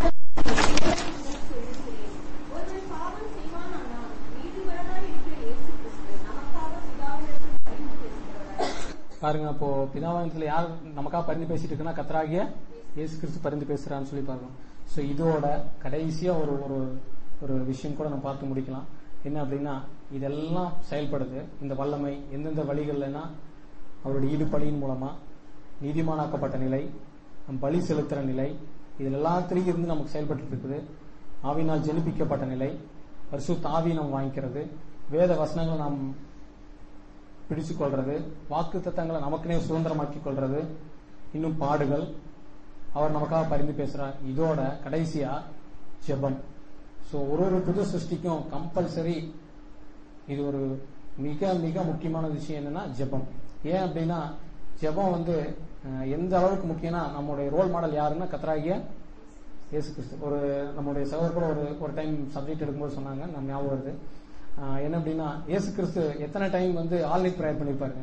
ஒருவன் பாவம் செய்வானானால் நீதிபரனாய் இருக்கிற இயேசு கிறிஸ்து நமக்காக பிதாவிடத்தில் பரிந்து பேசுகிறவராய் பாருங்க அப்போ பிதாவாயத்துல யார் நமக்காக பரிந்து பேசிட்டு இருக்குன்னா கத்தராகிய இயேசு கிறிஸ்து பரிந்து பேசுறான்னு சொல்லி பாருங்க சோ இதோட கடைசியா ஒரு ஒரு ஒரு விஷயம் கூட நம்ம பார்த்து முடிக்கலாம் என்ன அப்படின்னா இதெல்லாம் செயல்படுது இந்த வல்லமை எந்தெந்த வழிகள்லனா அவருடைய ஈடுபலியின் மூலமா நீதிமானாக்கப்பட்ட நிலை நம் பலி செலுத்துற நிலை இதுல எல்லாத்திலையும் இருந்து நமக்கு செயல்பட்டு இருக்குது ஆவினால் ஜெனிப்பிக்கப்பட்ட நிலை பரிசுத்த ஆவி நாம் வாங்கிக்கிறது வேத வசனங்களை நாம் பிடிச்சு கொள்றது வாக்கு தத்தங்களை நமக்குனே சுதந்திரமாக்கி கொள்றது இன்னும் பாடுகள் அவர் நமக்காக பரிந்து பேசுறார் இதோட கடைசியா ஜெபம் சோ ஒரு ஒரு புது சிருஷ்டிக்கும் கம்பல்சரி இது ஒரு மிக மிக முக்கியமான விஷயம் என்னன்னா ஜெபம் ஏன் அப்படின்னா ஜெபம் வந்து அஹ், எந்த அளவுக்கு முக்கியம்னா நம்மளுடைய ரோல் மாடல் யாருன்னா கத்தராகிய இயேசு கிறிஸ்து ஒரு நம்மளுடைய சகோதரர் கூட ஒரு ஒரு டைம் சப்ஜெக்ட் எடுக்கும்போது சொன்னாங்க நம்ம ஞாபகம் வருது ஆஹ் என்ன அப்படின்னா இயேசு கிறிஸ்து எத்தனை டைம் வந்து ஆல் நைட் ப்ரேயர் பண்ணிருப்பாருங்க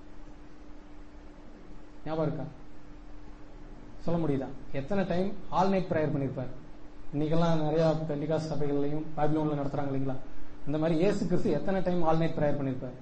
ஞாபகம் இருக்கா சொல்ல முடியுதா எத்தனை டைம் ஆல் நைட் ப்ரேயர் பண்ணிருப்பாரு இன்னைக்கெல்லாம் நிறைய பெண்டிகாஸ் சபைகள்லையும் பாபிலோன்ல நடத்துறாங்க இல்லைங்களா அந்த மாதிரி இயேசு கிறிஸ்து எத்தனை டைம் ஆல் நைட் ப்ரேயர் பண்ணிருப்பாரு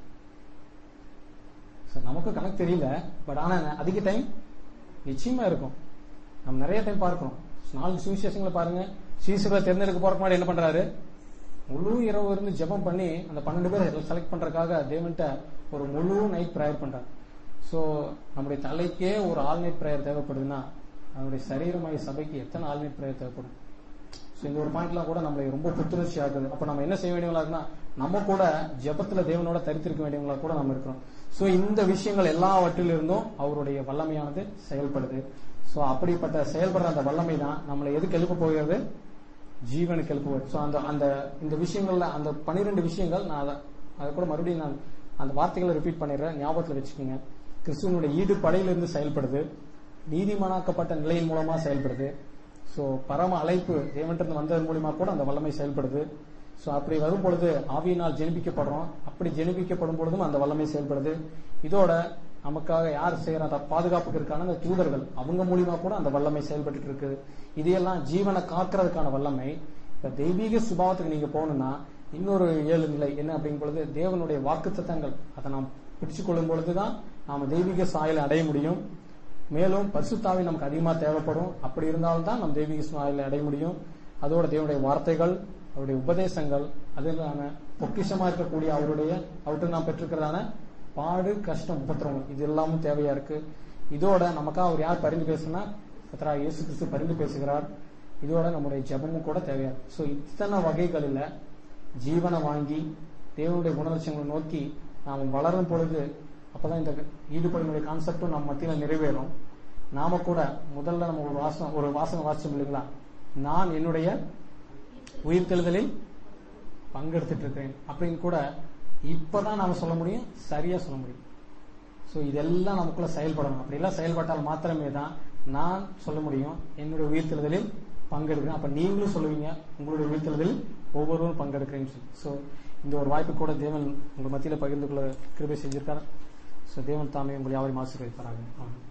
So, நமக்கு கணக்கு தெரியல பட் ஆனா அதிக டைம் நிச்சயமா இருக்கும் நம்ம நிறைய டைம் பார்க்கிறோம் நாலு சுவிசேஷங்களை பாருங்க சீசர்களை தேர்ந்தெடுக்க போறதுக்கு முன்னாடி என்ன பண்றாரு முழு இரவு இருந்து ஜெபம் பண்ணி அந்த பன்னெண்டு பேர் செலக்ட் பண்றதுக்காக தேவன்கிட்ட ஒரு முழு நைட் ப்ரேயர் பண்றாரு சோ நம்முடைய தலைக்கே ஒரு ஆல் நைட் ப்ரேயர் தேவைப்படுதுன்னா நம்முடைய சரீரமாய் சபைக்கு எத்தனை ஆல் நைட் ப்ரேயர் தேவைப்படும் ஸோ இந்த ஒரு பாயிண்ட்லாம் கூட நம்மளை ரொம்ப புத்துணர்ச்சி ஆகுது அப்ப நம்ம என்ன செய்ய வேண்டியவங்களா இருக்குன்னா நம்ம கூட ஜெபத்துல தேவனோட தரித்திருக்க வேண்டியவங்களா கூட நம்ம இருக்கிறோம் சோ இந்த விஷயங்கள் எல்லாவற்றிலிருந்தும் அவருடைய வல்லமையானது செயல்படுது சோ அப்படிப்பட்ட செயல்படுற அந்த வல்லமை தான் நம்மளை எதுக்கு எழுப்ப போகிறது ஜீவனுக்கு எழுப்புவது சோ அந்த அந்த இந்த விஷயங்கள்ல அந்த பன்னிரெண்டு விஷயங்கள் நான் அதை அதை கூட மறுபடியும் நான் அந்த வார்த்தைகளை ரிப்பீட் பண்ணிடுறேன் ஞாபகத்துல வச்சுக்கோங்க கிறிஸ்துவனுடைய ஈடுபடையிலிருந்து செயல்படுது நீதிமானாக்கப்பட்ட நிலையின் மூலமா செயல்படுது சோ பரம அழைப்பு தேவன்கிட்ட வந்ததன் மூலியமா கூட அந்த வல்லமை செயல்படுது சோ அப்படி வரும் பொழுது ஆவியினால் ஜெனிப்பிக்கப்படுறோம் அப்படி ஜெனிப்பிக்கப்படும் பொழுதும் அந்த வல்லமை செயல்படுது இதோட நமக்காக யார் செய்யற அந்த பாதுகாப்புக்கு இருக்கான அந்த தூதர்கள் அவங்க மூலியமா கூட அந்த வல்லமை செயல்பட்டு இருக்கு இதையெல்லாம் ஜீவனை காக்கிறதுக்கான வல்லமை இப்ப தெய்வீக சுபாவத்துக்கு நீங்க போகணும்னா இன்னொரு ஏழு நிலை என்ன அப்படிங்கும் பொழுது தேவனுடைய வாக்குத்தத்தங்கள் அதை நாம் பிடிச்சு கொள்ளும் பொழுதுதான் நாம தெய்வீக சாயலை அடைய முடியும் மேலும் பரிசுத்தாவி நமக்கு அதிகமா தேவைப்படும் அப்படி இருந்தால்தான் நம் தெய்வீக சாயலை அடைய முடியும் அதோட தேவனுடைய வார்த்தைகள் அவருடைய உபதேசங்கள் அது இல்லாம பொக்கிஷமா இருக்கக்கூடிய அவருடைய அவர்கிட்ட நாம் பெற்றிருக்கிறதான பாடு கஷ்டம் உபத்திரவம் இது எல்லாமும் தேவையா இருக்கு இதோட நமக்காக அவர் யார் பரிந்து பேசுனா கத்தரா இயேசு கிறிஸ்து பரிந்து பேசுகிறார் இதோட நம்முடைய ஜெபமும் கூட தேவையா இருக்கு ஸோ இத்தனை வகைகளில் ஜீவனை வாங்கி தேவனுடைய குணலட்சங்களை நோக்கி நாம் வளரும் பொழுது அப்பதான் இந்த ஈடுபடினுடைய கான்செப்டும் நம்ம மத்தியில நிறைவேறும் நாம கூட முதல்ல நம்ம ஒரு வாசம் ஒரு வாசகம் வாசிச்சோம் இல்லைங்களா நான் என்னுடைய உயிர்த்தெழுதலில் பங்கெடுத்துட்டு இருக்கிறேன் அப்படின்னு கூட இப்பதான் நாம சொல்ல முடியும் சரியா சொல்ல முடியும் சோ இதெல்லாம் நமக்குள்ள செயல்படணும் அப்படிலாம் செயல்பட்டால் மாத்திரமே தான் நான் சொல்ல முடியும் என்னுடைய உயிர்த்தெழுதலில் பங்கெடுக்கிறேன் அப்ப நீங்களும் சொல்லுவீங்க உங்களுடைய உயிர்த்தெழுதலில் ஒவ்வொருவரும் பங்கெடுக்கிறேன்னு சொல்லி சோ இந்த ஒரு வாய்ப்பு கூட தேவன் உங்க மத்தியில பகிர்ந்து கொள்ள கிருபை செஞ்சிருக்காரு சோ தேவன் தாமே உங்களை யாவரையும் ஆசீர்வதிப்பாராங்க ஆமென்.